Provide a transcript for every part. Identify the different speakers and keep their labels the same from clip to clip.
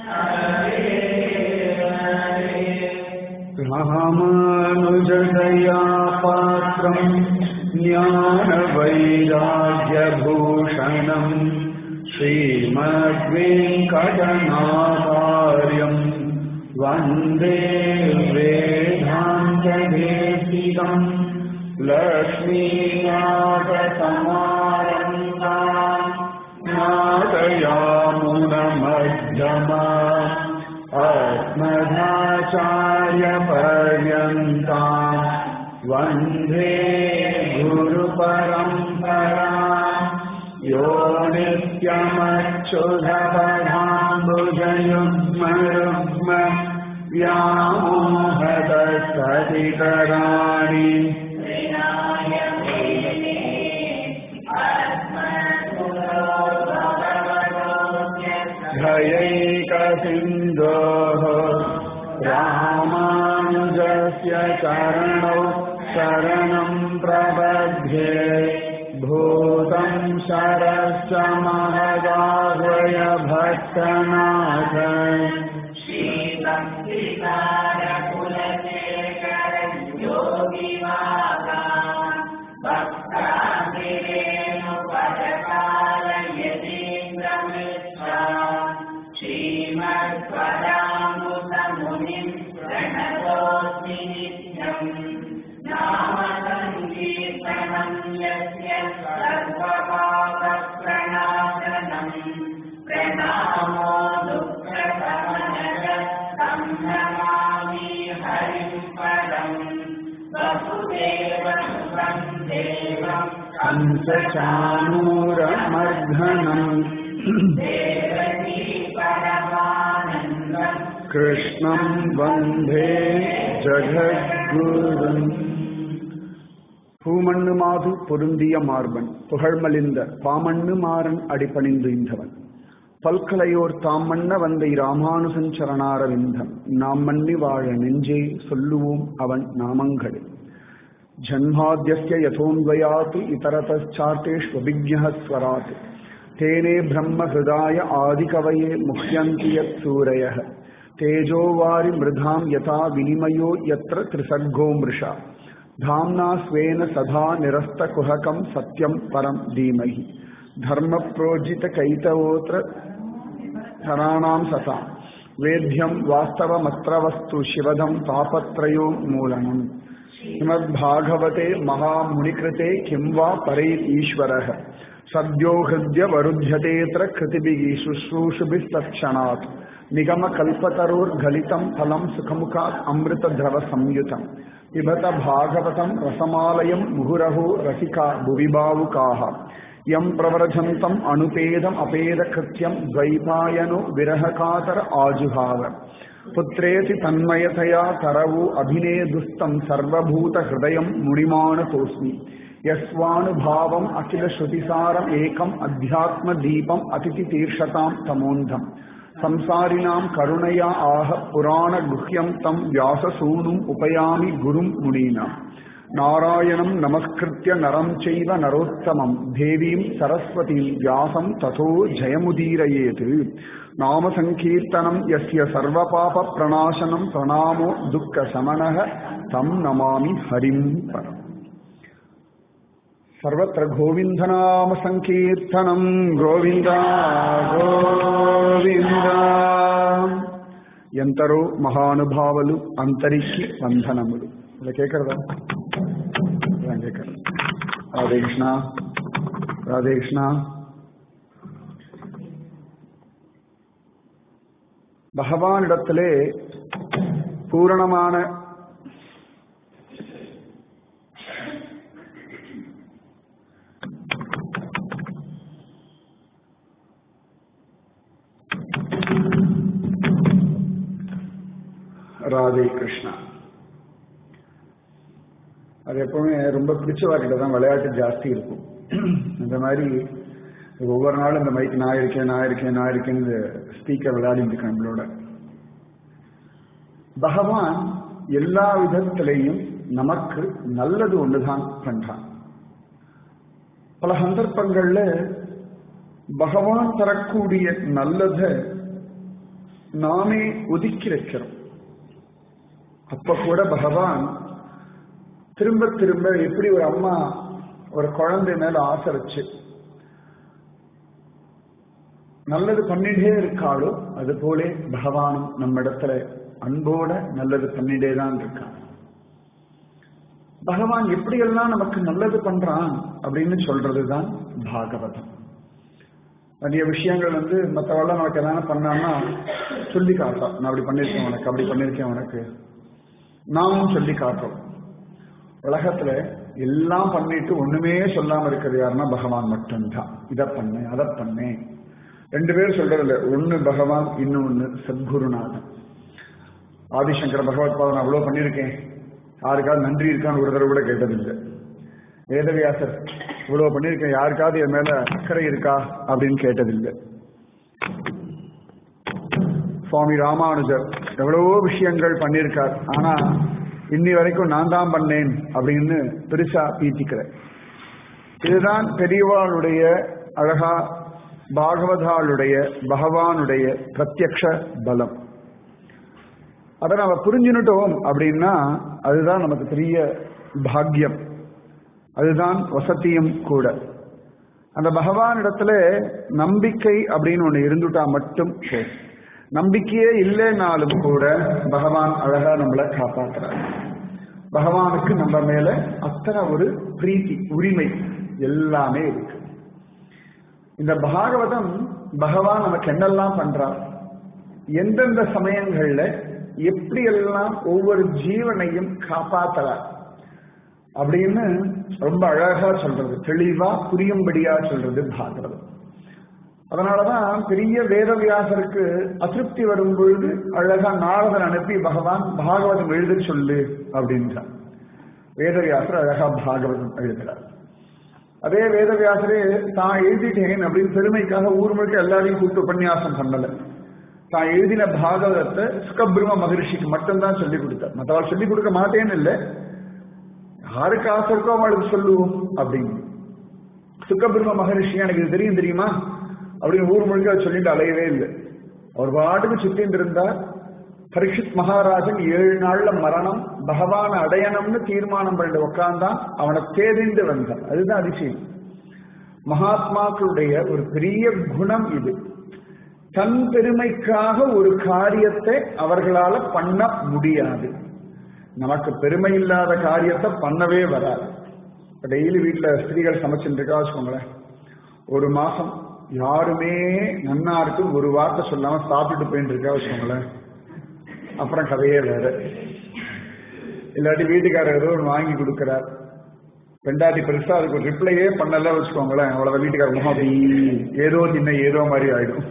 Speaker 1: रामानुजदया पात्रम् ज्ञानवैराग्यभूषणम् श्रीमद्वेङ्कटनाचार्यम् वन्दे वेदान्तदेशिकम् लक्ष्मीनाथसमारम्भाम् नादयामुनमध्यमा अस्मदाचार्यपर्यन्ता वन्दे गुरुपरम्परा यो नित्यमच्युधपदाम्बुजयुग्मरुग्म व्यामोहदसतिकराणि भयैकसिन्धोः रामानुजस्य चरणौ शरणं प्रबध्ये भूतं शरश्च महदाह्वय भक्तनाथ हंसचानूरमर्धनम् कृष्णं वन्दे ஜகத்குரும் பூமண்ணு மாது பொருந்திய மார்பன் புகழ்மலிந்த பாமண்ணு மாறன் அடிபணிந்து இந்தவன் பல்கலையோர் தாம் மன்ன வந்தை ராமானுசஞ்சரணாரவிந்தம் நாம் மன்னி வாழ நெஞ்சே சொல்லுவோம் அவன் நாமங்களே ஜன்மாத்தியஸ்ய யதோன்வயாத் இதரதார்த்தேஷ்வபிஜ்ஞः ஸ்வராத் தேனே பிரம்ம ஹிருதாய ஆதிகவயே முஹ்யந்தி யத் சூரயः तेजो वारि मृधां यथा विनिमयो यत्र त्रिसर्गो मृषा धाम्ना स्वेन सदा निरस्तकुहकं सत्यं परं धीमहि धर्मप्रोजितकैतवोऽत्र धराणां सता वेद्यं वास्तवमत्र वस्तु शिवदं तापत्रयो मूलनम् श्रीमद्भागवते महामुनिकृते किं वा परैरीश्वरः सद्यो हृद्यवरुध्यतेऽत्र कृतिभिः शुश्रूषुभिः तत्क्षणात् निगमकल्पतरोर्गलितं फलं सुखमुखात् अमृतद्रवसंयुतम् पिबत भागवतं रसमालयं मुहुरहो रसिका भुवि भावुकाः यं प्रव्रजन्तम् अनुपेदम् अपेदकृत्यं द्वैपायनो विरहकातर आजुहाव पुत्रेति तन्मयतया तरवो अभिनेदुस्तं सर्वभूतहृदयं मुनिमानतोऽस्मि यस्वानुभावम् अखिलश्रुतिसारम् एकम् अध्यात्मदीपम् अतिथितीर्षतां तमोन्धम् संसारिणां करुणया आह पुराणगुह्यं तं व्याससूनुम् उपयामि गुरुं मुनीनाम् नारायणं नमस्कृत्य नरं चैव नरोत्तमं देवीं सरस्वतीं व्यासं ततो जयमुदीरयेत् नामसङ्कीर्तनं यस्य सर्वपापप्रणाशनं प्रणामो दुःखशमनः तं नमामि हरिं परम् सर्वत्र गोविन्दनामसङ्कीर्तनं गोविन्द గోవింద ఎంతరో మహానుభావులు అంతరికి వందనములు ఇలా కేకరదా ఇలా కేకర ராதே கிருஷ்ணா ராதே கிருஷ்ணா பகவானிடத்திலே பூரணமான ராதே கிருஷ்ணா அது எப்பவுமே ரொம்ப பிடிச்சவார்கிட்ட தான் விளையாட்டு ஜாஸ்தி இருக்கும் இந்த மாதிரி ஒவ்வொரு நாளும் இந்த மைக் நான் இருக்கேன் நான் இருக்கேன் நான் இருக்கேன்னு ஸ்பீக்கர் விளையாடிட்டு இருக்கேன் நம்மளோட பகவான் எல்லா விதத்திலையும் நமக்கு நல்லது ஒண்ணுதான் பண்றான் பல சந்தர்ப்பங்கள்ல பகவான் தரக்கூடிய நல்லத நாமே ஒதுக்கி வைக்கிறோம் அப்ப கூட பகவான் திரும்ப திரும்ப எப்படி ஒரு அம்மா ஒரு குழந்தை மேல ஆசை வச்சு நல்லது பண்ணிட்டே இருக்காளோ அது போலே பகவானும் நம்ம இடத்துல அன்போட நல்லது பண்ணிட்டே தான் இருக்கான் பகவான் எப்படியெல்லாம் நமக்கு நல்லது பண்றான் அப்படின்னு சொல்றதுதான் பாகவதம் நிறைய விஷயங்கள் வந்து மற்றவெல்லாம் நமக்கு எதனா பண்ணான்னா சொல்லி காட்டோம் நான் அப்படி பண்ணியிருக்கேன் உனக்கு அப்படி பண்ணியிருக்கேன் உனக்கு நாமும் சொல்லி காட்டுறோம் உலகத்துல எல்லாம் பண்ணிட்டு ஒண்ணுமே சொல்லாம இருக்கிறது யாருன்னா பகவான் மட்டும்தான் இதை பண்ணு அதை பண்ணு ரெண்டு பேர் சொல்றதில்ல ஒண்ணு பகவான் இன்னொன்னு சத்குருநாதன் ஆதிசங்கர பகவத் பாதம் அவ்வளவு பண்ணியிருக்கேன் யாருக்காவது நன்றி இருக்கான்னு ஒரு தடவை கூட கேட்டதில்லை வேதவியாசர் இவ்வளவு பண்ணியிருக்கேன் யாருக்காவது என் மேல அக்கறை இருக்கா அப்படின்னு கேட்டதில்லை சுவாமி ராமானுஜர் எவ்வளவோ விஷயங்கள் பண்ணியிருக்கார் ஆனா இன்னி வரைக்கும் நான் தான் பண்ணேன் அப்படின்னு பெருசா பீத்திக்கிறேன் இதுதான் பெரியவாளுடைய அழகா பாகவதாளுடைய பகவானுடைய பிரத்யக்ஷ பலம் அதை நம்ம புரிஞ்சுனுட்டோம் அப்படின்னா அதுதான் நமக்கு பெரிய பாக்கியம் அதுதான் வசதியும் கூட அந்த பகவான் இடத்துல நம்பிக்கை அப்படின்னு ஒண்ணு இருந்துட்டா மட்டும் சரி நம்பிக்கையே இல்லைனாலும் கூட பகவான் அழகா நம்மளை காப்பாற்றுறார் பகவானுக்கு நம்ம மேல அத்தனை ஒரு பிரீத்தி உரிமை எல்லாமே இருக்கு இந்த பாகவதம் பகவான் நமக்கு என்னெல்லாம் பண்றார் எந்தெந்த சமயங்கள்ல எப்படியெல்லாம் ஒவ்வொரு ஜீவனையும் காப்பாத்துறார் அப்படின்னு ரொம்ப அழகா சொல்றது தெளிவா புரியும்படியா சொல்றது பாகவதம் அதனாலதான் பெரிய வேதவியாசருக்கு அதிருப்தி வரும் பொழுது அழகா நாரதன் அனுப்பி பகவான் பாகவதம் எழுத சொல்லு அப்படின்றார் வேதவியாசர் அழகா பாகவதம் எழுதுறார் அதே வேதவியாசரே தான் எழுதிட்டேன் அப்படின்னு பெருமைக்காக ஊர் முழுக்க எல்லாரையும் கூப்பிட்டு உபன்யாசம் பண்ணல தான் எழுதின பாகவதத்தை சுகபிரம மகரிஷிக்கு மட்டும்தான் சொல்லி கொடுத்தார் மற்றவாள் சொல்லி கொடுக்க மாட்டேன்னு இல்லை யாருக்கு ஆசை இருக்கோ அவளுக்கு சொல்லுவோம் அப்படின்னு சுக்கபிரம மகரிஷி எனக்கு இது தெரியும் தெரியுமா அப்படின்னு ஊர் முழுக்க சொல்லிட்டு அலையவே இல்லை அவர் பாட்டுக்கு சுத்தின்னு இருந்தார் பரீட்சித் மகாராஜன் ஏழு நாள்ல மரணம் பகவான அடையணும்னு தீர்மானம் பண்ணிட்டு உட்கார்ந்தான் அவனை தேடிந்து வந்தான் அதுதான் அதிசயம் மகாத்மாக்களுடைய ஒரு பெரிய குணம் இது தன் பெருமைக்காக ஒரு காரியத்தை அவர்களால பண்ண முடியாது நமக்கு பெருமை இல்லாத காரியத்தை பண்ணவே வராது டெய்லி வீட்டுல ஸ்திரீகள் சமைச்சுட்டு இருக்கா வச்சுக்கோங்களேன் ஒரு மாசம் யாருமே நன்னா இருக்கு ஒரு வார்த்தை சொல்லாம சாப்பிட்டுட்டு போயிட்டு இருக்கா வச்சுக்கோங்களேன் அப்புறம் கதையே வேற இல்லாட்டி வீட்டுக்காரர் ஏதோ ஒன்று வாங்கி கொடுக்கிறார் பெண்டாட்டி பெருசா அதுக்கு ஒரு ரிப்ளையே பண்ணல வச்சுக்கோங்களேன் அவ்வளவு வீட்டுக்கார முகம் அப்படி ஏதோ சின்ன ஏதோ மாதிரி ஆயிடும்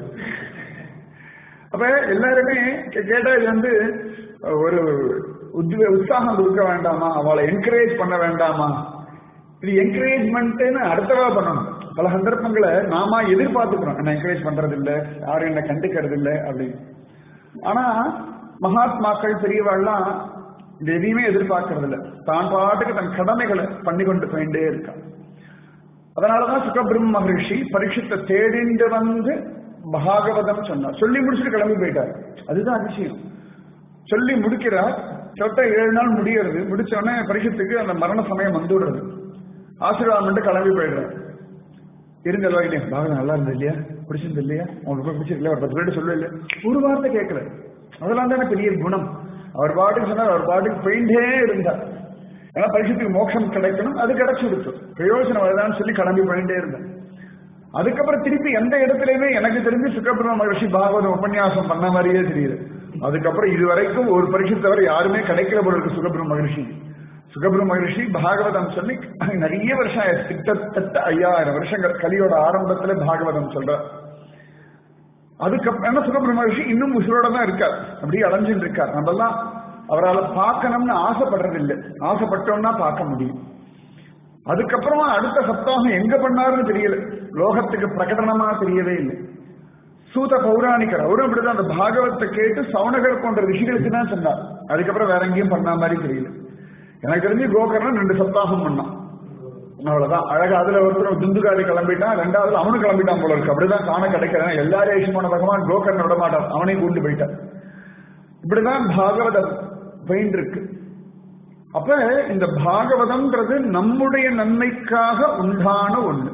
Speaker 1: அப்ப எல்லாருமே கேட்டா இது வந்து ஒரு உத்வே உற்சாகம் கொடுக்க வேண்டாமா அவளை என்கரேஜ் பண்ண வேண்டாமா இது என்கரேஜ்மெண்ட்னு அடுத்தவா பண்ணணும் பல சந்தர்ப்பங்களை நாம எதிர்பார்த்துக்கிறோம் என்ன என்கரேஜ் பண்றது இல்ல யாரும் என்ன கண்டுக்கிறது இல்ல அப்படின்னு ஆனா மகாத்மாக்கள் பெரியவாள்லாம் இது எதையுமே எதிர்பார்க்கறது இல்ல தான் பாட்டுக்கு தன் கடமைகளை பண்ணி கொண்டு போயிட்டே இருக்கான் அதனாலதான் சுகபிரம்ம மகரிஷி பரீட்சத்தை தேடிண்டு வந்து பாகவதம் சொன்னார் சொல்லி முடிச்சுட்டு கிளம்பி போயிட்டார் அதுதான் அதிசயம் சொல்லி முடிக்கிறார் சொட்ட ஏழு நாள் முடியறது முடிச்ச உடனே பரிசத்துக்கு அந்த மரண சமயம் வந்துடுறது ஆசீர்வாதம் பண்ணிட்டு கிளம்பி போயிடுறார் இருந்த வாங்கிட்டே பாகவதம் நல்லா இருந்தது இல்லையா பிடிச்சிருந்தது இல்லையா உங்களுக்கு போய் பிடிச்சிருக்கல ஒரு பத்து பேர்ட்டு சொல்லவே இல்லையா ஒரு வார்த்தை கேட்கல அதெல்லாம் தானே பெரிய குணம் அவர் பாட்டுக்கு சொன்னார் அவர் பாட்டுக்கு போயிட்டே இருந்தார் ஏன்னா பரிசத்துக்கு மோட்சம் கிடைக்கணும் அது கிடைச்சு கொடுத்து பிரயோஜனம் வருதான்னு சொல்லி கிளம்பி போயிட்டே இருந்தார் அதுக்கப்புறம் திருப்பி எந்த இடத்துலயுமே எனக்கு தெரிஞ்சு சுக்கபிரம மகர்ஷி பாகவதம் உபன்யாசம் பண்ண மாதிரியே தெரியுது அதுக்கப்புறம் இதுவரைக்கும் ஒரு பரிசு தவிர யாருமே கிடைக்கல போல இருக்கு சுகபிரம மகர்ஷி சுகபிரம மகர்ஷி பாகவதம் சொல்லி நிறைய வருஷம் ஆயிடுச்சு. கிட்டத்தட்ட ஐயாயிரம் வருஷங்கள் கலியோட ஆரம்பத்துல பாகவதம் சொல்ற அதுக்கப்புறம் என்ன சுகபிரம மகர்ஷி இன்னும் உசுரோட தான் இருக்கார் அப்படியே அலைஞ்சுட்டு இருக்கார் நம்ம எல்லாம் அவரால் பார்க்கணும்னு ஆசைப்படுறது இல்லை ஆசைப்பட்டோம்னா பார்க்க முடியும் அதுக்கப்புறமா அடுத்த சப்தாகம் எங்க பண்ணாருன்னு தெரியல லோகத்துக்கு பிரகடனமா தெரியவே இல்லை சூத பௌராணிகர் அவரும் இப்படிதான் அந்த பாகவத்தை கேட்டு சவுனகர் போன்ற ரிஷிகளுக்கு தான் சொன்னார் அதுக்கப்புறம் வேற எங்கேயும் பண்ண மாதிரி தெரியல எனக்கு தெரிஞ்சு கோகர்ணன் ரெண்டு சப்தாகம் பண்ணான் அவ்வளவுதான் அழகா அதுல ஒருத்தர் துந்துகாரி கிளம்பிட்டான் ரெண்டாவது அவனும் கிளம்பிட்டான் போல இருக்கு அப்படிதான் காண கிடைக்கிறேன் எல்லாரும் ஐஷமான பகவான் கோகர்ண விட மாட்டான் அவனையும் கூண்டு போயிட்டான் இப்படிதான் பாகவதம் பெயின் இருக்கு அப்ப இந்த பாகவதம்ன்றது நம்முடைய நன்மைக்காக உண்டான ஒண்ணு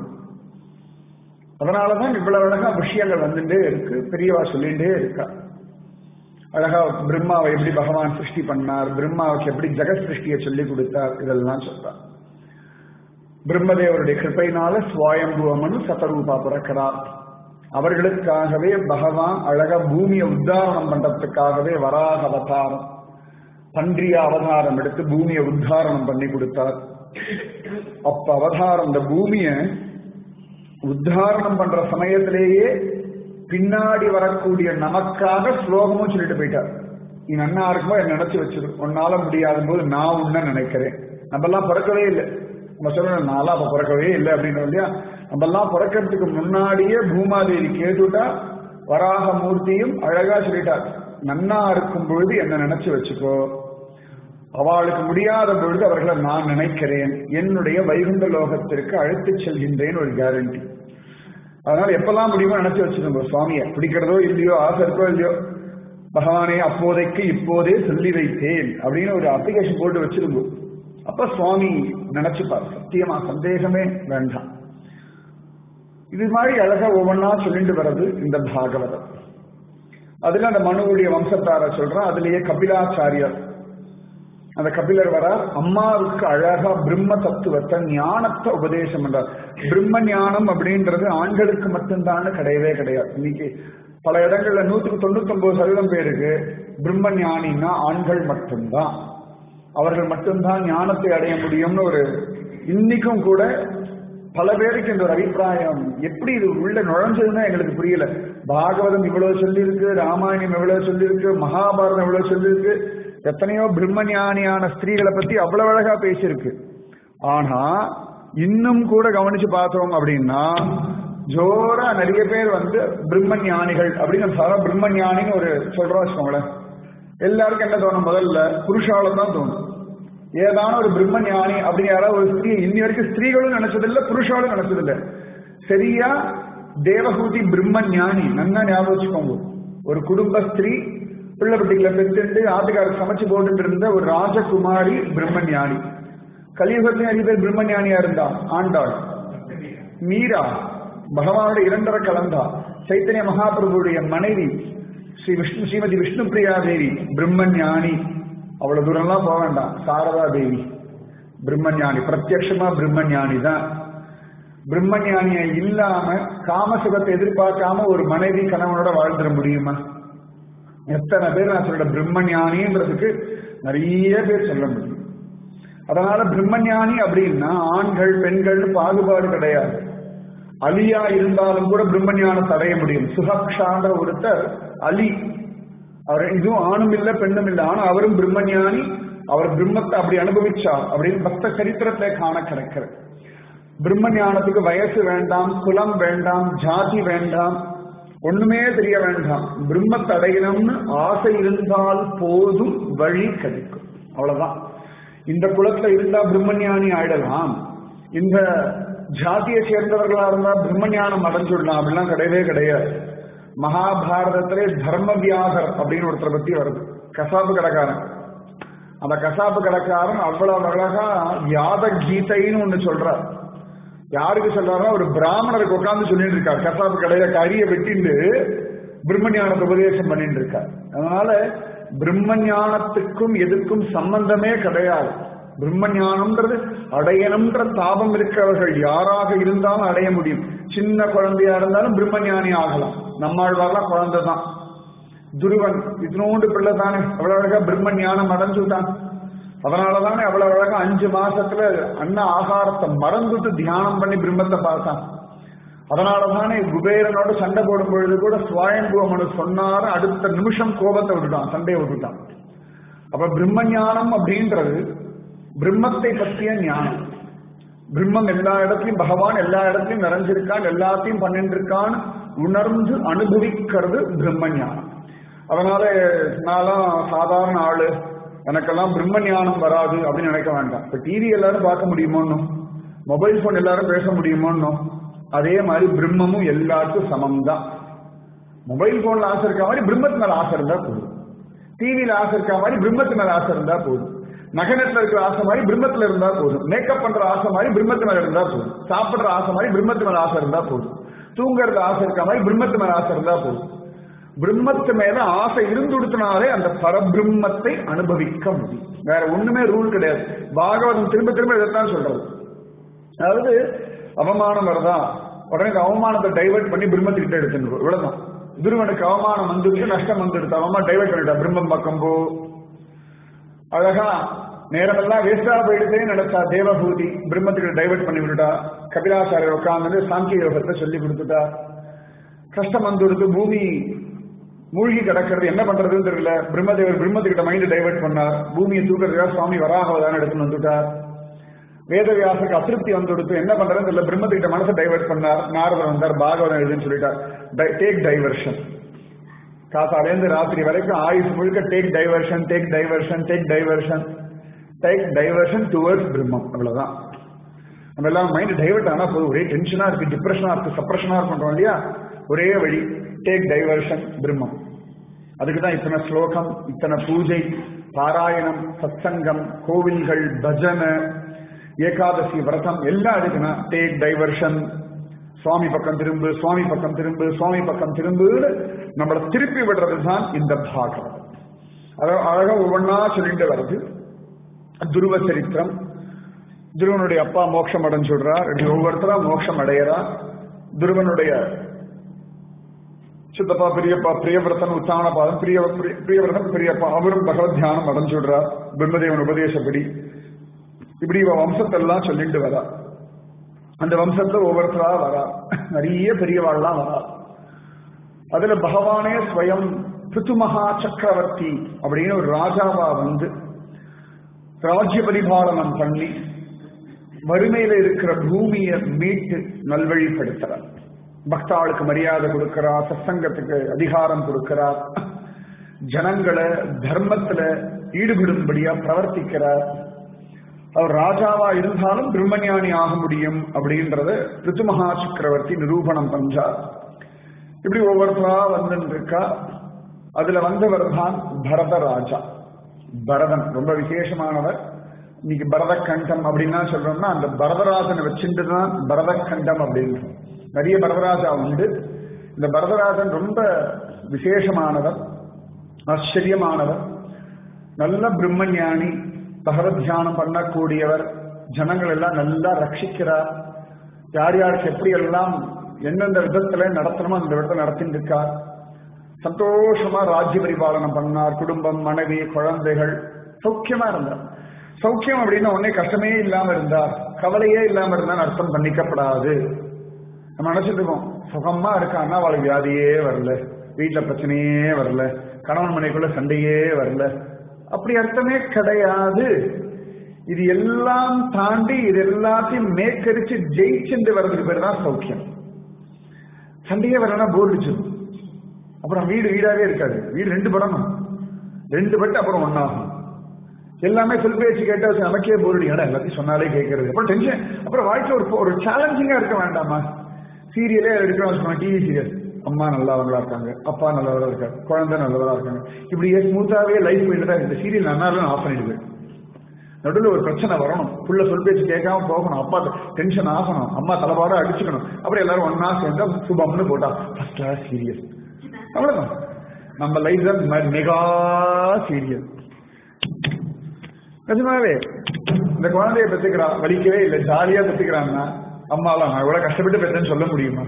Speaker 1: அதனாலதான் இவ்வளவு அழகா விஷயங்கள் வந்துட்டே இருக்கு பெரியவா சொல்லிட்டே இருக்கா அழகா பிரம்மாவை எப்படி பகவான் சிருஷ்டி பண்ணார் பிரம்மாவுக்கு எப்படி ஜெகத் சிருஷ்டியை சொல்லி கொடுத்தார் இதெல்லாம் சொல்றார் பிரம்மதேவருடைய கிருப்பையினால சுவாயம்புவமனு சதரூபா பிறக்கிறார் அவர்களுக்காகவே பகவான் அழகா பூமியை உத்தாரணம் பண்றதுக்காகவே வராக அவதாரம் பன்றிய அவதாரம் எடுத்து பூமியை உத்தாரணம் பண்ணி கொடுத்தார் அப்ப அவதாரம் இந்த பூமியை உத்தாரணம் பண்ற சமயத்திலேயே பின்னாடி வரக்கூடிய நமக்காக ஸ்லோகமும் சொல்லிட்டு போயிட்டார் நீ நன்னா இருக்குமோ என்ன நினைச்சு வச்சிரு உன்னால முடியாத போது நான் உன்ன நினைக்கிறேன் நம்ம எல்லாம் பிறக்கவே இல்லை நம்ம சொல்லணும் நான்லாம் அப்ப பிறக்கவே இல்லை அப்படின்னு இல்லையா நம்ம எல்லாம் பிறக்கிறதுக்கு முன்னாடியே பூமாதேவி கேட்டுட்டா வராக மூர்த்தியும் அழகா சொல்லிட்டார் நன்னா இருக்கும் பொழுது என்ன நினைச்சு வச்சுக்கோ அவளுக்கு முடியாத பொழுது அவர்களை நான் நினைக்கிறேன் என்னுடைய வைகுண்ட லோகத்திற்கு அழைத்துச் செல்கின்றேன் ஒரு கேரண்டி அதனால எப்பெல்லாம் முடியுமோ நினைச்சு வச்சுக்கோங்க சுவாமியை பிடிக்கிறதோ இல்லையோ ஆசை இருக்கோ இல்லையோ பகவானே அப்போதைக்கு இப்போதே சொல்லி வைத்தேன் அப்படின்னு ஒரு அப்ளிகேஷன் போட்டு வச்சிருந்தோம் அப்ப சுவாமி நினைச்சுப்பார் சத்தியமா சந்தேகமே வேண்டாம் இது மாதிரி அழகா ஒவ்வொன்னா சொல்லிட்டு வர்றது இந்த பாகவதம் அதுல அந்த மனுவுடைய வம்சத்தார சொல்றான் அதுலயே கபிலாச்சாரியர் அந்த கபிலர் வரார் அம்மாவுக்கு அழகா பிரம்ம தத்துவத்தை ஞானத்தை உபதேசம் பண்றார் பிரம்ம ஞானம் அப்படின்றது ஆண்களுக்கு மட்டும்தான் கிடையவே கிடையாது இன்னைக்கு பல இடங்கள்ல நூற்றுக்கு தொண்ணூத்தி ஒன்பது சதவீதம் பேருக்கு பிரம்ம ஞானின்னா ஆண்கள் மட்டும்தான் அவர்கள் மட்டும்தான் ஞானத்தை அடைய முடியும்னு ஒரு இன்னைக்கும் கூட பல பேருக்கு இந்த ஒரு அபிப்பிராயம் எப்படி இது உள்ள நுழைஞ்சதுன்னா எங்களுக்கு புரியல பாகவதம் இவ்வளவு சொல்லியிருக்கு ராமாயணம் எவ்வளவு சொல்லியிருக்கு மகாபாரதம் எவ்வளவு சொல்லியிருக்கு எத்தனையோ பிரம்ம ஞானியான ஸ்திரீகளை பத்தி அவ்வளவு அழகா பேசியிருக்கு ஆனா இன்னும் கூட கவனிச்சு பார்த்தோம் அப்படின்னா ஜோரா நிறைய பேர் வந்து பிரம்ம ஞானிகள் அப்படின்னு சாரா பிரம்ம ஞானின்னு ஒரு சொல்றோம் வச்சுக்கோங்களேன் எல்லாருக்கும் என்ன தோணும் முதல்ல புருஷாலும் தான் தோணும் ஏதான ஒரு பிரம்ம ஞானி அப்படின்னு யாராவது ஒரு ஸ்திரீ இன்னி வரைக்கும் ஸ்திரீகளும் நினைச்சதில்லை புருஷாலும் நினைச்சதில்லை சரியா தேவகூதி பிரம்ம ஞானி நல்லா ஞாபகம் வச்சுக்கோங்க ஒரு குடும்ப ஸ்திரீ பிள்ளை பிள்ளைகளை பெற்றுண்டு ஆத்துக்காரர் சமைச்சு போட்டுட்டு இருந்த ஒரு ராஜகுமாரி பிரம்ம ஞானி கலியுகத்தில் நிறைய பேர் பிரம்ம ஞானியா இருந்தா ஆண்டாள் மீரா பகவானுடைய இரண்டரை கலந்தா சைத்தன்ய மகாபிரபுடைய மனைவி ஸ்ரீ விஷ்ணு ஸ்ரீமதி விஷ்ணு பிரியா தேவி பிரம்ம ஞானி அவ்வளவு தூரம்லாம் போக வேண்டாம் சாரதா தேவி பிரம்ம ஞானி பிரத்யட்சமா பிரம்ம ஞானி தான் பிரம்ம ஞானிய இல்லாம காமசுகத்தை எதிர்பார்க்காம ஒரு மனைவி கணவனோட வாழ்ந்துட முடியுமா எத்தனை பேர் நான் சொல்ற பிரம்ம ஞானின்றதுக்கு நிறைய பேர் சொல்ல முடியும் அதனால பிரம்மஞானி அப்படின்னா ஆண்கள் பெண்கள் பாகுபாடு கிடையாது அலியா இருந்தாலும் கூட பிரம்மஞானத்தை அடைய முடியும் சுகக்ஷான்ற ஒருத்தர் அலி அவர் இதுவும் ஆணும் இல்ல பெண்ணும் இல்ல ஆனா அவரும் பிரம்மஞானி அவர் பிரம்மத்தை அப்படி அனுபவிச்சார் அப்படின்னு பக்த சரித்திரத்தை காண கிடைக்கிறது பிரம்ம ஞானத்துக்கு வயசு வேண்டாம் குலம் வேண்டாம் ஜாதி வேண்டாம் ஒண்ணுமே தெரிய வேண்டாம் பிரம்மத்தை அடையணும்னு ஆசை இருந்தால் போதும் வழி கிடைக்கும் அவ்வளவுதான் இந்த குலத்துல இருந்தா பிரம்மஞானி ஆயிடலாம் இந்த ஜாதியை சேர்ந்தவர்களா இருந்தா பிரம்மஞானம் அடைஞ்சுடலாம் அப்படிலாம் கிடையவே கிடையாது மகாபாரதத்திலே தர்ம வியாசர் அப்படின்னு ஒருத்தரை பத்தி வருது கசாப்பு கடைக்காரன் அந்த கசாப்பு கடைக்காரன் அவ்வளவு அழகா யாத கீதைன்னு ஒண்ணு சொல்றார் யாருக்கு சொல்றாருன்னா ஒரு பிராமணருக்கு உட்கார்ந்து சொல்லிட்டு இருக்கார் கசாப்பு கடையில கறியை வெட்டிண்டு பிரம்மஞானத்தை உபதேசம் பண்ணிட்டு இருக்கார் அதனால பிரம்மஞானத்துக்கும் எதுக்கும் சம்பந்தமே கிடையாது பிரம்மஞானம்ன்றது அடையணும்ன்ற தாபம் இருக்கிறவர்கள் யாராக இருந்தாலும் அடைய முடியும் சின்ன குழந்தையா இருந்தாலும் பிரம்மஞானி ஆகலாம் நம்மாழ்வார்லாம் குழந்தை தான் துருவன் இதனோண்டு பிள்ளை தானே அவ்வளவு அழகா பிரம்ம ஞானம் அடைஞ்சுட்டான் அதனாலதானே அவ்வளவு அழகா அஞ்சு மாசத்துல அன்ன ஆகாரத்தை மறந்துட்டு தியானம் பண்ணி பிரம்மத்தை பார்த்தான் அதனாலதானே குபேரனோட சண்டை போடும் பொழுது கூட சுவாயம்புவமனு சொன்னாரு அடுத்த நிமிஷம் கோபத்தை விட்டுட்டான் சண்டையை விட்டுட்டான் அப்ப பிரம்ம ஞானம் அப்படின்றது பிரம்மத்தை பற்றிய ஞானம் பிரம்மம் எல்லா இடத்துலயும் பகவான் எல்லா இடத்துலயும் நிறைஞ்சிருக்கான் எல்லாத்தையும் பண்ணிட்டு இருக்கான் உணர்ந்து அனுபவிக்கிறது பிரம்ம ஞானம் அதனால நான்லாம் சாதாரண ஆளு எனக்கெல்லாம் பிரம்ம ஞானம் வராது அப்படின்னு நினைக்க வேண்டாம் இப்ப டிவி எல்லாரும் பார்க்க முடியுமோன்னு மொபைல் போன் எல்லாரும் பேச முடியுமோன்னோ அதே மாதிரி பிரம்மமும் எல்லாருக்கும் சமம் தான் மொபைல் போன்ல ஆசை இருக்க மாதிரி பிரம்மத்து மேல ஆசை இருந்தா போதும் டிவியில ஆசை இருக்க மாதிரி பிரம்மத்து மேல ஆசை இருந்தா போதும் நகனத்துல இருக்கிற ஆசை மாதிரி பிரம்மத்துல இருந்தா போதும் மேக்கப் பண்ற ஆசை மாதிரி பிரம்மத்து மேல இருந்தா போதும் சாப்பிடுற ஆசை மாதிரி பிரம்மத்து மேல ஆசை இருந்தா போதும் தூங்குறது ஆசை இருக்க மாதிரி பிரம்மத்து மேல ஆசை இருந்தா போதும் பிரம்மத்து மேல ஆசை இருந்துடுத்தினாலே அந்த பரபிரம்மத்தை அனுபவிக்க முடியும் வேற ஒண்ணுமே ரூல் கிடையாது பாகவதம் திரும்ப திரும்ப இதைத்தான் சொல்றது அதாவது அவமானம் வருதா உடனே இந்த அவமானத்தை டைவர்ட் பண்ணி பிரம்மத்துக்கிட்ட எடுத்துட்டு இவ்வளவுதான் துருவனுக்கு அவமானம் வந்துட்டு நஷ்டம் வந்துடுது அவமா டைவர்ட் பண்ணிட்டா பிரம்மம் பக்கம் போ அழகா நேரமெல்லாம் வேஸ்டா போயிடுதே நடத்தா தேவபூதி பிரம்மத்துக்கு டைவர்ட் பண்ணி விட்டுட்டா கபிலாச்சாரியர் உட்கார்ந்து சாங்கிய யோகத்தை சொல்லி கொடுத்துட்டா கஷ்டம் வந்துடுது பூமி மூழ்கி கிடக்கிறது என்ன பண்றதுன்னு தெரியல பிரம்மதேவர் பிரம்மத்துக்கிட்ட மைண்ட் டைவர்ட் பண்ணார் பூமியை தூக்கிறதுக்காக சுவாமி வராகவதான் எடுத்துன்னு வந்துட்டார் வேதவியாசருக்கு அதிருப்தி வந்து கொடுத்து என்ன பண்றதுன்னு தெரியல பிரம்மத்துக்கிட்ட மனசை டைவர்ட் பண்ணார் நாரதர் வந்தார் பாகவதம் எழுதுன்னு சொல்லிட்டார் டேக் டைவர்ஷன் காசாலேருந்து ராத்திரி வரைக்கும் ஆயுஷ் முழுக்க take diversion take diversion take diversion take diversion towards பிரம்மம் அவ்வளவுதான் நம்ம எல்லாம் மைண்ட் டைவர்ட் ஆனா போதும் ஒரே டென்ஷனா இருக்கு டிப்ரெஷனா இருக்கு சப்ரஷனா பண்றோம் இல்லையா ஒரே வழி டேக் டைவர்ஷன் பிரம்மம் அதுக்கு தான் இத்தனை ஸ்லோகம் இத்தனை பூஜை பாராயணம் சத்சங்கம் கோவில்கள் பஜனை ஏகாதசி விரதம் எல்லாம் இருக்குன்னா டேக் டைவர்ஷன் சுவாமி பக்கம் திரும்பு சுவாமி பக்கம் திரும்பு சுவாமி பக்கம் திரும்புன்னு நம்மளை திருப்பி விடுறது தான் இந்த பாகம் அதாவது அழகா ஒவ்வொன்னா சொல்லிட்டு வருது துருவ சரித்திரம் துருவனுடைய அப்பா மோட்சம் அடைஞ்சு விடுறார் இப்படி ஒவ்வொருத்தரா மோட்சம் அடையறா துருவனுடைய சித்தப்பா பெரியப்பா பிரியவிரதன் உத்தானபாதம் பிரிய பிரியவிரதன் பெரியப்பா அவரும் பகவத் தியானம் அடைஞ்சு விடுறார் பிரம்மதேவன் உபதேசப்படி இப்படி இவ வம்சத்தெல்லாம் சொல்லிட்டு வரா அந்த வம்சத்துல ஒவ்வொருத்தரா வரா நிறைய பெரியவாள்லாம் வரா அதுல பகவானே ஸ்வயம் பிருத்துமகா சக்கரவர்த்தி அப்படின்னு ஒரு ராஜாவா வந்து ராஜ்ய பரிபாலனம் பண்ணி வறுமையில இருக்கிற பூமியை மீட்டு நல்வழிப்படுத்துறார் பக்தாளுக்கு மரியாதை கொடுக்கிறார் சத்சங்கத்துக்கு அதிகாரம் கொடுக்கிறார் ஜனங்களை தர்மத்துல ஈடுபடும்படியா பிரவர்த்திக்கிறார் அவர் ராஜாவா இருந்தாலும் பிரம்மஞானி ஆக முடியும் அப்படின்றத பிருத்துமகா சக்கரவர்த்தி நிரூபணம் பண்றார் இப்படி ஒவ்வொருத்தரா வந்துட்டு இருக்கா அதுல வந்தவர் தான் பரத ராஜா பரதன் ரொம்ப விசேஷமானவர் இன்னைக்கு பரத கண்டம் அப்படின்னா சொல்றோம்னா அந்த பரதராஜனை வச்சுட்டு தான் பரத கண்டம் அப்படின்னு நிறைய பரதராஜா உண்டு இந்த பரதராஜன் ரொம்ப விசேஷமானவர் ஆச்சரியமானவர் நல்ல பிரம்மஞானி பகவத் தியானம் பண்ணக்கூடியவர் ஜனங்கள் எல்லாம் நல்லா ரட்சிக்கிறார் யார் யாருக்கு எப்படி எல்லாம் எந்தெந்த விதத்துல நடத்தணுமோ அந்த விதத்தை நடத்திட்டு இருக்கார் சந்தோஷமா ராஜ்ய பரிபாலனம் பண்ணார் குடும்பம் மனைவி குழந்தைகள் சௌக்கியமா இருந்தார் சௌக்கியம் அப்படின்னா உடனே கஷ்டமே இல்லாம இருந்தார் கவலையே இல்லாம இருந்தால் அர்த்தம் பண்ணிக்கப்படாது நம்ம நினைச்சிட்டு இருக்கோம் சுகமா இருக்கான்னா அவளுக்கு வியாதியே வரல வீட்டுல பிரச்சனையே வரல கணவன் மனைக்குள்ள சண்டையே வரல அப்படி அர்த்தமே கிடையாது இது எல்லாம் தாண்டி இது எல்லாத்தையும் மேற்கரிச்சு ஜெயிச்சுட்டு வர்றதுக்கு பேர் தான் சௌக்கியம் சண்டையே வரலன்னா போர் அடிச்சிடும் அப்புறம் வீடு வீடாவே இருக்காது வீடு ரெண்டு படணும் ரெண்டு பட்டு அப்புறம் ஒன்னாகும் எல்லாமே சொல் பேச்சு கேட்டா நமக்கே போர் அடிக்கடா எல்லாத்தையும் சொன்னாலே கேட்கறது அப்புறம் டென்ஷன் அப்புறம் வாழ்க்கை ஒரு ஒரு சேலஞ்சிங்கா இருக்க வேண்டாமா சீரியலே எடுக்கிறோம் டிவி சீரியல் அம்மா நல்லவங்களா இருக்காங்க அப்பா நல்லவரா இருக்காரு குழந்தை நல்லவரா இருக்காங்க இப்படியே ஸ்மூத்தாவே லைஃப் போயிட்டு தான் இந்த சீரியல் நல்லா ஆஃப் பண்ணிடுவேன் நடுவில் ஒரு பிரச்சனை வரணும் புள்ள சொல் பேச்சு கேட்காம போகணும் அப்பா டென்ஷன் ஆகணும் அம்மா தலைபாட அடிச்சுக்கணும் அப்புறம் எல்லாரும் ஒன்னா சேர்ந்தா சுபம்னு போட்டா ஃபர்ஸ்ட் கிளாஸ் சீரியல் அவ்வளவுதான் நம்ம லைஃப் தான் மெகா சீரியல் நிஜமாவே இந்த குழந்தைய பெற்றுக்கிறா வலிக்கவே இல்லை ஜாலியா பெற்றுக்கிறான்னா அம்மாலாம் நான் இவ்வளவு கஷ்டப்பட்டு பெற்றேன்னு சொல்ல முடியுமா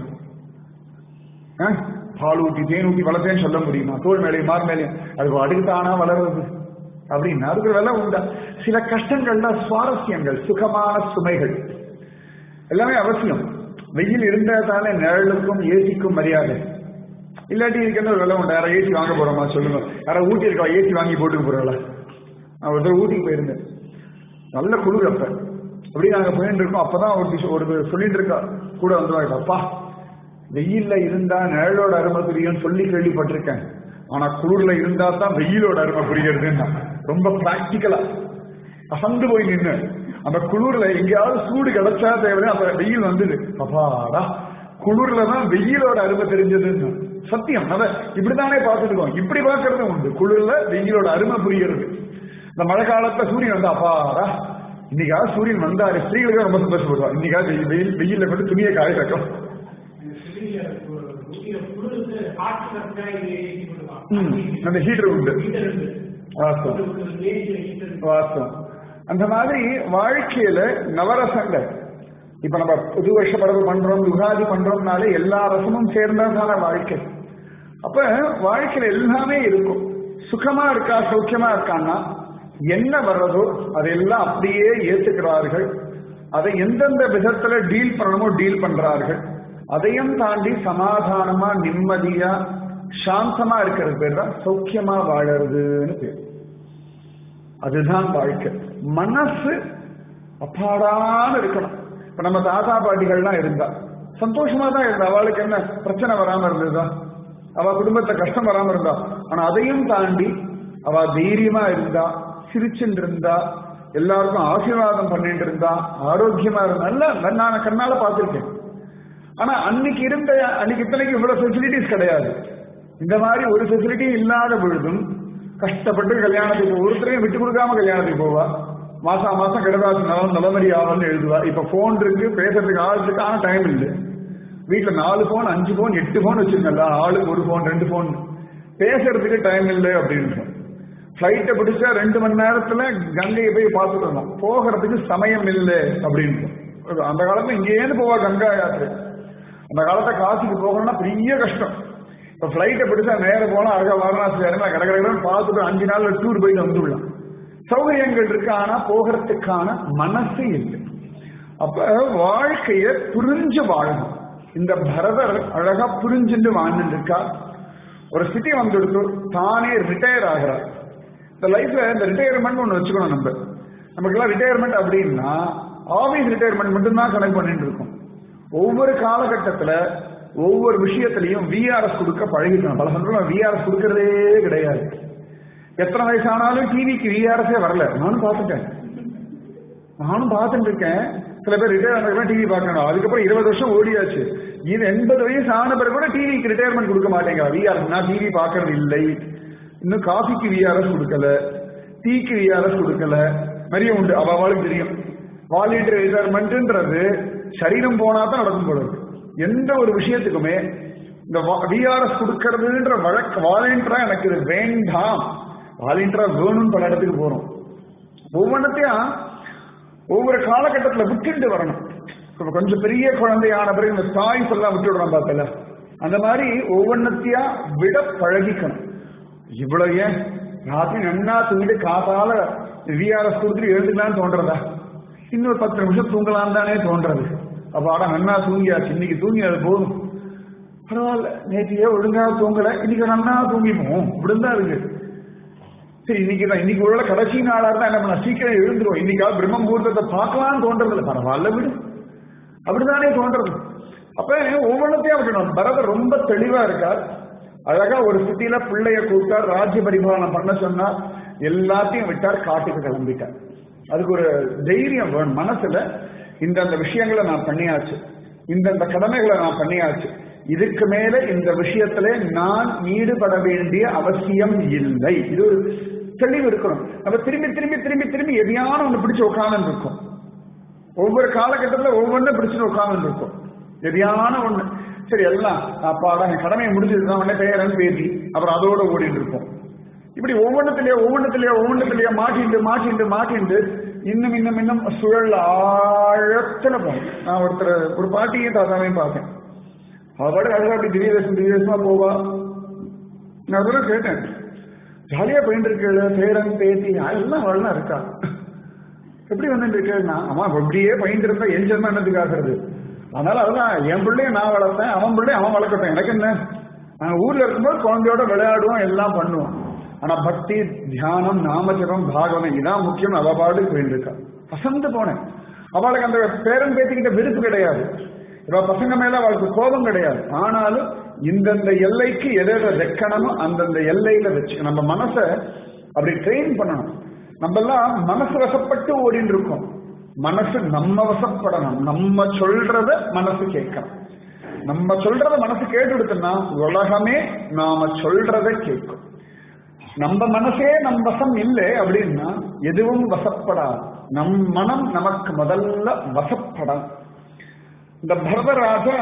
Speaker 1: பால் ஊட்டி தேன் ஊட்டி வளர்த்தேன்னு சொல்ல முடியுமா தோல் மேலேயும் மார் மேலேயும் அது அடுக்கு தானா வளருது அப்படின்னு அதுக்கு வெள்ளம் உண்டா சில கஷ்டங்கள்ல சுவாரஸ்யங்கள் சுகமான சுமைகள் எல்லாமே அவசியம் வெயில் இருந்தாதானே நிழலுக்கும் ஏசிக்கும் மரியாதை இல்லாட்டி இதுக்கு ஒரு வெள்ளம் உண்டா யாரா ஏசி வாங்க போறோமா சொல்லுங்க யாரா ஊட்டி இருக்கா ஏசி வாங்கி போட்டுக்க போறோம்ல நான் ஒரு தடவை ஊட்டிக்கு போயிருந்தேன் நல்ல குளிர் அப்ப அப்படி நாங்க போயிட்டு இருக்கோம் அப்பதான் ஒரு ஒரு சொல்லிட்டு இருக்கா கூட வந்துருவாங்க அப்பா வெயில்ல இருந்தா நிழலோட அருமை புரியும் சொல்லி கேள்விப்பட்டிருக்கேன் ஆனா குளிர்ல இருந்தா தான் வெயிலோட அருமை புரியுறதுன்னா ரொம்ப பிராக்டிக்கலா அசந்து போய் நின்று அந்த குளிர்ல எங்கேயாவது சூடு கிடைச்சா தேவை அப்ப வெயில் வந்தது அப்பாடா குளிர்ல தான் வெயிலோட அருமை தெரிஞ்சதுன்னு சத்தியம் அத இப்படித்தானே பார்த்துருக்கோம் இப்படி பார்க்கறது உண்டு குளிர்ல வெயிலோட அருமை புரிகிறது இந்த மழை காலத்துல சூரியன் வந்து அப்பாடா இன்னைக்காவது சூரியன் வந்தாரு ஸ்திரீகளுக்கு ரொம்ப சந்தோஷப்படுவா இன்னைக்காவது வெயில் வெயில் வெயில்ல கொண்டு துணியை காய வைக்கும் ம், அந்த ஹீட்டர் உண்டு வாஸ்தவம் வாஸ்தவம் அந்த மாதிரி வாழ்க்கையில நவரசங்கள் இப்ப நம்ம புது வருஷ படகு பண்றோம் யுகாதி பண்றோம்னாலே எல்லா ரசமும் சேர்ந்ததான வாழ்க்கை அப்ப வாழ்க்கையில எல்லாமே இருக்கும் சுகமா இருக்கா சௌக்கியமா இருக்கான்னா என்ன வர்றதோ அதெல்லாம் அப்படியே ஏத்துக்கிறார்கள் அதை எந்தெந்த விதத்துல டீல் பண்ணணுமோ டீல் பண்றார்கள் அதையும் தாண்டி சமாதானமா நிம்மதியா சாந்தமா இருக்கிறது பேர் தான் சௌக்கியமா வாழறதுன்னு பேர் அதுதான் வாழ்க்கை மனசு அப்பாடான்னு இருக்கணும் இப்ப நம்ம தாத்தா பாட்டிகள்லாம் இருந்தா சந்தோஷமா தான் இருந்தா அவளுக்கு என்ன பிரச்சனை வராம இருந்ததா அவ குடும்பத்தை கஷ்டம் வராம இருந்தா ஆனா அதையும் தாண்டி அவ தைரியமா இருந்தா சிரிச்சுட்டு இருந்தா எல்லாருக்கும் ஆசீர்வாதம் பண்ணிட்டு இருந்தா ஆரோக்கியமா இருந்தா நல்லா நான் கண்ணால பார்த்திருக்கேன் ஆனா அன்னைக்கு இருந்த அன்னைக்கு இத்தனைக்கு இவ்வளவு ஃபெசிலிட்டிஸ் கிடையாது இந்த மாதிரி ஒரு ஃபெசிலிட்டியும் இல்லாத பொழுதும் கஷ்டப்பட்டு கல்யாணத்துக்கு ஒருத்தரையும் விட்டு கொடுக்காம கல்யாணத்துக்கு போவா மாசம் மாசம் கிடதாசு நலம் நலமரி ஆவல்னு எழுதுவா இப்ப போன் இருக்கு பேசுறதுக்கு ஆள் இருக்கு ஆனா டைம் இல்லை வீட்டுல நாலு போன் அஞ்சு போன் எட்டு போன் வச்சிருக்கல ஆளுக்கு ஒரு போன் ரெண்டு போன் பேசுறதுக்கு டைம் இல்லை அப்படின்னு பிளைட்டை பிடிச்சா ரெண்டு மணி நேரத்துல கங்கையை போய் பார்த்துட்டு வரணும் போகிறதுக்கு சமயம் இல்லை அப்படின்னு அந்த காலத்துல இங்கேருந்து போவா கங்கா யாத்திரை அந்த காலத்தை காசிக்கு போகணும்னா பெரிய கஷ்டம் இப்ப பிளைட்டை பிடிச்சா நேரம் போனா அழகா வாரணாசி இறங்கி கடை கடைன்னு பார்த்துட்டு அஞ்சு நாள்ல டூர் போயிட்டு வந்துடலாம் சௌகரியங்கள் இருக்கு ஆனா போகிறதுக்கான மனசு இல்லை அப்ப வாழ்க்கைய புரிஞ்சு வாழணும் இந்த பரதர் அழகா புரிஞ்சுட்டு வாழ்ந்துட்டு இருக்கா ஒரு ஸ்திதி வந்துடுத்து தானே ரிட்டையர் ஆகிறார் இந்த லைஃப்ல இந்த ரிட்டையர்மெண்ட் ஒண்ணு வச்சுக்கணும் நம்ம நமக்குலாம் ரிட்டையர்மெண்ட் அப்படின்னா ஆபீஸ் ரிட்டையர்மெண்ட் மட்டும்தான் கனெக்ட் பண்ணிட்டு இருக்கோம் ஒவ்வொரு காலகட்டத்துல ஒவ்வொரு விஷயத்திலையும் விஆர்எஸ் கொடுக்க பழகிக்கணும் பல சந்தர்ப்பம் விஆர்எஸ் கொடுக்கறதே கிடையாது எத்தனை வயசானாலும் டிவிக்கு விஆர்எஸே வரல நானும் பார்த்துட்டேன் நானும் பார்த்துட்டு இருக்கேன் சில பேர் ரிட்டையர் ஆனதுக்கு டிவி பார்க்கணும் அதுக்கப்புறம் இருபது வருஷம் ஓடியாச்சு இது எண்பது வயசு ஆன பிறகு கூட டிவிக்கு ரிட்டையர்மெண்ட் கொடுக்க மாட்டேங்க விஆர்எஸ் நான் டிவி பார்க்கறது இல்லை இன்னும் காஃபிக்கு விஆர்எஸ் கொடுக்கல டீக்கு விஆர்எஸ் கொடுக்கல நிறைய உண்டு அவ அவளுக்கு தெரியும் வாலிண்டரி ரிட்டையர்மெண்ட்ன்றது சரீரம் போனா தான் நடக்கும் போல இருக்கு எந்த ஒரு விஷயத்துக்குமே இந்த விஆர்எஸ் கொடுக்கறதுன்ற வழக்கு வாலண்டியரா எனக்கு இது வேண்டாம் வாலண்டியரா வேணும்னு பல இடத்துக்கு போறோம் ஒவ்வொன்றத்தையும் ஒவ்வொரு காலகட்டத்தில் விட்டுட்டு வரணும் இப்ப கொஞ்சம் பெரிய குழந்தையான பிறகு இந்த தாய் எல்லாம் விட்டுடுறோம் பார்த்தல அந்த மாதிரி ஒவ்வொன்றத்தையா விட பழகிக்கணும் இவ்வளவு ஏன் ராத்திரி நன்னா தூங்கிட்டு காத்தால விஆர்எஸ் கொடுத்துட்டு எழுதுக்கலாம்னு தோன்றதா இன்னொரு பத்து நிமிஷம் தூங்கலாம் தானே தோன்றது அப்ப ஆடா நன்னா தூங்கியாச்சு இன்னைக்கு தூங்கி அது போதும் பரவாயில்ல நேற்றையே ஒழுங்கா தூங்கல இன்னைக்கு நன்னா தூங்கிப்போம் இப்படிதான் இருக்கு சரி இன்னைக்கு தான் இன்னைக்கு உள்ள கடைசி நாளா இருந்தா என்ன பண்ண சீக்கிரம் எழுந்துருவோம் இன்னைக்காவது பிரம்ம முகூர்த்தத்தை பார்க்கலாம்னு தோன்றது இல்லை பரவாயில்ல விடு அப்படிதானே தோன்றது அப்ப ஒவ்வொன்றத்தையும் விடணும் பரதர் ரொம்ப தெளிவா இருக்கார் அழகா ஒரு சிட்டியில பிள்ளைய கூப்பிட்டார் ராஜ்ய பரிபாலனம் பண்ண சொன்னார் எல்லாத்தையும் விட்டார் காட்டுக்கு கிளம்பிட்டார் அதுக்கு ஒரு தைரியம் வேணும் மனசுல இந்தந்த விஷயங்களை நான் பண்ணியாச்சு இந்தந்த கடமைகளை நான் பண்ணியாச்சு இதுக்கு மேல இந்த விஷயத்துல நான் ஈடுபட வேண்டிய அவசியம் இல்லை இது ஒரு தெளிவு இருக்கணும் நம்ம திரும்பி திரும்பி திரும்பி திரும்பி எதையான ஒண்ணு பிடிச்சு உட்காந்து இருக்கும் ஒவ்வொரு காலகட்டத்துல ஒவ்வொன்றும் பிடிச்சு உட்காந்து இருக்கும் எதையான ஒண்ணு சரி எல்லாம் அப்பாடா என் கடமையை முடிஞ்சதுதான் உடனே பேரன் பேசி அப்புறம் அதோட ஓடிட்டு இருப்போம் இப்படி ஒவ்வொன்றத்திலேயே ஒவ்வொன்றத்திலேயே ஒவ்வொன்றத்திலேயே மாட்டிண்டு மாட்டிண்டு மாட்டிண்டு இன்னும் இன்னும் இன்னும் சுழல் ஆழத்துல போகும் நான் ஒருத்தர் ஒரு பாட்டியும் தாத்தாவையும் பார்த்தேன் அவட அழகா அப்படி திவ்ய தேசம் திவ்ய தேசமா போவா நான் அதெல்லாம் கேட்டேன் ஜாலியா போயிட்டு இருக்கல பேரன் பேத்தி எல்லாம் வரலாம் இருக்கா எப்படி வந்துட்டு இருக்கேன்னா அம்மா அப்படியே பயின்று இருந்தா என் ஜென்மம் என்னத்துக்காகிறது அதனால அதெல்லாம் என் பிள்ளைய நான் வளர்த்தேன் அவன் பிள்ளைய அவன் வளர்க்கட்டும் எனக்கு என்ன நாங்க ஊர்ல இருக்கும்போது குழந்தையோட விளையாடுவோம் எல்லாம் பண்ணுவோம் ஆனா பக்தி தியானம் நாமஜபம் பாகவனம் இதான் முக்கியம் அவ பாட்டுக்கு போயிட்டு இருக்கா வசந்து போனேன் அவளுக்கு அந்த பேரன் பேத்திக்கிட்ட விருப்பு கிடையாது இவ பசங்க மேல அவளுக்கு கோபம் கிடையாது ஆனாலும் இந்தந்த எல்லைக்கு எதை வைக்கணுமோ அந்தந்த எல்லையில வச்சு நம்ம மனசை அப்படி ட்ரெயின் பண்ணணும் நம்ம எல்லாம் மனசு வசப்பட்டு ஓடிட்டு இருக்கோம் மனசு நம்ம வசப்படணும் நம்ம சொல்றத மனசு கேட்கணும் நம்ம சொல்றத மனசு கேட்டுடுத்துன்னா உலகமே நாம சொல்றத கேட்கும் நம்ம மனசே நம் வசம் இல்லை அப்படின்னா எதுவும் வசப்படாது நம் மனம் நமக்கு முதல்ல வசப்படாது இந்த பரதராஜா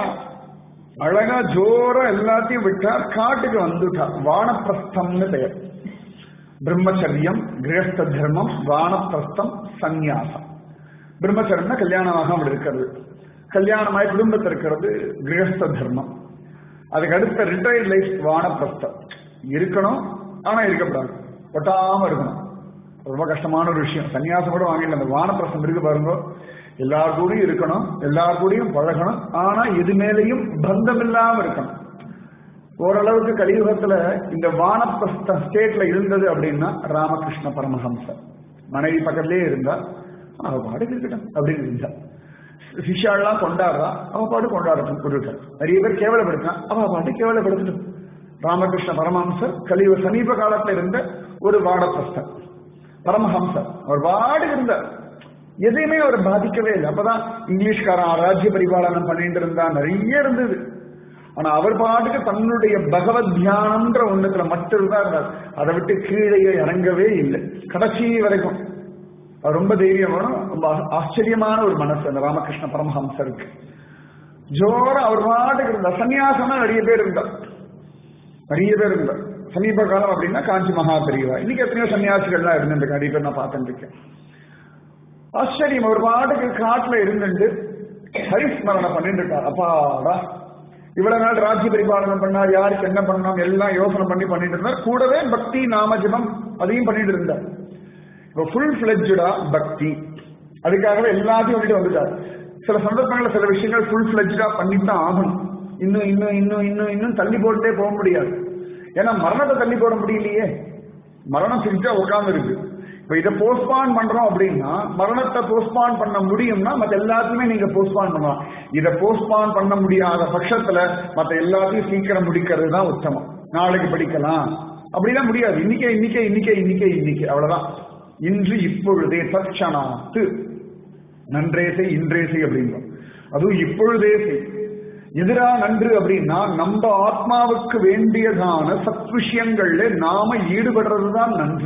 Speaker 1: அழகா ஜோரா எல்லாத்தையும் விட்டார் காட்டுக்கு வந்துட்டார் வானப்பிரஸ்தம்னு பெயர் பிரம்மச்சரியம் கிரகஸ்த தர்மம் வானப்பிரஸ்தம் சந்நியாசம் பிரம்மச்சரியம்னா கல்யாணமாக இருக்கிறது கல்யாணமாய் குடும்பத்தில் இருக்கிறது கிரகஸ்த தர்மம் அதுக்கு அடுத்த ரிட்டையர்ட் லைஃப் வானப்பிரஸ்தம் இருக்கணும் ஆனா இருக்கக்கூடாது ஒட்டாம இருக்கணும் ரொம்ப கஷ்டமான ஒரு விஷயம் சன்னியாசம் கூட வாங்கல அந்த வானப்பிரஸ்தம் இருக்கு பாருங்க எல்லார் கூடயும் இருக்கணும் எல்லார் கூடயும் பழகணும் ஆனா எது மேலேயும் பந்தம் இல்லாம இருக்கணும் ஓரளவுக்கு கலியுகத்துல இந்த வானப்பிரஸ்த ஸ்டேட்ல இருந்தது அப்படின்னா ராமகிருஷ்ண பரமஹம்சர் மனைவி பக்கத்திலே இருந்தா அவ பாட்டுக்கு இருக்கட்டும் அப்படின்னு இருந்தா சிஷாலாம் கொண்டாடுறா அவ பாட்டு கொண்டாடட்டும் குருக்கள் நிறைய பேர் கேவலப்படுத்தினா அவ பாட்டு கேவலப்படுத்தட்டும் ராமகிருஷ்ண பரமஹம்சர் கலியுக சமீப காலத்துல இருந்த ஒரு வானப்பிரஸ்தர் பரமஹம்சர் அவர் பாடு இருந்தார் எதையுமே அவர் பாதிக்கவே இல்லை அப்பதான் இங்கிலீஷ்காரன் ராஜ்ய பரிபாலனம் பண்ணிட்டு இருந்தா நிறைய இருந்தது ஆனா அவர் பாட்டுக்கு தன்னுடைய பகவத் தியானம்ன்ற ஒண்ணுத்துல மட்டும்தான் இருந்தார் அதை விட்டு கீழே இறங்கவே இல்லை கடைசி வரைக்கும் அவர் ரொம்ப தைரியமான ரொம்ப ஆச்சரியமான ஒரு மனசு அந்த ராமகிருஷ்ண பரமஹம்சருக்கு ஜோர அவர் பாட்டுக்கு இருந்தார் சன்னியாசமா நிறைய பேர் இருந்தார் நிறைய பேர் இருந்தார் சமீப காலம் அப்படின்னா காஞ்சி மகா பெரியவா இன்னைக்கு எத்தனையோ சன்னியாசிகள்லாம் இருந்திருக்கு நிறைய பேர் நான் பார்த்துட்டு இருக்கேன் ஆச்சரியம் ஒரு பாட்டுக்கு காட்டுல இருந்துட்டு ஹரிஸ்மரணை பண்ணிட்டு இருக்கார் அப்பாடா இவ்வளவு நாள் ராஜ்ய பரிபாலனம் பண்ணார் யாருக்கு என்ன பண்ணணும் எல்லாம் யோசனை பண்ணி பண்ணிட்டு இருந்தார் கூடவே பக்தி நாமஜபம் அதையும் பண்ணிட்டு இருந்தார் இப்போ ஃபுல் ஃபிளெஜ்டா பக்தி அதுக்காகவே எல்லாத்தையும் வந்துட்டு வந்துட்டார் சில சந்தர்ப்பங்களில் சில விஷயங்கள் ஃபுல் ஃபிளெஜ்டா பண்ணித்தான் ஆகணும் இன்னும் இன்னும் இன்னும் இன்னும் இன்னும் தள்ளி போட்டுட்டே போக முடியாது ஏன்னா மரணத்தை தள்ளி போட முடியலையே மரணம் செஞ்சா உட்கார்ந்து இருக்கு இப்ப இதை போஸ்ட்பான் பண்றோம் அப்படின்னா மரணத்தை போஸ்ட்பான் பண்ண முடியும்னா மத்த எல்லாத்தையுமே நீங்க போஸ்ட்பான் பண்ணலாம் இதை போஸ்ட்பான் பண்ண முடியாத பட்சத்துல மத்த எல்லாத்தையும் சீக்கிரம் முடிக்கிறது தான் உத்தமம் நாளைக்கு படிக்கலாம் அப்படிலாம் முடியாது இன்னைக்கே இன்னைக்கே இன்னைக்கே இன்னைக்கே இன்னைக்கு அவ்வளவுதான் இன்று இப்பொழுதே தற்சனாத்து நன்றே செய் இன்றே செய் அப்படிங்கிறோம் அதுவும் இப்பொழுதே செய் எதிரா நன்று அப்படின்னா நம்ம ஆத்மாவுக்கு வேண்டியதான சத் விஷயங்கள்ல நாம ஈடுபடுறதுதான் நன்று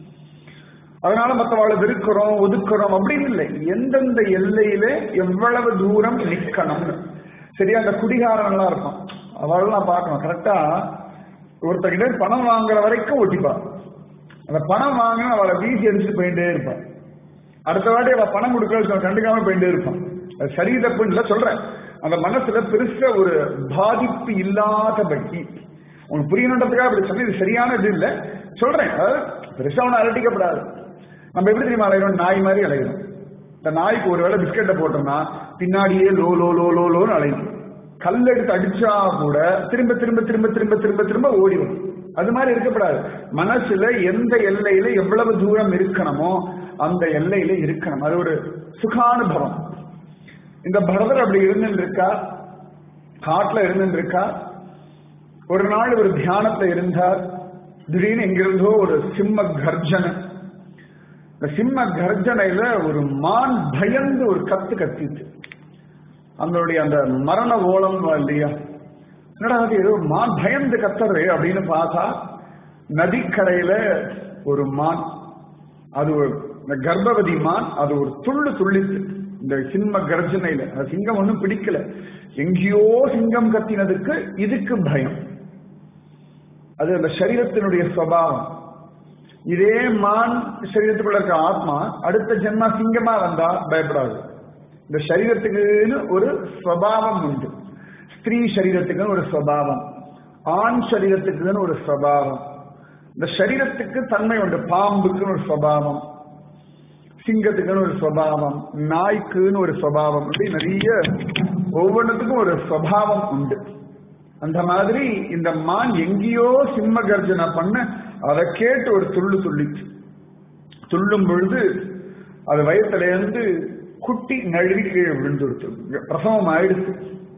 Speaker 1: அதனால மற்றவாளை வெறுக்கிறோம் ஒதுக்குறோம் அப்படின்னு இல்லை எந்தெந்த எல்லையில எவ்வளவு தூரம் நிக்கணும்னு சரியா அந்த குடிகாரன்லாம் இருக்கும் அவளெல்லாம் பார்க்கணும் கரெக்டா ஒருத்தகிட்ட பணம் வாங்குற வரைக்கும் ஒட்டிப்பா அந்த பணம் வாங்கினா அவளை வீசி அடிச்சுட்டு போயிட்டே இருப்பான் அடுத்த வாட்டி அவ பணம் கொடுக்கறது கண்டுக்காம போயிட்டே இருப்பான் அது சரி தப்புன்னு இல்லை சொல்றேன் அந்த மனசுல பெருசா ஒரு பாதிப்பு இல்லாத பக்தி உனக்கு புரியணுன்றதுக்காக அப்படி சொன்ன இது சரியான இது இல்லை சொல்றேன் அதாவது பெருசா ஒன்றும் அலட்டிக்கப்படாது நம்ம எப்படி தெரியுமா அலைகிறோம் நாய் மாதிரி அலைகிறோம் இந்த நாய்க்கு ஒரு வேளை பிஸ்கெட்டை போட்டோம்னா பின்னாடியே லோ லோ லோ லோ லோன்னு அலையும் கல் எடுத்து அடிச்சா கூட திரும்ப திரும்ப திரும்ப திரும்ப திரும்ப திரும்ப ஓடி வரும் அது மாதிரி இருக்கப்படாது மனசுல எந்த எல்லையில எவ்வளவு தூரம் இருக்கணுமோ அந்த எல்லையில இருக்கணும் அது ஒரு சுகானுபவம் இந்த பரதர் அப்படி இருந்துட்டு இருக்கா காட்டுல இருந்துட்டு இருக்கா ஒரு நாள் ஒரு தியானத்துல இருந்தார் திடீர்னு எங்கிருந்தோ ஒரு சிம்ம கர்ஜனை இந்த சிம்ம கர்ஜனையில ஒரு மான் பயந்து ஒரு கத்து கத்திச்சு அதனுடைய அந்த மரண ஓலம் இல்லையா என்னடா அது ஏதோ மான் பயந்து கத்துறது அப்படின்னு பார்த்தா நதிக்கரையில ஒரு மான் அது ஒரு இந்த கர்ப்பவதி மான் அது ஒரு துள்ளு துள்ளிச்சு இந்த சிம்ம கர்ஜனையில அது சிங்கம் ஒன்றும் பிடிக்கல எங்கேயோ சிங்கம் கத்தினதுக்கு இதுக்கு பயம் அது அந்த சரீரத்தினுடைய சுவாவம் இதே மான் சரீரத்துக்குள்ள இருக்க ஆத்மா அடுத்த ஜென்மா சிங்கமா வந்தா பயப்படாது இந்த சரீரத்துக்குன்னு ஒரு ஸ்வபாவம் உண்டு ஸ்திரீ சரீரத்துக்குன்னு ஒரு ஸ்வபாவம் ஆண் சரீரத்துக்குன்னு ஒரு ஸ்வபாவம் இந்த சரீரத்துக்கு தன்மை உண்டு பாம்புக்குன்னு ஒரு ஸ்வபாவம் சிங்கத்துக்குன்னு ஒரு ஸ்வபாவம் நாய்க்குன்னு ஒரு ஸ்வபாவம் அப்படி நிறைய ஒவ்வொன்றுத்துக்கும் ஒரு ஸ்வபாவம் உண்டு அந்த மாதிரி இந்த மான் எங்கேயோ சிம்ம கர்ஜனை பண்ண அதை கேட்டு ஒரு துள்ளு துள்ளிச்சு துள்ளும் பொழுது அது வயத்துல இருந்து குட்டி நழுவி கீழே விழுந்துடுச்சு பிரசவம் ஆயிடுச்சு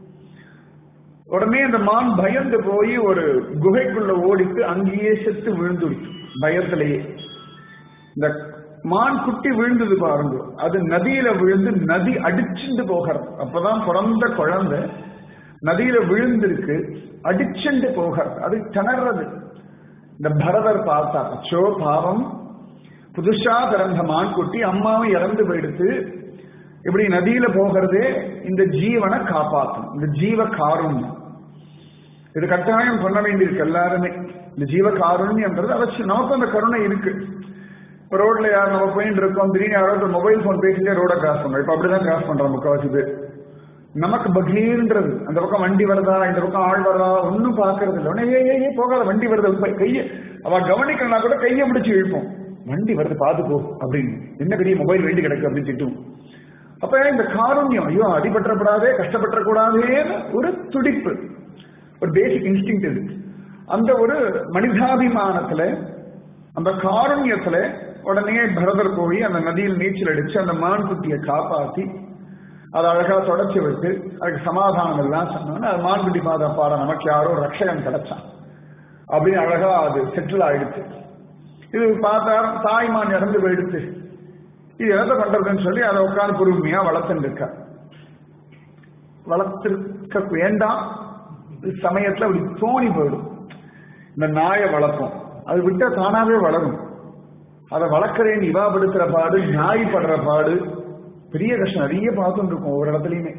Speaker 1: உடனே அந்த மான் பயந்து போய் ஒரு குகைக்குள்ள ஓடிட்டு அங்கேயே செத்து விழுந்துடுச்சு பயத்திலேயே இந்த மான் குட்டி விழுந்தது பாருங்க அது நதியில விழுந்து நதி அடிச்சுண்டு போகிறது அப்பதான் பிறந்த குழந்தை நதியில விழுந்திருக்கு அடிச்சுண்டு போகிறது அது திணறது இந்த பரதர் பார்த்தா அச்சோ பாவம் புதுசா பிறந்த மான்குட்டி அம்மாவும் இறந்து போயிடுத்து இப்படி நதியில போகிறதே இந்த ஜீவனை காப்பாற்றும் இந்த ஜீவ காருண்யம் இது கட்டாயம் பண்ண வேண்டியிருக்கு எல்லாருமே இந்த ஜீவ காருண்யம்ன்றது அவசியம் நமக்கு அந்த கருணை இருக்கு இப்போ ரோட்ல யார் நம்ம போயிட்டு இருக்கோம் திடீர்னு யாராவது மொபைல் போன் பேசிட்டே ரோட கிராஸ் பண்றோம் இப்போ அப்படிதான் கிராஸ் பண்றோம் முக்காவாசி பேர் நமக்கு பக்லீன்றது அந்த பக்கம் வண்டி வருதா இந்த பக்கம் ஆள் வருதா ஒன்னும் பாக்குறது இல்லை உடனே ஏ ஏ போகாத வண்டி வருது கையை அவ கவனிக்கலனா கூட கையை பிடிச்சு இழுப்போம் வண்டி வருது பார்த்துக்கோ அப்படின்னு என்ன பெரிய மொபைல் வேண்டி கிடக்கு அப்படின்னு திட்டும் அப்ப இந்த காருண்யம் ஐயோ அடிபற்றப்படாதே கஷ்டப்பற்றக்கூடாதேன்னு ஒரு துடிப்பு ஒரு பேசிக் இன்ஸ்டிங் இது அந்த ஒரு மனிதாபிமானத்துல அந்த காருண்யத்துல உடனே பரதர் போய் அந்த நதியில் நீச்சல் அடிச்சு அந்த மான் குட்டியை காப்பாத்தி அதை அழகா தொடச்சி விட்டு அதுக்கு சமாதானம் எல்லாம் சொன்னோன்னு அது மான்குட்டி மாதா பாட நமக்கு யாரோ ரட்சகன் கிடைச்சான் அப்படின்னு அழகா அது செட்டில் ஆயிடுச்சு இது பார்த்தா தாய்மான் இறந்து போயிடுச்சு இது எதை பண்றதுன்னு சொல்லி அதை உட்காந்து பொறுமையா வளர்த்துட்டு இருக்கா வளர்த்திருக்க வேண்டாம் சமயத்துல அப்படி தோணி போயிடும் இந்த நாயை வளர்ப்போம் அது விட்டா தானாவே வளரும் அதை வளர்க்கறேன் இவாபடுத்துற பாடு நாய் படுற பாடு பெரிய கஷ்டம் நிறைய பார்த்துட்டு இருக்கும் ஒவ்வொரு இடத்துலயுமே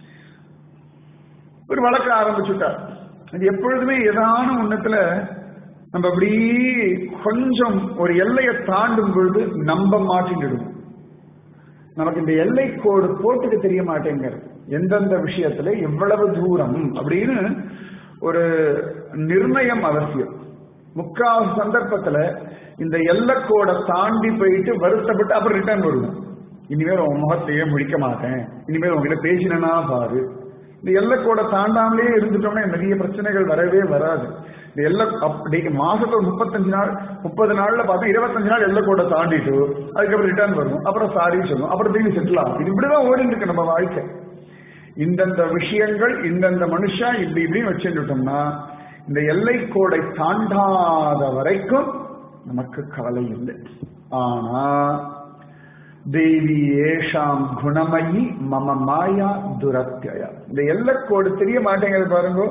Speaker 1: ஒரு வளர்க்க ஆரம்பிச்சுட்டார் அது எப்பொழுதுமே ஏதான ஒண்ணத்துல நம்ம அப்படி கொஞ்சம் ஒரு எல்லையை தாண்டும் பொழுது நம்ப மாட்டிடுவோம் நமக்கு இந்த எல்லை கோடு போட்டுக்க தெரிய மாட்டேங்கிறது எந்தெந்த விஷயத்துல எவ்வளவு தூரம் அப்படின்னு ஒரு நிர்ணயம் அவசியம் முக்கால் சந்தர்ப்பத்துல இந்த எல்லைக்கோடை தாண்டி போயிட்டு வருத்தப்பட்டு அப்புறம் ரிட்டர்ன் வருவோம் இனிமேல் உன் முகத்தையே முடிக்க மாட்டேன் இனிமேல் உங்ககிட்ட பேசினா பாரு இந்த எல்லைக்கோடை தாண்டாமலே இருந்துட்டோம்னா நிறைய பிரச்சனைகள் வரவே வராது இந்த எல்லை அப்படி மாசத்துல முப்பத்தஞ்சு நாள் முப்பது நாள்ல பார்த்தா இருபத்தஞ்சு நாள் எல்லைக்கோடை தாண்டிட்டு அதுக்கப்புறம் ரிட்டர்ன் வரும் அப்புறம் சாரி சொல்லும் அப்புறம் திரும்பி செட்டில் ஆகும் இது இப்படிதான் ஓடிட்டு இருக்கு நம்ம வாழ்க்கை இந்தந்த விஷயங்கள் இந்தந்த மனுஷா இப்படி இப்படின்னு வச்சுட்டோம்னா இந்த எல்லை கோடை தாண்டாத வரைக்கும் நமக்கு கவலை இல்லை ஆனா தேவி ஏஷாம் குணமயி மம மாயா துரத்தியா இந்த எல்லைக்கோடு தெரிய மாட்டேங்கிறது பாருங்க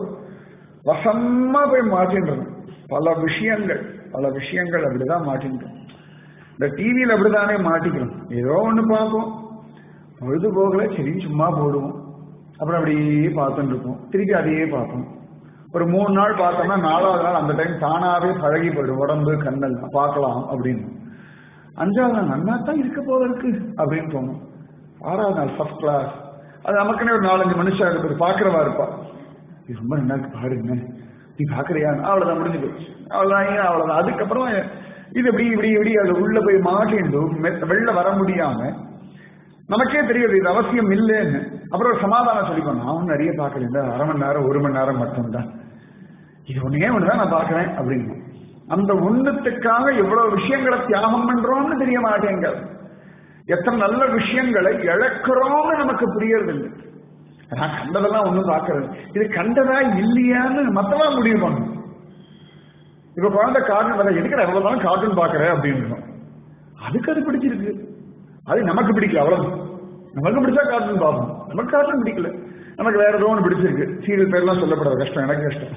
Speaker 1: வசமா போய் மாட்டின்றது பல விஷயங்கள் பல விஷயங்கள் அப்படிதான் மாட்டின்றோம் இந்த டிவியில் அப்படித்தானே மாட்டிக்கிறோம் ஏதோ ஒண்ணு பார்ப்போம் பொழுதுபோகல சரி சும்மா போடுவோம் அப்புறம் அப்படியே பார்த்துட்டு இருப்போம் திருப்பி அதையே பார்ப்போம் ஒரு மூணு நாள் பார்த்தோம்னா நாலாவது நாள் அந்த டைம் தானாவே பழகி போயிடும் உடம்பு கண்ணெல்லாம் பார்க்கலாம் அப்படின்னு அஞ்சாவது நாள் நன்னா தான் இருக்க போல இருக்கு அப்படின்னு தோணும் ஆறாவது நாள் ஃபர்ஸ்ட் கிளாஸ் அது நமக்குன்னே ஒரு நாலஞ்சு மனுஷன் இருக்குது பார்க்கிறவா இருப்பா இது ரொம்ப நல்லா இருக்கு பாரு என்ன நீ பாக்குறியா அவ்வளவுதான் முடிஞ்சு போச்சு அவ்வளவுதான் ஏன் அவ்வளவுதான் அதுக்கப்புறம் இது இப்படி இப்படி இப்படி அது உள்ள போய் மாட்டிண்டு வெளில வர முடியாம நமக்கே தெரியுது இது அவசியம் இல்லைன்னு அப்புறம் ஒரு சமாதானம் சொல்லிக்கணும் நான் நிறைய பார்க்கல அரை மணி நேரம் ஒரு மணி நேரம் மட்டும்தான் இது ஒன்னே ஒண்ணுதான் நான் பார்க்கிறேன் அப்படின்னு அந்த ஒண்ணுத்துக்காக எவ்வளவு விஷயங்களை தியாகம் பண்றோம்னு தெரிய மாட்டேங்க எத்தனை நல்ல விஷயங்களை இழக்கிறோம்னு நமக்கு புரியறதில்லை நான் கண்டதெல்லாம் ஒண்ணும் பார்க்கறது இது கண்டதா இல்லையான்னு மத்தவா முடிவு பண்ணணும் இப்ப குழந்தை கார்ட்டூன் வர எதுக்கு எவ்வளவு நாளும் கார்ட்டூன் பாக்குறேன் அப்படின்னு அதுக்கு அது பிடிச்சிருக்கு அது நமக்கு பிடிக்கல அவ்வளவு நமக்கு பிடிச்சா கார்ட்டூன் பார்ப்போம் நமக்கு கார்ட்டூன் பிடிக்கல நமக்கு வேற ஏதோ ஒன்று பிடிச்சிருக்கு சீரியல் பேர்லாம் சொல்லப்படாது கஷ்டம் எனக்கு கஷ்டம்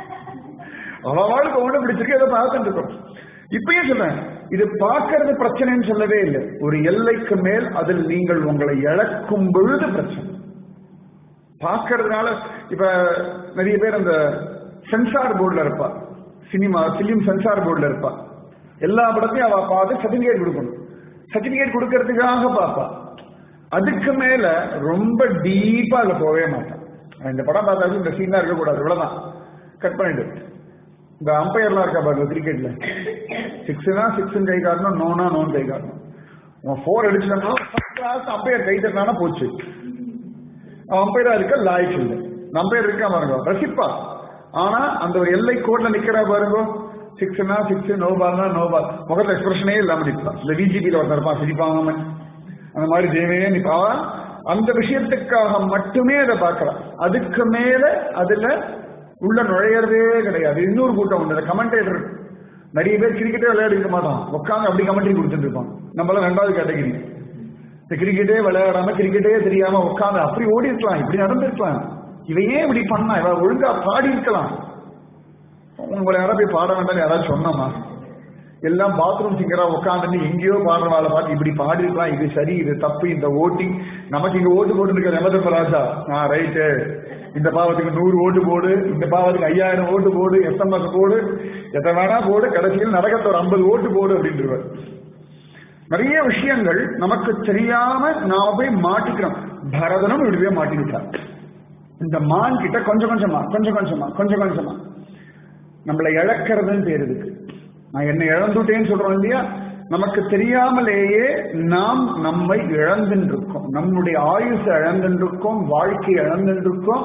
Speaker 1: அவளுக்கு ஒண்ணு பிடிச்சிருக்கு ஏதோ பார்த்துட்டு இருக்கோம் இப்பயும் சொல்றேன் இது பார்க்கறது பிரச்சனைன்னு சொல்லவே இல்லை ஒரு எல்லைக்கு மேல் அதில் நீங்கள் உங்களை இழக்கும் பொழுது பிரச்சனை பார்க்கறதுனால இப்ப நிறைய பேர் அந்த சென்சார் போர்டுல இருப்பா சினிமா பிலிம் சென்சார் போர்டுல இருப்பா எல்லா படத்தையும் அவ பார்த்து சர்டிபிகேட் கொடுக்கணும் சர்டிபிகேட் கொடுக்கறதுக்காக பார்ப்பா அதுக்கு மேல ரொம்ப டீப்பா அதுல போகவே மாட்டான் இந்த படம் பார்த்தாலும் இந்த சீனா இருக்கக்கூடாது இவ்வளவுதான் கட் பண்ணிட்டு இந்த அம்பையர்லாம் இருக்கா பாருங்க கிரிக்கெட்ல சிக்ஸ்னா சிக்ஸ் கை காட்டணும் நோனா நோன் கை காட்டணும் அவன் ஃபோர் அடிச்சிட்டோம்னா கிளாஸ் அம்பையர் கை தட்டினா போச்சு அவன் அம்பையரா இருக்க லாய்க்கு இல்லை அம்பையர் இருக்கா பாருங்க ரசிப்பா ஆனா அந்த ஒரு எல்லை கோட்ல நிக்கிறா பாருங்க சிக்ஸ்னா சிக்ஸ் நோ பால்னா நோ பால் முகத்துல எக்ஸ்பிரஷனே இல்லாம நிற்பான் இந்த விஜிபியில ஒருத்தர் இருப்பான் சிரிப்பாங்க அந்த மாதிரி தேவையே நிற்பாவா அந்த விஷயத்துக்காக மட்டுமே அதை பார்க்கலாம் அதுக்கு மேல அதுல உள்ள நுழையறதே கிடையாது இன்னொரு கூட்டம் உண்டு கமெண்டேட்டர் நிறைய பேர் கிரிக்கெட்டே விளையாடிக்க மாட்டான் உட்காந்து அப்படி கமெண்ட்ரி கொடுத்துட்டு இருப்பான் நம்மளாம் ரெண்டாவது கேட்டகிரி இந்த கிரிக்கெட்டே விளையாடாம கிரிக்கெட்டே தெரியாம உட்காந்து அப்படி ஓடி இருக்கலாம் இப்படி நடந்திருக்கலாம் இவ ஏன் இப்படி பண்ணா இவ ஒழுங்கா பாடி இருக்கலாம் உங்களை யாராவது போய் பாட வேண்டாம் யாராவது சொன்னோமா எல்லாம் பாத்ரூம் சிங்கரா உட்காந்துட்டு எங்கேயோ பாடுறவாளை பார்த்து இப்படி பாடி இருக்கலாம் இது சரி இது தப்பு இந்த ஓட்டிங் நமக்கு இங்க ஓட்டு போட்டு இருக்க யமதர்மராஜா ஆ ரைட்டு இந்த பாவத்துக்கு நூறு ஓட்டு போடு இந்த பாவத்துக்கு ஐயாயிரம் ஓட்டு போடு எஸ்எம்எஸ் போடு எத்தனை வேணா போடு கடைசியில் நடக்கத்த ஒரு ஐம்பது ஓட்டு போடு அப்படின்றவர் நிறைய விஷயங்கள் நமக்கு தெரியாம நாம போய் மாட்டிக்கிறோம் பரதனும் இப்படி போய் மாட்டிக்கிட்டார் இந்த மான் கிட்ட கொஞ்சம் கொஞ்சமா கொஞ்சம் கொஞ்சமா கொஞ்சம் கொஞ்சமா நம்மளை இழக்கிறதுன்னு பேர் இருக்கு நான் என்ன இழந்துட்டேன்னு சொல்றோம் இல்லையா நமக்கு தெரியாமலேயே நாம் நம்மை இழந்துருக்கோம் நம்முடைய ஆயுச இழந்துருக்கோம் வாழ்க்கை இழந்துருக்கோம்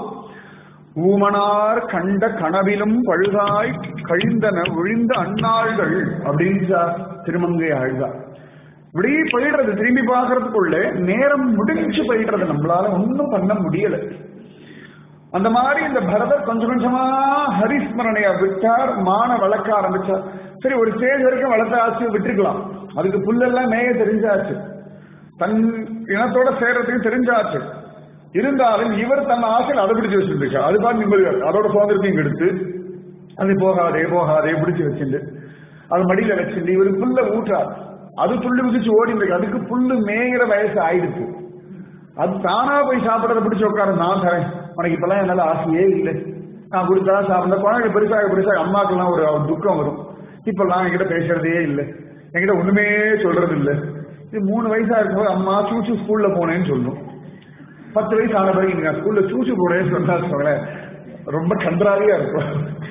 Speaker 1: ஊமனார் கண்ட கனவிலும் பழுதாய் கழிந்தன ஒழிந்த அந்நாள்கள் அப்படின்னு திருமங்கை ஆழ்வார் இப்படி போயிடுறது திரும்பி பார்க்கறதுக்குள்ள நேரம் முடிஞ்சு போயிடுறது நம்மளால ஒன்றும் பண்ண முடியல அந்த மாதிரி இந்த பரதர் கொஞ்சம் கொஞ்சமா ஹரிஸ்மரணைய விட்டார் மான வளர்க்க ஆரம்பிச்சார் சரி ஒரு ஸ்டேஜ் வரைக்கும் வளர்த்த ஆட்சியை விட்டுருக்கலாம் அதுக்கு புல்லெல்லாம் மேய தெரிஞ்சாச்சு தன் இனத்தோட சேர்றதுக்கு தெரிஞ்சாச்சு இருந்தாலும் இவர் தன் ஆசையில் அதை பிடிச்சு வச்சிருந்துச்சு அது பார்த்து நிம்மதி அதோட சுதந்திரத்தையும் எடுத்து அது போகாதே போகாதே பிடிச்சு வச்சுட்டு அது மடியில வச்சுட்டு இவர் புல்ல ஊற்றார் அது புல்லு குதிச்சு ஓடி இருக்கு அதுக்கு புல்லு மேயிற வயசு ஆயிடுச்சு அது தானா போய் சாப்பிடறத பிடிச்சு உட்கார நான் தரேன் உனக்கு இப்பெல்லாம் என்னால ஆசையே இல்லை நான் கொடுத்தா சாப்பிட குழந்தை பெருசாக பெருசாக அம்மாக்கெல்லாம் ஒரு துக்கம் வரும் இப்பெல்லாம் என்கிட்ட பேசுறதே இல்லை என்கிட்ட ஒண்ணுமே சொல்றது இல்லை இது மூணு வயசா இருக்கும்போது அம்மா சூச்சு ஸ்கூல்ல போனேன்னு சொல்லும் பத்து வயசு ஆன பிறகு நான் ஸ்கூல்ல சூச்சு போனேன்னு சொன்னா சொல்றேன் ரொம்ப கன்றாவியா இருக்கும்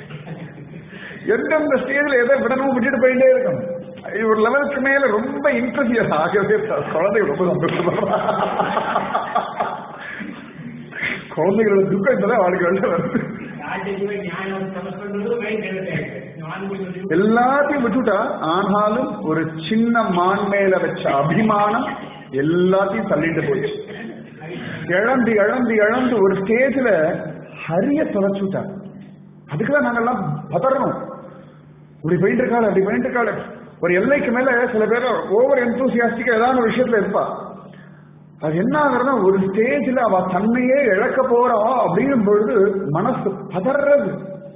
Speaker 1: எந்தெந்த ஸ்டேஜ்ல எதை விடணும் விட்டுட்டு போயிட்டே இருக்கும் ஒரு லெவலுக்கு மேல ரொம்ப இன்ட்ரெஸ்ட் ஆகவே குழந்தை ரொம்ப சந்தோஷப்படுறா குழந்தைகளோட துக்கம் இப்பதான் வாழ்க்கை வெளில வருது எல்லாத்தையும் விட்டுட்டா ஆனாலும் ஒரு சின்ன மான் மேல வச்ச அபிமானம் எல்லாத்தையும் தள்ளிட்டு போச்சு இழந்து இழந்து இழந்து ஒரு ஸ்டேஜ்ல ஹரிய தொலைச்சுட்டா அதுக்குதான் நாங்கெல்லாம் பதறணும் இப்படி போயிட்டு இருக்காரு அப்படி போயிட்டு இருக்காரு ஒரு எல்லைக்கு மேல சில பேர் ஓவர் எந்தூசியாஸ்டிக்கா ஏதாவது ஒரு விஷயத்துல இருப்பா அது என்ன ஆகுறதுன்னா ஒரு ஸ்டேஜ்ல அவ தன்னையே இழக்க போறா அப்படிங்கும் பொழுது மனசு பதறது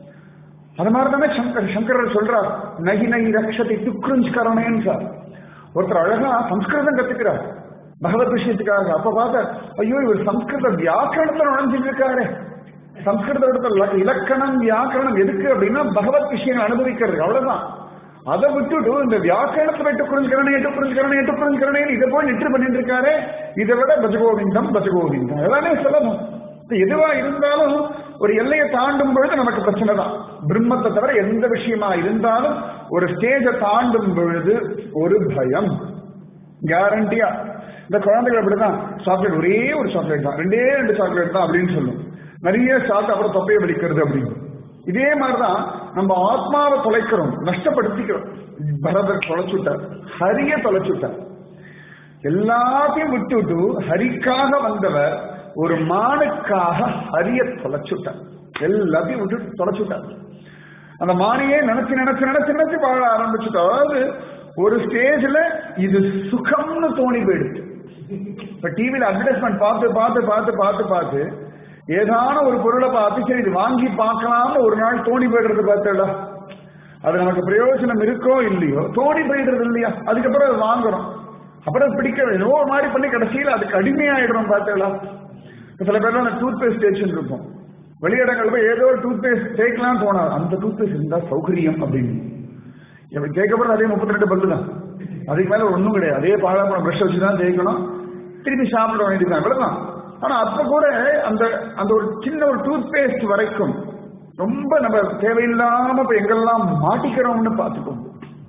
Speaker 1: அது மாதிரி தானே சங்கர் சங்கரர் சொல்றார் நகி நகி ரக்ஷத்தை துக்குறிஞ்சு கரணேன்னு சார் ஒருத்தர் அழகா சம்ஸ்கிருதம் கத்துக்கிறார் பகவத் விஷயத்துக்காக அப்ப பார்த்த ஐயோ இவர் சம்ஸ்கிருத வியாக்கரணத்துல நுழைஞ்சிட்டு இருக்காரு சம்ஸ்கிருத இலக்கணம் வியாக்கரணம் எதுக்கு அப்படின்னா பகவத் விஷயங்கள் அனுபவிக்கிறது அவ்வளவுதான் அதை விட்டுட்டு இந்த வியாக்கரணத்தை எட்டு புரிஞ்சுக்கிறனே எட்டு புரிஞ்சுக்கிறனே எட்டு புரிஞ்சுக்கிறனே இதை போய் நிற்று பண்ணிட்டு இருக்காரு இதை விட பஜகோவிந்தம் பஜகோவிந்தம் எல்லாமே சொல்லணும் எதுவா இருந்தாலும் ஒரு எல்லையை தாண்டும் பொழுது நமக்கு பிரச்சனை தான் பிரம்மத்தை தவிர எந்த விஷயமா இருந்தாலும் ஒரு ஸ்டேஜை தாண்டும் பொழுது ஒரு பயம் கேரண்டியா இந்த குழந்தைகள் அப்படிதான் சாக்லேட் ஒரே ஒரு சாக்லேட் தான் ரெண்டே ரெண்டு சாக்லேட் தான் அப்படின்னு சொல்லும் நிறைய சாப்பிட்டு அப்புறம் தொப்பையை வலிக்கிறது அப்படின்னு இதே மாதிரிதான் நம்ம ஆத்மாவை தொலைக்கிறோம் நஷ்டப்படுத்திக்கிறோம் பரதர் தொலைச்சுட்டார் ஹரிய தொலைச்சுட்டார் எல்லாத்தையும் விட்டுட்டு ஹரிக்காக வந்தவர் ஒரு மானுக்காக ஹரிய தொலைச்சுட்டார் எல்லாத்தையும் விட்டு தொலைச்சுட்டார் அந்த மானியே நினைச்சு நினைச்சு நினைச்சு நினைச்சு வாழ ஆரம்பிச்சுட்டு அதாவது ஒரு ஸ்டேஜ்ல இது சுகம்னு தோணி போயிடுச்சு இப்ப டிவியில அட்வர்டைஸ்மெண்ட் பார்த்து பார்த்து பார்த்து பார்த்து பார்த்து ஏதான ஒரு பொருளை பார்த்து சரி இது வாங்கி பார்க்கலாம்னு ஒரு நாள் தோணி போயிடுறது பார்த்தா அது நமக்கு பிரயோஜனம் இருக்கோ இல்லையோ தோணி போயிடுறது இல்லையா அதுக்கப்புறம் அது வாங்குறோம் அப்புறம் பிடிக்க ஏதோ ஒரு மாதிரி பண்ணி கடைசியில் அதுக்கு அடிமையாயிடுறோம் பார்த்தீங்களா சில பேர்லாம் அந்த டூத் பேஸ்ட் ஸ்டேஷன் இருக்கும் வெளியிடங்கள் போய் ஏதோ ஒரு டூத் பேஸ்ட் தேய்க்கலாம்னு தோணாது அந்த டூத் பேஸ்ட் இருந்தா சௌகரியம் அப்படின்னு இப்ப தேய்க்கப்படுறது அதே முப்பத்தி ரெண்டு பல்லு தான் அதுக்கு மேல ஒண்ணும் கிடையாது அதே பாழாப்பழம் பிரஷ் வச்சு தான் தேய்க்கணும் திருப்பி சாப்பிட வேண்டியதுதான் இவ்வளவுதான் ஆனா அப்ப கூட அந்த அந்த ஒரு சின்ன ஒரு டூத் பேஸ்ட் வரைக்கும் ரொம்ப நம்ம தேவையில்லாம இப்ப எங்கெல்லாம் மாட்டிக்கிறோம்னு பார்த்துக்கோங்க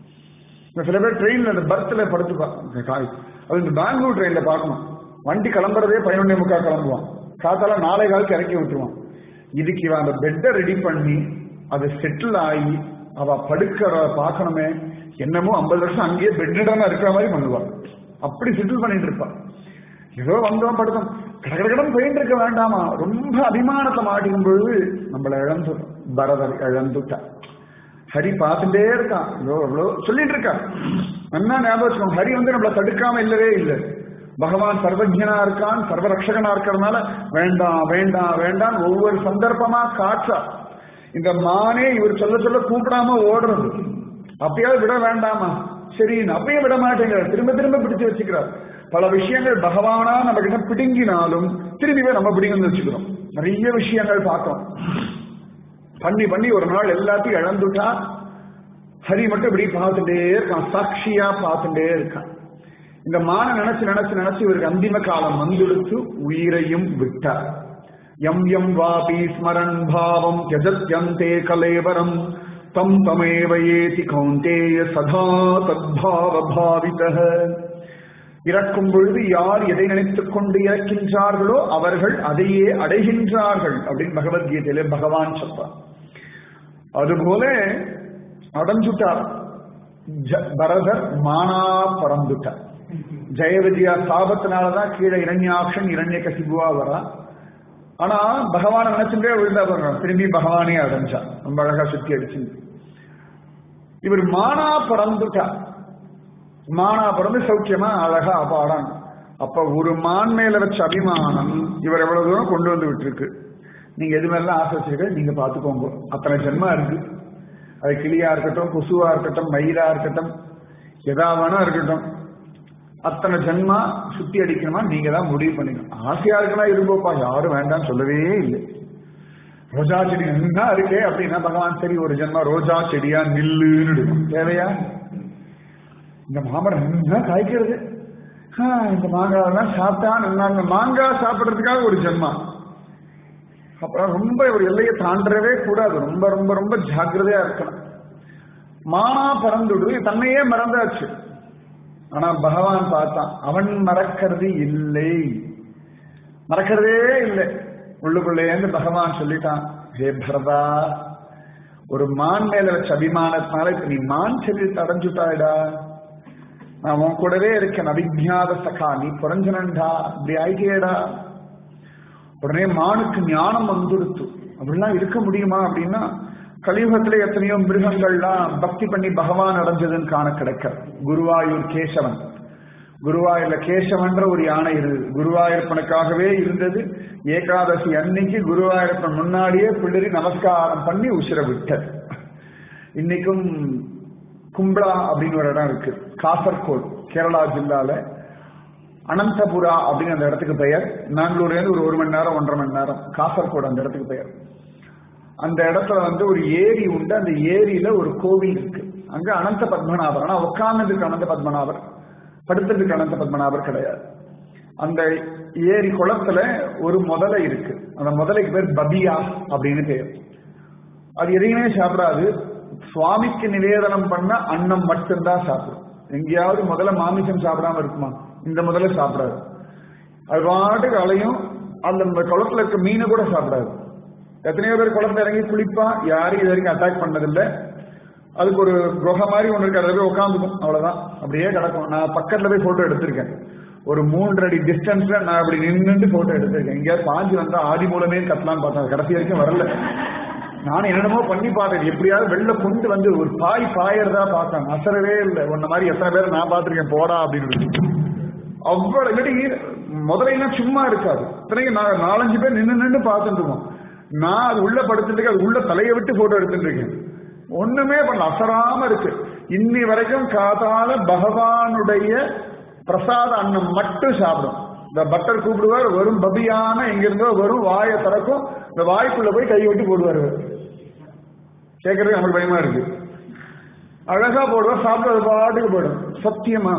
Speaker 1: சில பேர் ட்ரெயின்ல அந்த பர்த்ல படுத்துப்பா அது இந்த பெங்களூர் ட்ரெயின்ல பார்க்கணும் வண்டி கிளம்புறதே பதினொன்னே முக்கா கிளம்புவான் காத்தால நாளை காலத்து இறக்கி விட்டுருவான் இதுக்கு இவன் அந்த பெட்டை ரெடி பண்ணி அது செட்டில் ஆகி அவ படுக்கிற பார்க்கணுமே என்னமோ ஐம்பது வருஷம் அங்கேயே பெட்டிடமா இருக்கிற மாதிரி பண்ணுவான் அப்படி செட்டில் பண்ணிட்டு இருப்பான் ஏதோ வந்தோம் படுத்தோம் கடகடகடம் போயிட்டு இருக்க வேண்டாமா ரொம்ப அபிமானத்தை மாட்டிக்கும் பொழுது நம்மளை இழந்து பரதர் இழந்துட்டா ஹரி பார்த்துட்டே இருக்கான் இவ்வளோ இவ்வளோ சொல்லிட்டு இருக்கான் நல்லா ஞாபகம் வச்சுக்கோங்க ஹரி வந்து நம்மளை தடுக்காம இல்லவே இல்லை பகவான் சர்வஜனா இருக்கான் சர்வரக்ஷகனா இருக்கிறதுனால வேண்டாம் வேண்டாம் வேண்டாம் ஒவ்வொரு சந்தர்ப்பமா காற்றா இந்த மானே இவர் சொல்ல சொல்ல கூப்பிடாம ஓடுறது அப்பயாவது விட வேண்டாமா சரி அப்பயும் விட மாட்டேங்கிறார் திரும்ப திரும்ப பிடிச்சு வச்சுக்கிறார் பல விஷயங்கள் பகவானா நம்ம கிட்ட பிடுங்கினாலும் திரும்பிவே நம்ம பிடிங்கன்னு வச்சுக்கிறோம் நிறைய விஷயங்கள் பார்த்தோம் பண்ணி பண்ணி ஒரு நாள் எல்லாத்தையும் இழந்துட்டா ஹரி மட்டும் இப்படி பார்த்துட்டே இருக்கான் சாட்சியா பார்த்துட்டே இருக்கான் இந்த மான நினைச்சு நினைச்சு நினைச்சு இவருக்கு அந்திம காலம் வந்துடுத்து உயிரையும் விட்டார் எம் எம் வாபி ஸ்மரன் பாவம் யஜத்யந்தே கலேவரம் தம் தமேவ ஏதி கௌந்தேய சதா தத்பாவ பாவிதः இறக்கும் பொழுது யார் எதை நினைத்துக் கொண்டு இறக்கின்றார்களோ அவர்கள் அதையே அடைகின்றார்கள் அப்படின்னு பகவத்கீதையில பகவான் சொல்றார் அதுபோல அடைஞ்சுட்டார் ஜ- பரதர் மானா பறந்துட்டார் ஜெய விஜயா சாபத்தினாலதான் கீழே இரண்யாக்ஷன் இரண்ய கசிபுவா வரா ஆனா பகவானை நினைச்சுட்டே விழுந்தா பாருங்க திரும்பி பகவானே அடைஞ்சான் ரொம்ப அழகா சுத்தி அடிச்சு இவர் மானா பறந்துட்டார் மானா பிறந்து சௌக்கியமா அழகா பாடான் அப்ப ஒரு மான் மேல வச்ச அபிமானம் இவர் எவ்வளவு தூரம் கொண்டு வந்து விட்டுருக்கு நீங்க எது மேலாம் ஆசை வச்சிருக்க நீங்க பாத்துக்கோங்க அத்தனை ஜென்மா இருக்கு அது கிளியா இருக்கட்டும் கொசுவா இருக்கட்டும் மயிலா இருக்கட்டும் எதா வேணா இருக்கட்டும் அத்தனை ஜென்மா சுத்தி அடிக்கணுமா நீங்க தான் முடிவு பண்ணிக்கணும் ஆசையா இருக்கலாம் இருப்போப்பா யாரும் வேண்டாம்னு சொல்லவே இல்லை ரோஜா செடி நின்னா இருக்கே அப்படின்னா பகவான் சரி ஒரு ஜென்மா ரோஜா செடியா நில்லுன்னு இருக்கும். தேவையா இந்த மாமரம் நல்லா காய்க்கிறது ஆ, இந்த மாங்காயெல்லாம் சாப்பிட்டா நல்லா இந்த மாங்காய் சாப்பிடுறதுக்காக ஒரு ஜென்மா அப்புறம் ரொம்ப ஒரு எல்லையை தாண்டவே கூடாது ரொம்ப ரொம்ப ரொம்ப ஜாக்கிரதையா இருக்கணும் மானா பறந்துடு தன்னையே மறந்தாச்சு ஆனா பகவான் பார்த்தான் அவன் மறக்கிறது இல்லை மறக்கிறதே இல்லை உள்ளுக்குள்ளேந்து பகவான் சொல்லிட்டான் ஹே பரதா ஒரு மான் மேல வச்ச அபிமானத்தினால இப்ப நீ மான் சரீரத்தை அடைஞ்சுட்டாயிடா நான் உன் கூடவே இருக்கேன் அபிஜாத சகா நீ புரஞ்சனண்டா இப்படி ஆயிட்டேடா உடனே மானுக்கு ஞானம் வந்துடுத்து அப்படிலாம் இருக்க முடியுமா அப்படின்னா கலியுகத்துல எத்தனையோ மிருகங்கள்லாம் பக்தி பண்ணி பகவான் அடைஞ்சதுன்னு காண கிடைக்க குருவாயூர் கேசவன் குருவாயூர்ல கேசவன்ற ஒரு யானை இருந்தது குருவாயூரப்பனுக்காகவே இருந்தது ஏகாதசி அன்னைக்கு குருவாயூரப்பன் முன்னாடியே பிள்ளரி நமஸ்காரம் பண்ணி உசிர விட்டது இன்னைக்கும் கும்பளா அப்படின்னு ஒரு இடம் இருக்கு காசர்கோட் கேரளா ஜில்லால அனந்தபுரா அப்படின்னு அந்த இடத்துக்கு பெயர் நாங்களூர்ல இருந்து ஒரு ஒரு மணி நேரம் ஒன்றரை மணி நேரம் காசர்கோடு அந்த இடத்துக்கு பெயர் அந்த இடத்துல வந்து ஒரு ஏரி உண்டு அந்த ஏரியில ஒரு கோவில் இருக்கு அங்க அனந்த பத்மநாபர் ஆனா உட்கார்ந்ததுக்கு அனந்த பத்மநாபர் படுத்ததுக்கு அனந்த பத்மநாபர் கிடையாது அந்த ஏரி குளத்துல ஒரு முதலை இருக்கு அந்த முதலைக்கு பேர் பபியா அப்படின்னு பேர் அது எதையுமே சாப்பிடாது சுவாமிக்கு நிவேதனம் பண்ண அன்னம் மட்டும்தான் சாப்பிடும் எங்கேயாவது முதல்ல மாமிசம் சாப்பிடாம இருக்குமா இந்த முதல்ல சாப்பிடாது அது பாட்டுக்கு அலையும் அந்த குளத்துல இருக்க மீனை கூட சாப்பிடாது எத்தனையோ பேர் குளத்துல இறங்கி குளிப்பா யாரும் இது வரைக்கும் அட்டாக் பண்ணதில்லை அதுக்கு ஒரு குகை மாதிரி ஒன்று இருக்கு அதில் போய் உட்காந்துக்கும் அவ்வளவுதான் அப்படியே கிடக்கும் நான் பக்கத்துல போய் போட்டோ எடுத்திருக்கேன் ஒரு மூன்று அடி டிஸ்டன்ஸ்ல நான் அப்படி நின்னுட்டு போட்டோ எடுத்திருக்கேன் எங்கேயாவது பாஞ்சு வந்தா ஆதி மூலமே கட்டலாம்னு பார்த்தேன் கடைசி வரைக்கும் வரல நானும் என்னென்னமோ பண்ணி பார்த்தேன் எப்படியாவது வெளில கொண்டு வந்து ஒரு பாய் பாயறதா பார்த்தேன் அசரவே இல்லை உன்ன மாதிரி எத்தனை பேர் நான் பார்த்திருக்கேன் போடா அப்படின்னு அவ்வளவு இல்லாட்டி முதலையெல்லாம் சும்மா இருக்காது இத்தனைக்கு நான் நாலஞ்சு பேர் நின்று நின்று பார்த்துட்டு இருக்கோம் நான் அது உள்ள படுத்துட்டு அது உள்ள தலையை விட்டு போட்டோ எடுத்துட்டு இருக்கேன் ஒண்ணுமே பண்ண அசராம இருக்கு இன்னி வரைக்கும் காதால பகவானுடைய பிரசாத அன்னம் மட்டும் சாப்பிடும் இந்த பட்டர் கூப்பிடுவார் வெறும் பபியான எங்கிருந்தோ வெறும் வாயை திறக்கும் இந்த வாய்க்குள்ள போய் கை விட்டு போடுவார் இவர். கேட்கறதுக்கு நமக்கு பயமா இருக்கு அழகா போடுவார் சாப்பிட்டு பாட்டுக்கு போயிடும் சத்தியமா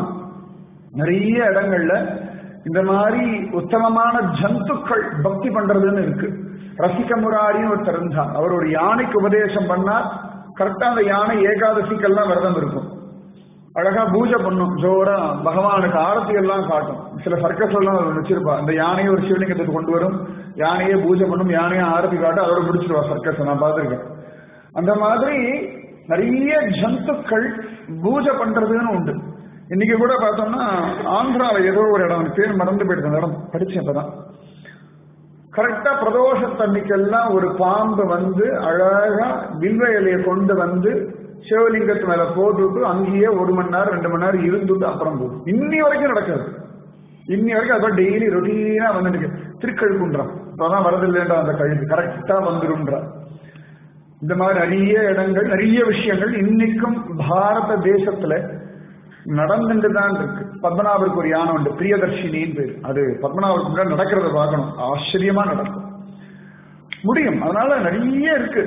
Speaker 1: நிறைய இடங்கள்ல இந்த மாதிரி உத்தமமான ஜந்துக்கள் பக்தி பண்றதுன்னு இருக்கு ரசிக முராரின்னு ஒருத்தர் இருந்தார் அவர் ஒரு யானைக்கு உபதேசம் பண்ணார் கரெக்டா அந்த யானை ஏகாதசிக்கெல்லாம் விரதம் இருக்கும் அழகா பூஜை பண்ணும் ஜோரா பகவானுக்கு ஆரத்தி எல்லாம் காட்டும் சில சர்க்கஸ் எல்லாம் அவர் வச்சிருப்பா இந்த யானையை ஒரு சிவலிங்கத்துக்கு கொண்டு வரும் யானையே பூஜை பண்ணும் யானையை ஆரத்தி காட்டும் அதோட முடிச்சிருவா சர்க்கஸ் நான் பார்த்திருக்கேன் அந்த மாதிரி நிறைய ஜந்துக்கள் பூஜை பண்றதுன்னு உண்டு இன்னைக்கு கூட பார்த்தோம்னா ஆந்திரால ஏதோ ஒரு இடம் எனக்கு பேர் மறந்து போயிடுது அந்த இடம் படிச்சேன் இப்பதான் கரெக்டா பிரதோஷத்தன்னைக்கெல்லாம் ஒரு பாம்பு வந்து அழகா வில்வ இலையை கொண்டு வந்து சிவலிங்கத்து மேல போட்டுட்டு அங்கேயே ஒரு மணி நேரம் ரெண்டு மணி நேரம் இருந்துட்டு அப்புறம் போகும் இன்னி வரைக்கும் நடக்காது இன்னி வரைக்கும் அதான் டெய்லி ரொட்டீனா வந்துட்டு திருக்கழுக்குன்றான் இப்பதான் வரதில்லைன்ற அந்த கழுகு கரெக்டா வந்துரும்ன்ற இந்த மாதிரி நிறைய இடங்கள் நிறைய விஷயங்கள் இன்னைக்கும் பாரத தேசத்துல நடந்துட்டு தான் இருக்கு பத்மநாபருக்கு ஒரு யானை உண்டு பிரியதர்ஷினின்னு பேர் அது பத்மநாபருக்கு முன்னாடி நடக்கிறத பார்க்கணும் ஆச்சரியமா நடக்கும் முடியும் அதனால நிறைய இருக்கு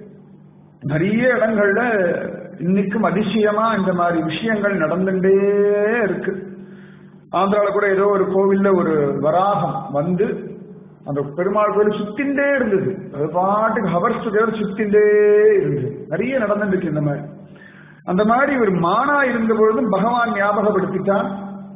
Speaker 1: நிறைய இடங்கள்ல இன்னைக்கும் அதிசயமா இந்த மாதிரி விஷயங்கள் நடந்துட்டே இருக்கு ஆந்திரால கூட ஏதோ ஒரு கோவில்ல ஒரு வராகம் வந்து அந்த பெருமாள் கோயில் சுத்திண்டே இருந்தது அது பாட்டுக்கு ஹவர்ஸ் டுகெதர் சுத்திண்டே இருந்தது நிறைய நடந்துருக்கு இந்த மாதிரி அந்த மாதிரி ஒரு மானா இருந்த பொழுதும் பகவான் ஞாபகப்படுத்திட்டான்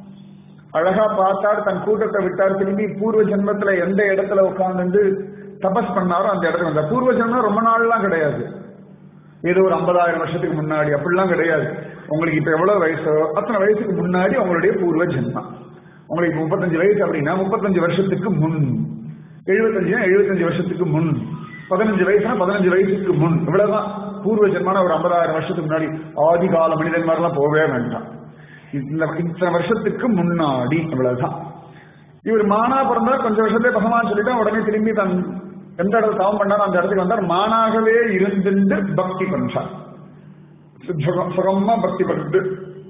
Speaker 1: அழகா பார்த்தார் தன் கூட்டத்தை விட்டார் திரும்பி பூர்வ ஜென்மத்துல எந்த இடத்துல உட்கார்ந்து தபஸ் பண்ணாரோ அந்த இடத்துல வந்தார் பூர்வ ஜென்மம் ரொம்ப நாள்லாம் கிடையாது ஏதோ ஒரு ஐம்பதாயிரம் வருஷத்துக்கு முன்னாடி அப்படிலாம் கிடையாது உங்களுக்கு இப்ப எவ்வளவு வயசோ அத்தனை வயசுக்கு முன்னாடி உங்களுடைய பூர்வ ஜென்மம் உங்களுக்கு இப்ப முப்பத்தஞ்சு வயசு அப்படின்னா முப்பத்தஞ்சு வருஷத்துக்கு முன் எழுபத்தஞ்சு எழுபத்தஞ்சு வருஷத்துக்கு முன் பதினஞ்சு வயசுனா பதினஞ்சு வயசுக்கு முன் இவ்வளவுதான் பூர்வ ஜென்மான ஒரு ஐம்பதாயிரம் வருஷத்துக்கு முன்னாடி ஆதி கால மனிதன் மாதிரிலாம் போகவே வேண்டாம் இந்த இத்தனை வருஷத்துக்கு முன்னாடி இவ்வளவுதான் இவர் மானா பிறந்தா கொஞ்சம் வருஷத்துல பகவான் சொல்லிட்டா உடனே திரும்பி தன் எந்த இடத்துல தவம் பண்ணாரோ அந்த இடத்துக்கு வந்தார் மானாகவே இருந்துட்டு பக்தி பண்றார் சுகம் சுகமா பக்தி பண்ணிட்டு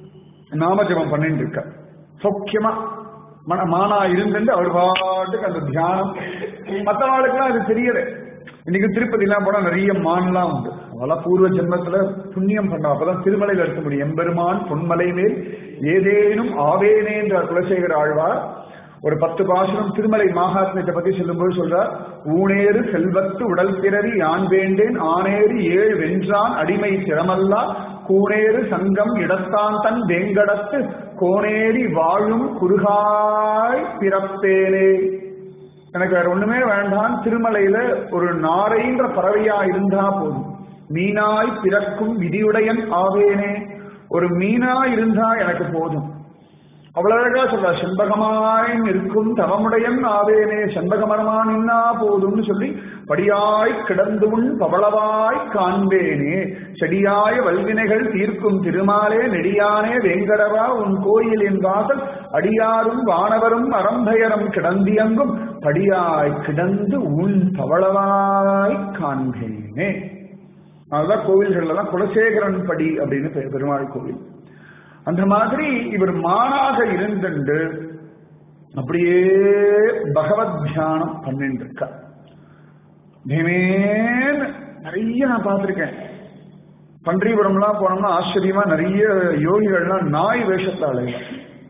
Speaker 1: நாமஜபம் பண்ணிட்டு இருக்க சௌக்கியமா மன மானா இருந்துட்டு அவர் பாட்டுக்கு அந்த தியானம் மற்றவாளுக்கெல்லாம் அது தெரியல இன்னைக்கு திருப்பதி எல்லாம் போனா நிறைய மான்லாம் உண்டு அதெல்லாம் பூர்வ ஜென்மத்துல புண்ணியம் பண்ணா அப்பதான் திருமலையில இருக்க முடியும் எம்பெருமான் பொன்மலை மேல் ஏதேனும் ஆவேனே என்றார் குலசேகர ஆழ்வார் ஒரு பத்து பாசனம் திருமலை மாகாத்மியத்தை பத்தி சொல்லும்போது சொல்றார் ஊனேறு செல்வத்து உடல் பிறவி யான் வேண்டேன் ஆனேறு ஏழ் வென்றான் அடிமை திறமல்லா கூனேறு சங்கம் இடத்தான் தன் வேங்கடத்து கோனேரி வாழும் குறுகாய் பிறப்பேனே எனக்கு வேற ஒண்ணுமே வேண்டாம் திருமலையில ஒரு நாரைன்ற பறவையா இருந்தா போதும் மீனாய் பிறக்கும் விதியுடையன் ஆவேனே ஒரு மீனா இருந்தா எனக்கு போதும் அவ்வளவு அழகா சொல்ற செண்பகமாய் நிற்கும் தவமுடையன் ஆவேனே செண்பகமரமா நின்னா போதும்னு சொல்லி படியாய் கிடந்து உன் பவளவாய் காண்பேனே செடியாய வல்வினைகள் தீர்க்கும் திருமாலே நெடியானே வேங்கடவா உன் கோயிலின் வாசல் அடியாரும் வானவரும் அறம்பயரம் கிடந்தியங்கும் படியாய் கிடந்து உன் பவளவாய் காண்பேனே அதுதான் கோவில்கள்ல தான் குலசேகரன் படி அப்படின்னு பெ- பெருமாள் கோவில் அந்த மாதிரி இவர் மானாக இருந்துண்டு அப்படியே பகவத் தியானம் பண்ணிட்டு இருக்கார் தினேன்னு நிறைய நான் பார்த்திருக்கேன் பன்றிபுரம்லாம் போனோம்னா ஆச்சரியமா நிறைய யோகிகள்லாம் நாய் வேஷத்துல அலையலாம்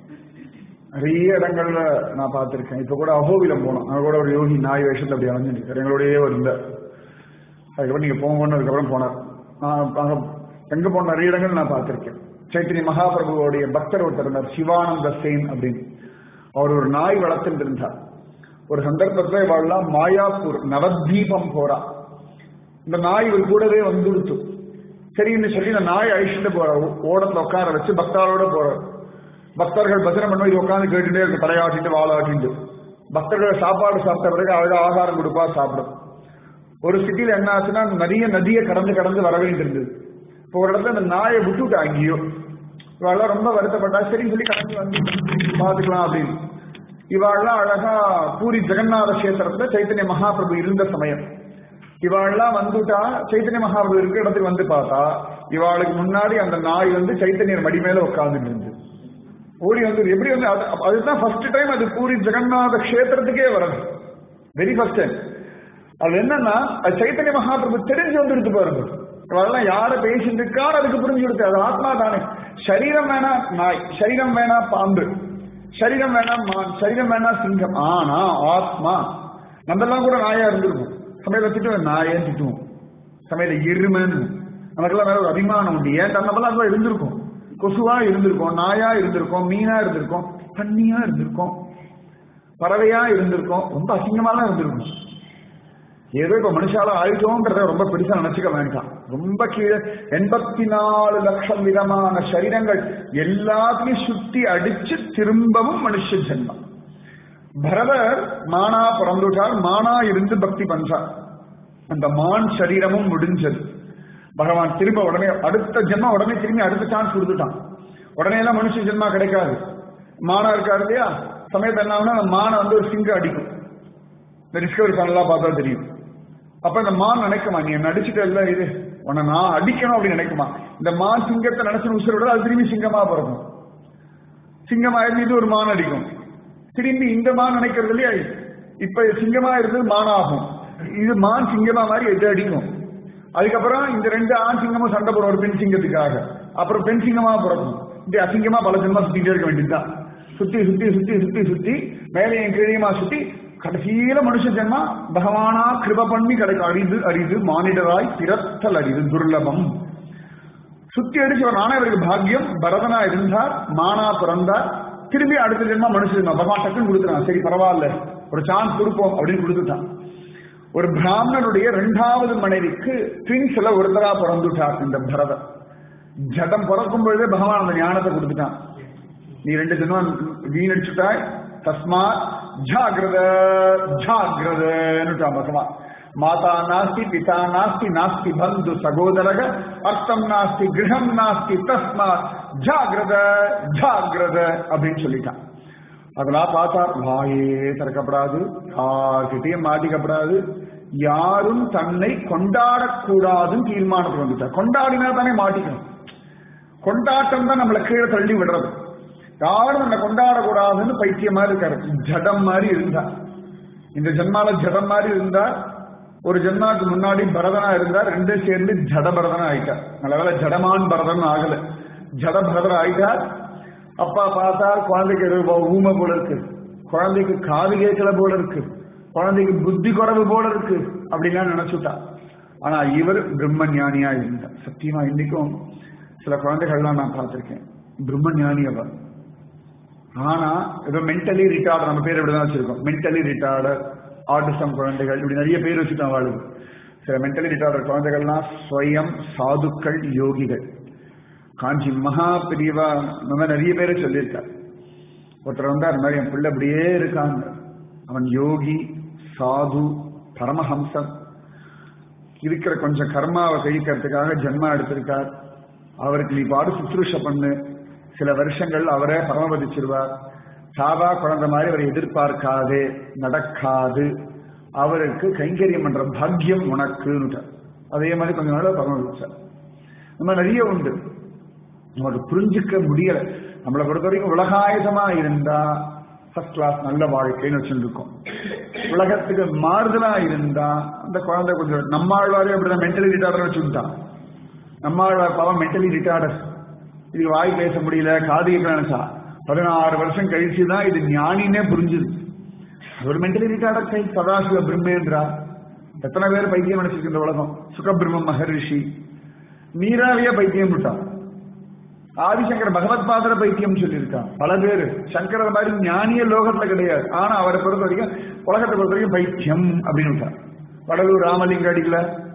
Speaker 1: நிறைய இடங்கள்ல நான் பார்த்திருக்கேன் இப்ப கூட அகோவிலம் போனோம் அங்க கூட ஒரு யோகி நாய் வேஷத்துல அப்படி அலைஞ்சிட்டு இருக்காரு எங்களோடயே இருந்தார் அதுக்கப்புறம் நீங்க போங்கன்னு அதுக்கப்புறம் போனார் நான் அங்க எங்க போன நிறைய இடங்கள் நான் பார்த்திருக்கேன் சைத்தன்ய மகாபிரபுவோடைய பக்தர் ஒருத்தர் இருந்தார் சிவானந்த சேன் அப்படின்னு அவர் ஒரு நாய் வளர்த்துட்டு இருந்தார் ஒரு சந்தர்ப்பத்துல இவாள்லாம் மாயாப்பூர் நவத்வீபம் போறா இந்த நாய் இவர் கூடவே வந்துடுத்து சரின்னு சொல்லி இந்த நாய் அழிச்சுட்டு போறார் ஓடத்துல உட்கார வச்சு பக்தாரோட போறார் பக்தர்கள் பஜனை பண்ண இது உட்காந்து கேட்டுட்டே இருக்கு தலையாட்டிட்டு வாழாட்டிட்டு பக்தர்கள் சாப்பாடு சாப்பிட்ட பிறகு அழகா ஆகாரம் கொடுப்பா சாப்பிடும் ஒரு சிட்டில என்ன ஆச்சுன்னா நிறைய நதியை கடந்து கடந்து வர வேண்டியிருந்தது இப்போ ஒரு இடத்துல அந்த நாயை விட்டுட்டா அங்கேயோ இவாள்லாம் ரொம்ப வருத்தப்பட்டா சரின்னு சொல்லி கடந்து வந்து பாத்துக்கலாம் அப்படின்னு இவாள்லாம் அழகா பூரி ஜெகநாத கஷேத்திரத்துல சைத்தன்ய மகாபிரபு இருந்த சமயம் இவாள்லாம் வந்துட்டா சைத்தன்ய மகாபிரபு இருக்கிற இடத்துக்கு வந்து பார்த்தா இவாளுக்கு முன்னாடி அந்த நாய் வந்து சைத்தன்யர் மடி மேல உட்கார்ந்துட்டு இருந்தது ஓடி வந்து எப்படி வந்து அது- அதுதான் ஃபர்ஸ்ட் டைம் அது பூரி ஜெகநாத கஷேத்திரத்துக்கே வருது வெரி ஃபர்ஸ்ட் டைம் அது என்னன்னா அது சைத்தன்ய மகாபிரபு தெரிஞ்சு வந்துடுத்து பாருங்க அதெல்லாம் யார பேசிட்டு இருக்காரு அதுக்கு புரிஞ்சு கொடுத்து அது ஆத்மா தானே சரீரம் வேணா நாய் சரீரம் வேணா பாம்பு சரீரம் வேணா மான் சரீரம் வேணா சிங்கம் ஆனா ஆத்மா நம்மெல்லாம் கூட நாயா இருந்திருக்கும் சமையல திட்டுவோம் நாயேன்னு திட்டுவோம் சமையல எருமைன்னு நமக்கெல்லாம் வேற ஒரு அபிமானம் உண்டு ஏன் நம்மெல்லாம் அதுவா இருந்திருக்கும் கொசுவா இருந்திருக்கோம் நாயா இருந்திருக்கோம் மீனா இருந்திருக்கோம் தண்ணியா இருந்திருக்கோம் பறவையா இருந்திருக்கோம் ரொம்ப அசிங்கமாலாம் இருந்திருக்கும் ஏதோ இப்ப மனுஷால ஆயிட்டோங்கிறத ரொம்ப பெருசா நினைச்சுக்க வேண்டாம் ரொம்ப கீழே எண்பத்தி நாலு லட்சம் விதமான சரீரங்கள் எல்லாத்தையும் சுத்தி அடிச்சு திரும்பவும் மனுஷ ஜென்மம் பரதர் மானா பிறந்துட்டார் மானா இருந்து பக்தி பண்றார் அந்த மான் சரீரமும் முடிஞ்சது பகவான் திரும்ப உடனே அடுத்த ஜென்மா உடனே திரும்பி அடுத்த சான்ஸ் கொடுத்துட்டான் உடனே எல்லாம் மனுஷ ஜென்மா கிடைக்காது மானா இருக்காரு இல்லையா சமயத்தை என்ன ஆகும்னா, அந்த மானை வந்து ஒரு சிங்கம் அடிக்கும் இந்த டிஸ்கவரி சேனல்லாம் பார்த்தா தெரியும் அப்ப இந்த மான் நினைக்குமா நீ என்ன அடிச்சுட்டு இல்ல இது உன்னை நான் அடிக்கணும் அப்படின்னு நினைக்குமா இந்த மான் சிங்கத்தை நினைச்சு உசுரோட அது திரும்பி சிங்கமா பிறக்கும் சிங்கமா இருந்து இது ஒரு மான் அடிக்கும் திரும்பி இந்த மான் நினைக்கிறது இல்லையா இப்ப சிங்கமா இருந்தது மானாகும் இது மான் சிங்கமா மாதிரி எது அடிக்கும் அதுக்கப்புறம் இந்த ரெண்டு ஆண் சிங்கமும் சண்டை போடும் ஒரு பெண் சிங்கத்துக்காக அப்புறம் பெண் சிங்கமா பிறக்கும் இப்படி அசிங்கமா பல சிங்கமா சுத்திட்டே இருக்க வேண்டியதுதான் சுத்தி சுத்தி சுத்தி சுத்தி சுத்தி மேலையும் கீழையுமா சுத்தி கடைசியில மனுஷ ஜென்மா பகவானா கிருப பண்ணி கிடைக்கும் அரிது அரிது மானிடராய் பிறத்தல் அரிது துர்லபம் சுத்தி அடிச்சு நானே இவருக்கு பாக்கியம் பரதனா இருந்தார் மானா பிறந்தார் திரும்பி அடுத்த ஜென்மா மனுஷ ஜென்மா பகவான் டக்குன்னு கொடுத்துறான் சரி பரவாயில்ல ஒரு சான்ஸ் கொடுப்போம் அப்படின்னு கொடுத்துட்டான் ஒரு பிராமணனுடைய இரண்டாவது மனைவிக்கு ட்வின்ஸ்ல ஒருத்தரா பிறந்துட்டார் இந்த பரதன் ஜடம் பிறக்கும் பொழுதே பகவான் அந்த ஞானத்தை கொடுத்துட்டான் நீ ரெண்டு ஜென்மம் வீணடிச்சுட்டாய் தஸ்மா ஜாகிரத ஜாகிரதன்னுட்டான் பகவான் மாதா நாஸ்தி பிதா நாஸ்தி நாஸ்தி பந்து சகோதரக அர்த்தம் நாஸ்தி கிரகம் நாஸ்தி தஸ்மா ஜாகிரத ஜாகிரத அப்படின்னு சொல்லிட்டான் அதெல்லாம் பார்த்தா வாயே திறக்கப்படாது யார்கிட்டயும் மாட்டிக்கப்படாது யாரும் தன்னை கொண்டாடக்கூடாதுன்னு தீர்மானத்துக்கு வந்துட்டார் கொண்டாடினா தானே மாட்டிக்கணும் கொண்டாட்டம் தான் நம்மளை கீழே தள்ளி விடுறது யாரும் நம்மளை கொண்டாடக்கூடாதுன்னு பைத்தியம் மாதிரி இருக்காரு ஜடம் மாதிரி இருந்தா இந்த ஜென்மால ஜடம் மாதிரி இருந்தா ஒரு ஜென்மாக்கு முன்னாடி பரதனா இருந்தா ரெண்டு சேர்ந்து ஜட பரதனா ஆயிட்டார் நல்ல வேளை ஜடமான் பரதன் ஆகல ஜட பரதன் ஆயிட்டார் அப்பா பார்த்தா குழந்தைக்கு ஏதோ ஊமை போல இருக்கு குழந்தைக்கு காது கேட்கல போல இருக்கு குழந்தைக்கு புத்தி குறைவு போல இருக்கு அப்படிலாம் நினைச்சுட்டா ஆனா இவர் பிரம்ம ஞானியா இருந்தார் சத்தியமா இன்னைக்கும் சில குழந்தைகள்லாம் நான் பார்த்திருக்கேன் பிரம்ம ஞானி அவர் ஆனா ஏதோ மென்டலி ரிட்டார்ட் நம்ம பேர் இப்படிதான் வச்சிருக்கோம் மென்டலி ரிட்டார்டு ஆட்டிசம் குழந்தைகள் இப்படி நிறைய பேர் வச்சுட்டோம் அவளுக்கு சில மென்டலி ரிட்டார்டு குழந்தைகள்லாம் ஸ்வயம் சாதுக்கள் யோகிகள் காஞ்சி மகா பிரிவா நம்ம நிறைய பேரை சொல்லியிருக்கார் ஒருத்தர் வந்து அது மாதிரி என் பிள்ளை அப்படியே இருக்காங்க அவன் யோகி சாது பரமஹம்சன் இருக்கிற கொஞ்சம் கர்மாவை கழிக்கிறதுக்காக ஜென்மா எடுத்திருக்கார் அவருக்கு நீ பாடு சுற்றுஷ பண்ணு சில வருஷங்கள் அவரே பரமபதிச்சிருவார் சாதா குழந்தை மாதிரி அவரை எதிர்பார்க்காதே நடக்காது அவருக்கு கைங்கரியம் பண்ற பாக்கியம் உனக்குன்னு அதே மாதிரி கொஞ்ச நாள் பரமபதிச்சார் நம்ம நிறைய உண்டு நமக்கு புரிஞ்சுக்க முடியல நம்மளை பொறுத்த வரைக்கும் உலகாயுதமா இருந்தா ஃபர்ஸ்ட் கிளாஸ் நல்ல வாழ்க்கைன்னு வச்சுருக்கோம் உலகத்துக்கு மாறுதலா இருந்தா அந்த குழந்தை கொஞ்சம் நம்மாழ்வாரே அப்படிதான் மென்டலி ரிட்டார்டர் வச்சுட்டான் நம்மாழ்வார் பாவம் மென்டலி ரிட்டார்டர் இதுக்கு வாய் பேச முடியல காது கேட்க நினைச்சா பதினாறு வருஷம் கழிச்சு தான் இது ஞானினே புரிஞ்சுது ஒரு மென்டலி ரிட்டார்டர் கை சதாசிவ பிரம்மேந்திரா எத்தனை பேர் பைத்தியம் நினைச்சிருக்கு இந்த உலகம் சுகபிரம்ம மகரிஷி நீராவியா பைத்தியம் விட்டான் ஆதிசங்கர் பகவத் பாதர பைத்தியம் சொல்லியிருக்கான் பல பேரு சங்கரர் மாதிரி ஞானிய லோகத்துல கிடையாது ஆனா அவரை பொறுத்த வரைக்கும் உலகத்தை பொறுத்த வரைக்கும் பைத்தியம் அப்படின்னு விட்டார் வடலூர் ராமலிங்க அடிக்கல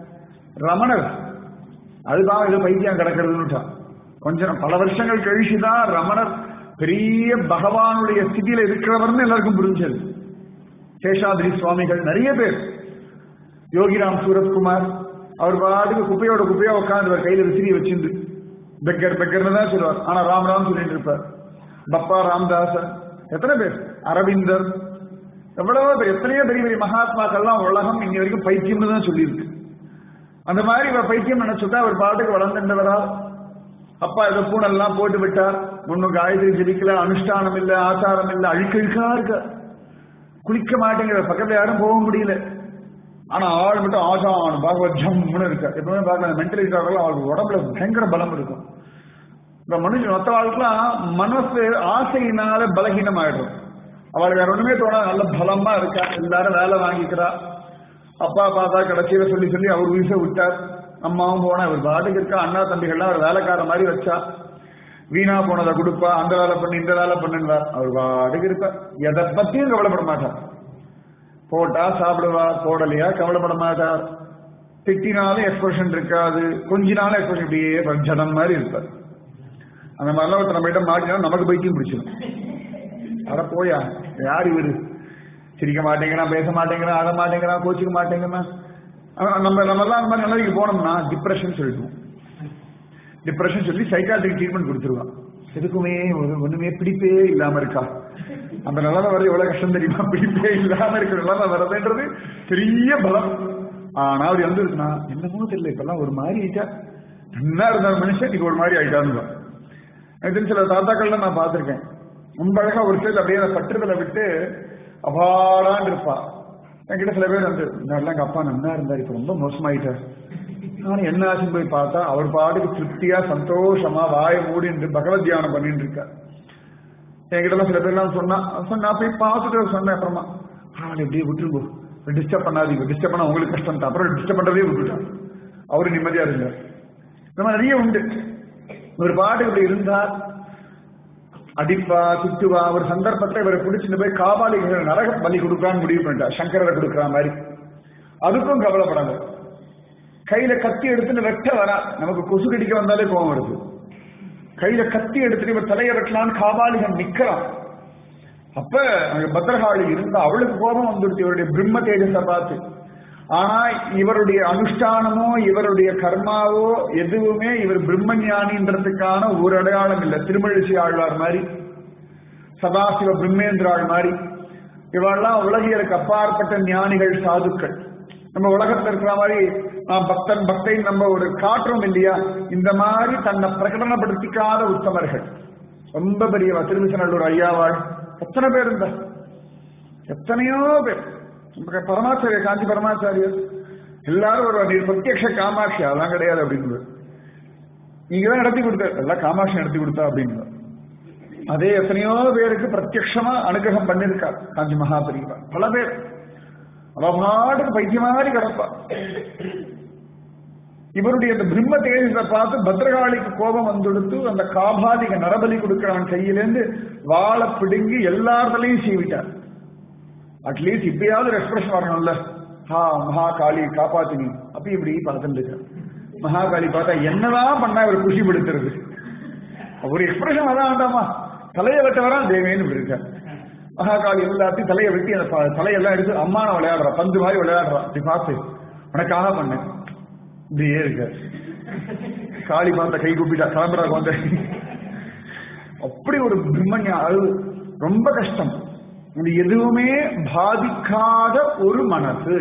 Speaker 1: ரமணர் அதுதான் இது பைத்தியம் கிடக்கிறதுன்னு விட்டான் கொஞ்சம் பல வருஷங்கள் கழிச்சுதான் ரமணர் பெரிய பகவானுடைய ஸ்திதியில இருக்கிறவர்னு எல்லாருக்கும் புரிஞ்சது சேஷாதிரி சுவாமிகள் நிறைய பேர் யோகிராம் சூரத்குமார் அவர் பாட்டுக்கு குப்பையோட குப்பையா உட்காந்து கையில விசிறி வச்சிருந்து பெக்கர் பெக்கர்னு தான் சொல்லுவார் ஆனா ராம் ராம் சொல்லிட்டு இருப்பார் பப்பா ராம்தாசன் எத்தனை பேர் அரவிந்தர் எவ்வளவோ பேர் எத்தனையோ பெரிய பெரிய மகாத்மாக்கள்லாம் உலகம் இன்னி வரைக்கும் பைத்தியம்னு தான் சொல்லியிருக்கு அந்த மாதிரி இவர் பைத்தியம் நினைச்சுட்டா அவர் பாட்டுக்கு வளர்ந்துட்டவரா அப்பா ஏதோ பூனெல்லாம் போட்டு விட்டார் ஒன்னும் காயத்ரி ஜெபிக்கல அனுஷ்டானம் இல்ல ஆச்சாரம் இல்ல அழுக்கழுக்கா இருக்க குளிக்க மாட்டேங்கிற பக்கத்துல யாரும் போக முடியல ஆனா ஆள் மட்டும் ஆசான் பாகவத் ஜம்னு இருக்க எப்பவுமே பார்க்கலாம் மென்டலிட்டி அவளுக்கு உடம்புல பயங்கர பலம் இருக்கும் இந்த மனுஷன் மற்ற வாழ்க்கைலாம் மனசு ஆசையினால பலகீனம் ஆயிடும் அவளுக்கு வேற ஒண்ணுமே தோணாது நல்ல பலமா இருக்கா எல்லாரும் வேலை வாங்கிக்கிறா அப்பா பார்த்தா கடைசியில சொல்லி சொல்லி அவர் வீச விட்டார் அம்மாவும் போனா இவர் பாட்டுக்கு இருக்கா அண்ணா தம்பிகள்லாம் அவர் வேலைக்கார மாதிரி வச்சா வீணா போனதை கொடுப்பா அந்த வேலை பண்ணு இந்த வேலை பண்ணுவார் அவர் பாட்டுக்கு இருப்பார் எதை பத்தியும் கவலைப்பட மாட்டார் போட்டா சாப்பிடுவா போடலையா கவலைப்பட மாட்டார் திட்டினாலும் எக்ஸ்பிரஷன் இருக்காது கொஞ்சினாலும் எக்ஸ்பிரஷன் இப்படியே ஜடம் மாதிரி இருப்பார் அந்த மாதிரிலாம் ஒருத்தர் நம்ம கிட்ட மாட்டினா நமக்கு பைத்தியம் பிடிச்சிடும் அட போயா யார் இவரு சிரிக்க மாட்டேங்கிறான் பேச மாட்டேங்கிறான் அழ மாட்டேங்கிறான் கோச்சிக்க மாட்டேங்கிறான் ஆனா, நம்ம நம்ம எல்லாம் அந்த மாதிரி நிலைக்கு போனோம்னா டிப்ரெஷன் சொல்லிடுவோம் டிப்ரெஷன் சொல்லி சைக்காட்ரிக் ட்ரீட்மெண்ட் கொடுத்துருவான் எதுக்குமே ஒரு ஒண்ணுமே பிடிப்பே இல்லாம இருக்கா அந்த நிலைமை வர எவ்வளவு கஷ்டம் தெரியுமா பிடிப்பே இல்லாம இருக்கிற நிலைமை வர்றதுன்றது பெரிய பலம் ஆனா அப்படி வந்துருக்குன்னா என்னமோ தெரியல இப்பெல்லாம் ஒரு மாதிரி ஆயிட்டா நல்லா இருந்த ஒரு மனுஷன் இன்னைக்கு ஒரு மாதிரி ஆயிட்டான்னு எனக்கு தெரிஞ்ச சில தாத்தாக்கள்லாம் நான் பார்த்திருக்கேன் ரொம்ப அழகா ஒரு ஸ்டேஜ் அப்படியே அந்த பற்றுதலை விட்டு அபாடான்னு இருப்பா என்கிட்ட சில பேர் வந்து நல்லா எங்க அப்பா நல்லா இருந்தார் இப்ப ரொம்ப மோசமாயிட்டார் நான் என்ன ஆச்சுன்னு போய் பார்த்தா அவர் பாட்டுக்கு திருப்தியா சந்தோஷமா வாயை மூடிட்டு பகவத் தியானம் பண்ணிட்டு இருக்கார் என்கிட்ட சில பேர்லாம் சொன்னா சொன்னா நான் போய் பார்த்துட்டு சொன்னேன் அப்புறமா ஆள் எப்படியே விட்டுருங்கோ டிஸ்டர்ப் பண்ணாதீங்க டிஸ்டர்ப் பண்ணா உங்களுக்கு கஷ்டம் தான் அப்புறம் டிஸ்டர்ப் பண்றதே விட்டுட்டான் அவரு நிம்மதியா இருந்தார் இந்த மாதிரி நிறைய உண்டு ஒரு பாட்டு இப்படி இருந்தார் அடிப்பா திட்டுவா ஒரு சந்தர்ப்பத்தை இவரை பிடிச்சிட்டு போய் காபாலிகள் நரக பலி கொடுக்கலான்னு முடிவு பண்ணிட்டா சங்கரரை கொடுக்குற மாதிரி அதுக்கும் கவலைப்படாது கையில கத்தி எடுத்துன்னு வெட்ட வரா நமக்கு கொசு கடிக்க வந்தாலே கோவம் வருது கையில கத்தி எடுத்துட்டு இவர் தலையை வெட்டலான்னு காபாலிகன் நிக்கிறான் அப்ப அங்க பத்ரகாளி இருந்தா அவளுக்கு கோபம் வந்துடுச்சு இவருடைய பிரம்ம தேஜஸை பார்த்து ஆனா இவருடைய அனுஷ்டானமோ இவருடைய கர்மாவோ எதுவுமே இவர் பிரம்ம ஞானின்றதுக்கான ஒரு அடையாளம் இல்லை திருமழிசை ஆழ்வார் மாதிரி சதாசிவ பிரம்மேந்திர ஆள் மாதிரி இவெல்லாம் உலகியலுக்கு அப்பாற்பட்ட ஞானிகள் சாதுக்கள் நம்ம உலகத்துல இருக்கிற மாதிரி நான் பக்தன் பக்தை நம்ம ஒரு காட்டுறோம் இல்லையா இந்த மாதிரி தன்னை பிரகடனப்படுத்திக்காத உத்தமர்கள் ரொம்ப பெரியவா திருவிசநல்லூர் ஐயாவாள் எத்தனை பேர் இருந்தா எத்தனையோ பேர் நம்ம பரமாச்சாரிய காஞ்சி பரமாச்சாரியர் எல்லாரும் ஒரு நீர் பிரத்யக்ஷ காமாட்சி அதெல்லாம் கிடையாது அப்படின்னு நீங்க தான் நடத்தி கொடுத்த எல்லாம் காமாட்சி நடத்தி கொடுத்தா அப்படின்னு அதே எத்தனையோ பேருக்கு பிரத்யக்ஷமா அனுகிரகம் பண்ணிருக்கார் காஞ்சி மகாபரிவா பல பேர் அவ பாட்டுக்கு பைத்திய மாதிரி கிடப்பா இவருடைய அந்த பிரம்ம தேஜத்தை பார்த்து பத்ரகாளிக்கு கோபம் வந்துடுத்து அந்த காபாதிக நரபலி கொடுக்கிறவன் கையிலேருந்து வாழை பிடுங்கி எல்லாத்துலயும் சீவிட்டார் அட்லீஸ்ட் இப்பயாவது எக்ஸ்பிரஷன் வரணும்ல ஹா மகா காளி காப்பாத்தினி அப்படி இப்படி பார்த்துட்டு மகாகாளி பார்த்தா என்னதான் பண்ணா இவர் குஷிப்படுத்துறது ஒரு எக்ஸ்பிரஷன் அதான் வேண்டாமா தலையை வெட்ட வரா தேவேன்னு இப்படி இருக்க மகாகாளி எல்லாத்தையும் தலையை வெட்டி அந்த ப- தலையெல்லாம் எடுத்து அம்மான விளையாடுறா பந்து மாதிரி விளையாடுறா இப்படி பார்த்து உனக்காக பண்ணேன் இப்படியே இருக்க காளி பார்த்த கை கூப்பிட்டா கிளம்புறா வந்து அப்படி ஒரு பிரம்மஞா அது ரொம்ப கஷ்டம் இது எதுவுமே பாதிக்காத ஒரு மனசு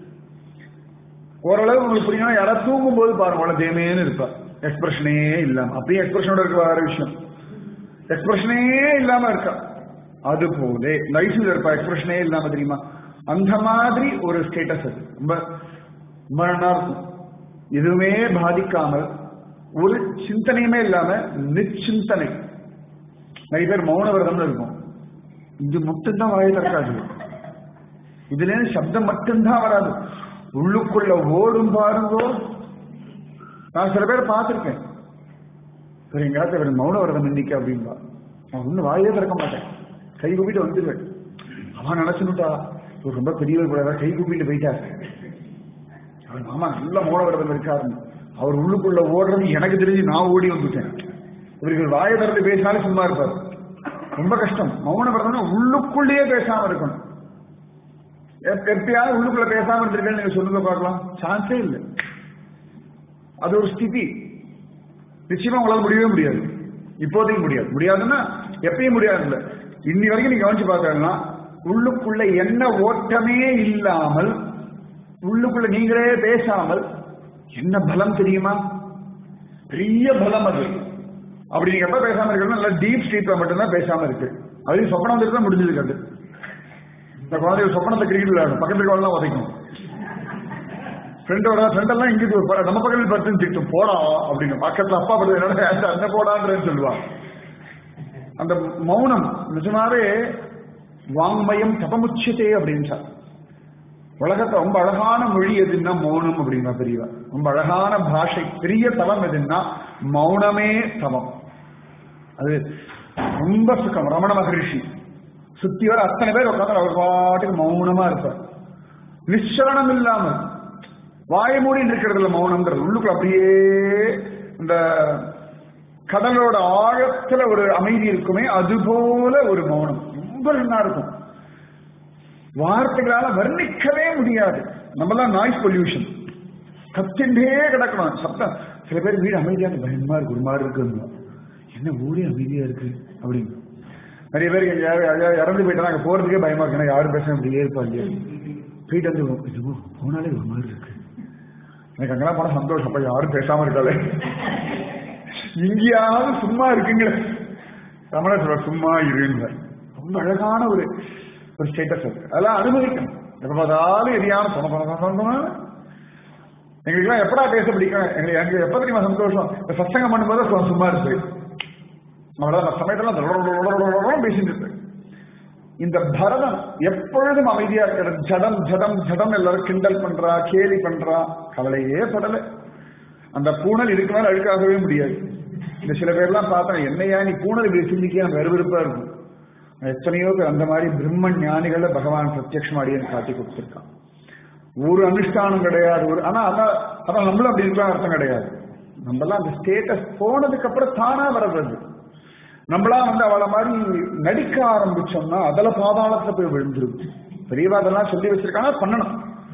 Speaker 1: ஓரளவு உங்களுக்கு புரியும் யாராவது தூங்கும் போது பாருங்க அவ்வளவு தேமேன்னு இருப்பா எக்ஸ்பிரஷனே இல்லாம அப்படியே எக்ஸ்பிரஷனோட இருக்க வேற விஷயம் எக்ஸ்பிரஷனே இல்லாம இருக்கா அது போல லைஃப்ல இருப்பா எக்ஸ்பிரஷனே இல்லாம தெரியுமா அந்த மாதிரி ஒரு ஸ்டேட்டஸ் அது ரொம்ப ரொம்ப நல்லா இருக்கும் எதுவுமே பாதிக்காமல் ஒரு சிந்தனையுமே இல்லாம நிச்சிந்தனை நிறைய பேர் மௌன விரதம்னு இருக்கும் இது மட்டும்தான் வாயை திறக்காது இதுல இருந்து சப்தம் மட்டும்தான் வராது உள்ளுக்குள்ள ஓடும் பாருங்கோ நான் சில பேர் பார்த்திருக்கேன் சரி எங்காவது இவர் மௌன விரதம் இன்னைக்கு அப்படின்பா நான் ஒன்னும் வாயே திறக்க மாட்டேன் கை கூப்பிட்டு வந்துடுவேன் அவன் நினைச்சுட்டா இவர் ரொம்ப பெரியவர் கூட கை கூப்பிட்டு போயிட்டார் அவர் மாமா நல்ல மௌன விரதம் இருக்காருன்னு அவர் உள்ளுக்குள்ள ஓடுறது எனக்கு தெரிஞ்சு நான் ஓடி வந்துட்டேன் இவர்கள் வாயை திறந்து பேசினாலே சும்மா இருப்பார் ரொம்ப கஷ்டம் மௌன விரதம்னா உள்ளுக்குள்ளேயே பேசாம இருக்கணும் எப்- எப்பயாவது உள்ளுக்குள்ள பேசாம இருந்திருக்கேன்னு நீங்க சொல்லுங்க பார்க்கலாம் சான்ஸே இல்லை அது ஒரு ஸ்திதி நிச்சயமா உங்களால முடியவே முடியாது இப்போதைக்கு முடியாது முடியாதுன்னா எப்பயும் முடியாது இல்ல இன்னி வரைக்கும் நீங்க கவனிச்சு பார்த்தீங்கன்னா உள்ளுக்குள்ள என்ன ஓட்டமே இல்லாமல் உள்ளுக்குள்ள நீங்களே பேசாமல் என்ன பலம் தெரியுமா பெரிய பலம் அது அப்படி நீங்க எப்ப பேசாம இருக்கணும் நல்லா டீப் ஸ்லீப்ல மட்டும்தான் பேசாம இருக்கு அது சொப்பனம் வந்துட்டு தான் முடிஞ்சிருக்கு அது இந்த குழந்தைய சொப்பனத்தை கிரிக்கெட் விளையாடும் பக்கத்துல இருக்கவங்களாம் உதைக்கும் ஃப்ரெண்டோட ஃப்ரெண்டெல்லாம் இங்கே நம்ம பக்கத்தில் பார்த்து திட்டும் போடா அப்படின்னு பக்கத்துல அப்பா படுது என்னடா அந்த போடான்றேன்னு சொல்லுவான் அந்த மௌனம் நிஜமாவே வாங்மயம் தபமுச்சதே அப்படின்றார் உலகத்தை ரொம்ப அழகான மொழி எதுன்னா மௌனம் அப்படின்னா பெரியவா ரொம்ப அழகான பாஷை பெரிய தலம் எதுன்னா மௌனமே தவம் அது ரொம்ப சுகம் ரமண மகரிஷி சுத்தி வர அத்தனை பேர் உட்காந்து அவர் பாட்டுக்கு மௌனமா இருப்பார் நிச்சலனம் இல்லாமல் வாய மூடி இருக்கிறதுல மௌனம்ன்றது உள்ளுக்குள்ள அப்படியே இந்த கடலோட ஆழத்துல ஒரு அமைதி இருக்குமே அது போல ஒரு மௌனம் ரொம்ப நல்லா இருக்கும் வார்த்தைகளால வர்ணிக்கவே முடியாது நம்மலாம் நாய்ஸ் பொல்யூஷன் கத்தின்றே கிடக்கணும் சத்தம் சில பேர் வீடு அமைதியா இருக்கு, பயமா இருக்கு ஒரு மாதிரி இருக்குங்க என்ன ஊரே அமைதியா இருக்கு அப்படின்னு நிறைய பேருக்கு எங்கேயாவது யாரையாவது இறந்து போயிட்டா அங்க போறதுக்கே பயமா இருக்கு ஏன்னா யாரும் பேச இப்படியே இருப்பா இல்லையா போயிட்டு வந்து இதுவோ போனாலே ஒரு மாதிரி இருக்கு எனக்கு அங்கெல்லாம் போன சந்தோஷம் அப்ப யாரும் பேசாம இருக்காளே இங்கேயாவது சும்மா இருக்குங்களே ரமண சொல்ற சும்மா இருங்க ரொம்ப அழகான ஒரு ஒரு ஸ்டேட்டஸ் இருக்கு அதெல்லாம் அனுமதிக்கணும் எப்ப பார்த்தாலும் எரியான சொன்ன சொன்ன சொன்ன எங்களுக்குலாம் எப்படா பேச பிடிக்கும் எங்களுக்கு எனக்கு எப்ப தெரியுமா சந்தோஷம் இந்த சத்தங்கம் பண்ணும்போது சும்மா- சும்மா இருக்கு அவ்வளவுதான் அந்த சமயத்துல அந்த லொட லொட லொட லொட லொடன்னு பேசிட்டு இருக்கு இந்த பரதம் எப்பொழுதும் அமைதியா இருக்கிறது ஜடம் ஜடம் ஜடம் எல்லாரும் கிண்டல் பண்றா கேலி பண்றா கவலையே படல அந்த பூனல் இதுக்கு மேல அழுக்காகவே முடியாது இந்த சில பேர்லாம் பார்த்தா என்னையா நீ பூனல் இப்படி சிந்திக்க எனக்கு வெறுவிருப்பா இருக்கும் எத்தனையோ பேர் அந்த மாதிரி பிரம்ம ஞானிகளை பகவான் பிரத்யட்சமாடியன்னு காட்டி கொடுத்திருக்கான் ஒரு அனுஷ்டானம் கிடையாது ஒரு ஆனா அதான் அதான் நம்மளும் அப்படி இருக்கலாம் அர்த்தம் கிடையாது நம்மளாம் அந்த ஸ்டேட்டஸ் போனதுக்கு அப்புறம் தானா வர்றது நம்மளா வந்து அவளை மாதிரி நடிக்க ஆரம்பிச்சோம்னா அதுல பாதாளத்துல போய் விழுந்துரும் பெரியவா அதெல்லாம் சொல்லி வச்சிருக்காங்க பண்ணணும்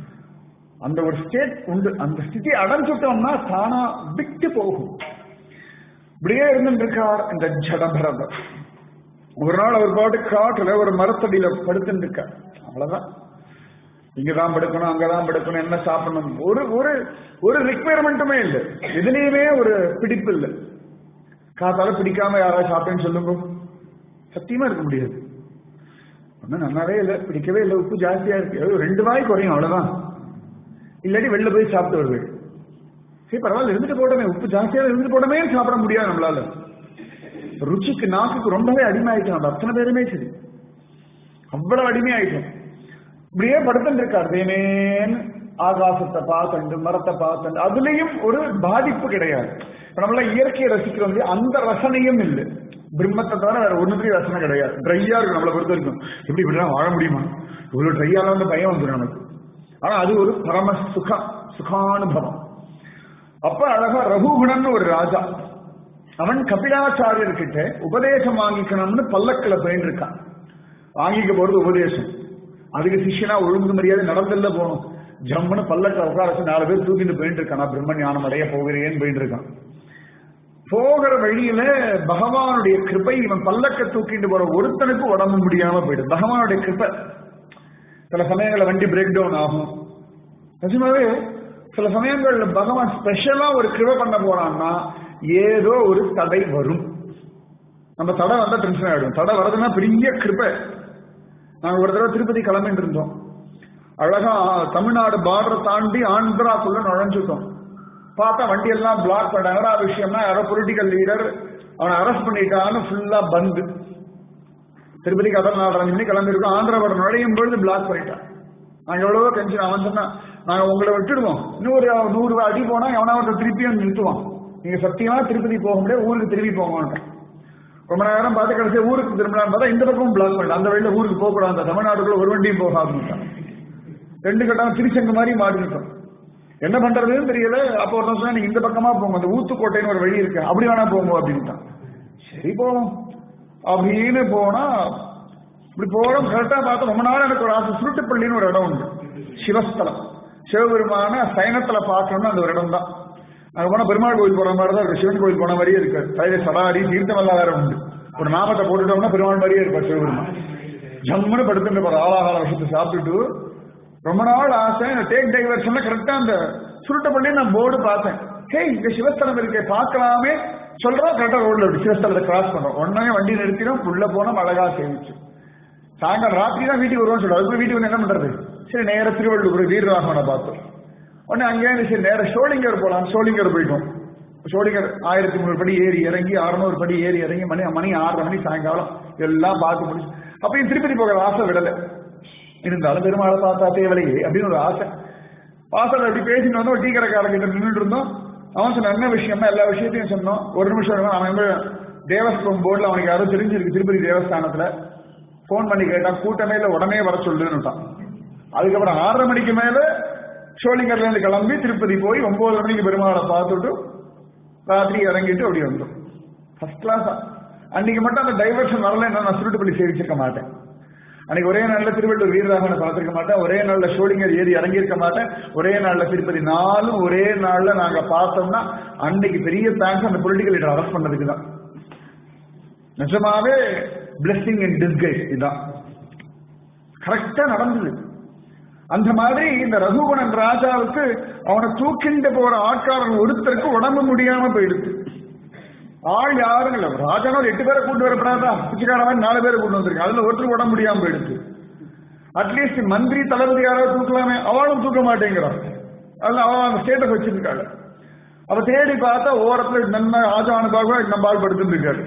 Speaker 1: அந்த ஒரு ஸ்டேட் உண்டு அந்த ஸ்திதி அடைஞ்சுட்டோம்னா தானா விட்டு போகும் இப்படியே இருந்துட்டு இருக்கார் இந்த ஜடபரதர் ஒரு நாள் அவர் பாட்டு காட்டுல ஒரு மரத்தடியில படுத்துட்டு இருக்கார் அவ்வளவுதான் இங்கதான் படுக்கணும் அங்கதான் படுக்கணும் என்ன சாப்பிடணும் ஒரு ஒரு ஒரு ரிக்வயர்மெண்ட்டுமே இல்லை எதுலயுமே ஒரு பிடிப்பு இல்லை காத்தால பிடிக்காம யாராவது சாப்பிட்டேன்னு சொல்லுங்க சத்தியமா இருக்க முடியாது ஒன்னும் நல்லாவே இல்லை பிடிக்கவே இல்லை உப்பு ஜாஸ்தியா இருக்கு ஏதோ ரெண்டு வாய் குறையும் அவ்வளவுதான் இல்லாட்டி வெளில போய் சாப்பிட்டு வருவேன் சரி பரவாயில்ல இருந்துட்டு போட்டோமே உப்பு ஜாஸ்தியா இருந்துட்டு போட்டோமே சாப்பிட முடியாது நம்மளால ருச்சிக்கு நாக்குக்கு ரொம்பவே அடிமை ஆயிட்டோம் நம்ம அத்தனை பேருமே சரி அவ்வளவு அடிமை ஆயிட்டோம் இப்படியே படுத்துட்டு இருக்கார் தேனேன்னு ஆகாசத்தை பார்த்துண்டு மரத்தை பார்த்துண்டு அதுலயும் ஒரு பாதிப்பு கிடையாது இப்ப நம்மளாம் இயற்கையை ரசிக்கிறோம் இல்லையா, அந்த ரசனையும் இல்லை பிரம்மத்தை தவிர வேற ஒண்ணுத்தையும் ரசனை கிடையாது ட்ரையா இருக்கு நம்மளை பொறுத்த வரைக்கும் எப்படி இப்படிலாம் வாழ முடியுமா இவ்வளவு ட்ரையால வந்து பயம் வந்துடும் நமக்கு ஆனா அது ஒரு பரம சுக சுகானுபவம் அப்ப அழகா ரகுகுணன் ஒரு ராஜா அவன் கபிலாச்சாரியர் கிட்ட உபதேசம் வாங்கிக்கணும்னு பல்லக்கில் போயின்னு இருக்கான் வாங்கிக்க போறது உபதேசம் அதுக்கு சிஷ்யனா ஒழுங்கு மரியாதை நடந்தல்ல போகணும் ஜம்முன்னு பல்லக்கில் உட்கார வச்சு நாலு பேர் தூக்கிட்டு போயிட்டு இருக்கான் நான் பிரம்ம ஞானம் அடைய போகிறேன்னு போயிட்டு இருக்கான் போகிற வழியில பகவானுடைய கிருபை இவன் பல்லக்க தூக்கிட்டு போற ஒருத்தனுக்கு உடம்பு முடியாம போயிடுது பகவானுடைய கிருபை சில சமயங்கள்ல வண்டி பிரேக் டவுன் ஆகும் நிஜமாவே சில சமயங்கள்ல பகவான் ஸ்பெஷலா ஒரு கிருபை பண்ண போறான்னா ஏதோ ஒரு தடை வரும் நம்ம தடை வந்தா டென்ஷன் ஆயிடும் தடை வரதுன்னா பெரிய கிருபை நாங்க ஒரு தடவை திருப்பதி கிளம்பிட்டு இருந்தோம் அழகா தமிழ்நாடு பார்டர் தாண்டி ஆந்திராக்குள்ள நுழைஞ்சுட்டோம் பார்த்தா வண்டி எல்லாம் பிளாக் பண்ணாங்க விஷயம்னா யாரோ பொலிட்டிக்கல் லீடர் அவனை அரெஸ்ட் பண்ணிட்டான்னு ஃபுல்லா பந்து திருப்பதிக்கு அதர் நாலரை மணி கிளம்பிருக்கோம் ஆந்திரா வர நுழையும் பொழுது பிளாக் பண்ணிட்டான் நாங்க எவ்வளவோ டென்ஷன் அவன் சொன்னா நாங்க உங்களை விட்டுடுவோம் இன்னொரு நூறு அடி போனா எவனாவது திருப்பியும் நிறுத்துவான் நீங்க சத்தியமா திருப்பதி போக முடியாது ஊருக்கு திரும்பி போங்க ரொம்ப நேரம் பார்த்து கடைசி ஊருக்கு திரும்பலான்னு பார்த்தா இந்த பக்கமும் பிளாக் பண்ணிட்டான் அந்த வழியில ஊருக்கு போக கூடாது அந்த தமிழ்நாட்டுக்குள்ள ஒரு வண்டியும் போக ஆரம்பிச்சான் ரெண்டு கட்டம் திருச்செங்க மாதிரி மாட்டிட்டோம் என்ன பண்றதுன்னு தெரியல அப்போ ஒருத்தன் சொன்னா நீங்க இந்த பக்கமா போங்க அந்த ஊத்துக்கோட்டைன்னு ஒரு வழி இருக்கு அப்படி வேணா போங்க அப்படின்ட்டான் சரி போவோம் அப்படின்னு போனா இப்படி போறோம் கரெக்டா பார்த்தா ரொம்ப நாள் எனக்கு ஒரு ஆசை சுருட்டுப்பள்ளின்னு ஒரு இடம் உண்டு சிவஸ்தலம் சிவபெருமான சயனத்துல பார்க்கணும்னு அந்த ஒரு இடம் தான் அங்க போனா பெருமாள் கோயில் போற மாதிரி தான் இருக்கு சிவன் கோயில் போன மாதிரியே இருக்கு கையில சடாரி தீர்த்தமெல்லாம் வேற உண்டு ஒரு நாமத்தை போட்டுட்டோம்னா பெருமாள் மாதிரியே இருப்பார் சிவபெருமான் ஜம்முன்னு படுத்துட்டு போற ஆளாகால விஷயத்தை சாப்பிட்டுட்டு ரொம்ப நாள் ஆசை இந்த டேக் டைவர்ஷன்ல கரெக்டா அந்த சுருட்டப்பள்ளி நான் போர்டு பார்த்தேன் ஹே இங்க சிவஸ்தலம் இருக்கே பார்க்கலாமே சொல்றோம் கரெக்டா ரோட்ல இருக்கு சிவஸ்தலத்தை கிராஸ் பண்றோம் உடனே வண்டி நிறுத்தினோம் உள்ள போனோம் அழகா சேவிச்சு சாயங்காலம் ராத்திரி தான் வீட்டுக்கு வருவோம்னு சொல்லுவோம் அதுக்கு வீட்டுக்கு வந்து என்ன பண்றது சரி நேர திருவள்ளுவர் வீரராகவனை பார்த்தோம் உடனே அங்கேயே சரி நேர ஷோலிங்கர் போலாம் ஷோலிங்கர் போயிட்டோம் ஷோலிங்கர் ஆயிரத்தி முந்நூறு படி ஏறி இறங்கி அறுநூறு படி ஏறி இறங்கி மணி மணி ஆறரை மணி சாயங்காலம் எல்லாம் பார்த்து முடிச்சு அப்பயும் திருப்பதி போகிற ஆசை விடலை இருந்தாலும் பெருமாளை பார்த்தா தேவலையே அப்படின்னு ஒரு ஆசை வாசல் அப்படி பேசிட்டு வந்தோம் டீ கடைக்காரங்கிட்ட நின்றுட்டு இருந்தோம் அவன் சொன்ன என்ன விஷயமா எல்லா விஷயத்தையும் சொன்னோம் ஒரு நிமிஷம் இருக்கும் அவன் வந்து தேவஸ்தம் போர்டில் அவனுக்கு யாரும் தெரிஞ்சிருக்கு திருப்பதி தேவஸ்தானத்துல ஃபோன் பண்ணி கேட்டான் கூட்டமே இல்லை உடனே வர சொல்லுன்னுட்டான் அதுக்கப்புறம் ஆறரை மணிக்கு மேல ஷோலிங்கர்ல இருந்து கிளம்பி திருப்பதி போய் ஒன்பது மணிக்கு பெருமாளை பார்த்துட்டு ராத்திரி இறங்கிட்டு அப்படி வந்தோம் ஃபர்ஸ்ட் கிளாஸ் அன்னைக்கு மட்டும் அந்த டைவர்ஷன் வரல நான் சுருட்டுப்பள்ளி சேவிச்சிருக்க மாட்டேன் அன்னைக்கு ஒரே நாள்ல திருவள்ளூர் வீரராகவனை பார்த்திருக்க மாட்டேன் ஒரே நாள்ல ஷோலிங்கர் ஏறி இறங்கியிருக்க மாட்டேன் ஒரே நாள்ல திருப்பதி நாலும் ஒரே நாள்ல நாங்க பார்த்தோம்னா அன்னைக்கு பெரிய தேங்க்ஸ் அந்த பொலிட்டிக்கல் லீடர் அரெஸ்ட் பண்ணதுக்கு தான் நிஜமாவே பிளெஸிங் இன் டிஸ்கைஸ் இதுதான் கரெக்டா நடந்தது அந்த மாதிரி இந்த ரகுகுணன் ராஜாவுக்கு அவனை தூக்கிண்டு போற ஆட்காரன் ஒருத்தருக்கு உடம்பு முடியாம போயிடுது ஆள் யாரும் இல்ல ராஜானா ஒரு எட்டு பேரை கூட்டு வரப்படாதா பிச்சைக்காரன் நாலு பேரை கூட்டு வந்திருக்கு அதுல ஒருத்தருக்கு உடம்பு முடியாம போயிடுது அட்லீஸ்ட் மந்திரி தளபதி யாராவது தூக்கலாமே அவளும் தூக்க மாட்டேங்கிறான் அதுல அவன் அந்த ஸ்டேட்டஸ் வச்சிருக்காள் அவ தேடி பார்த்தா ஓரத்துல நன்மை ஆஜானுபாக நம்ம ஆள் படுத்துட்டு இருக்காரு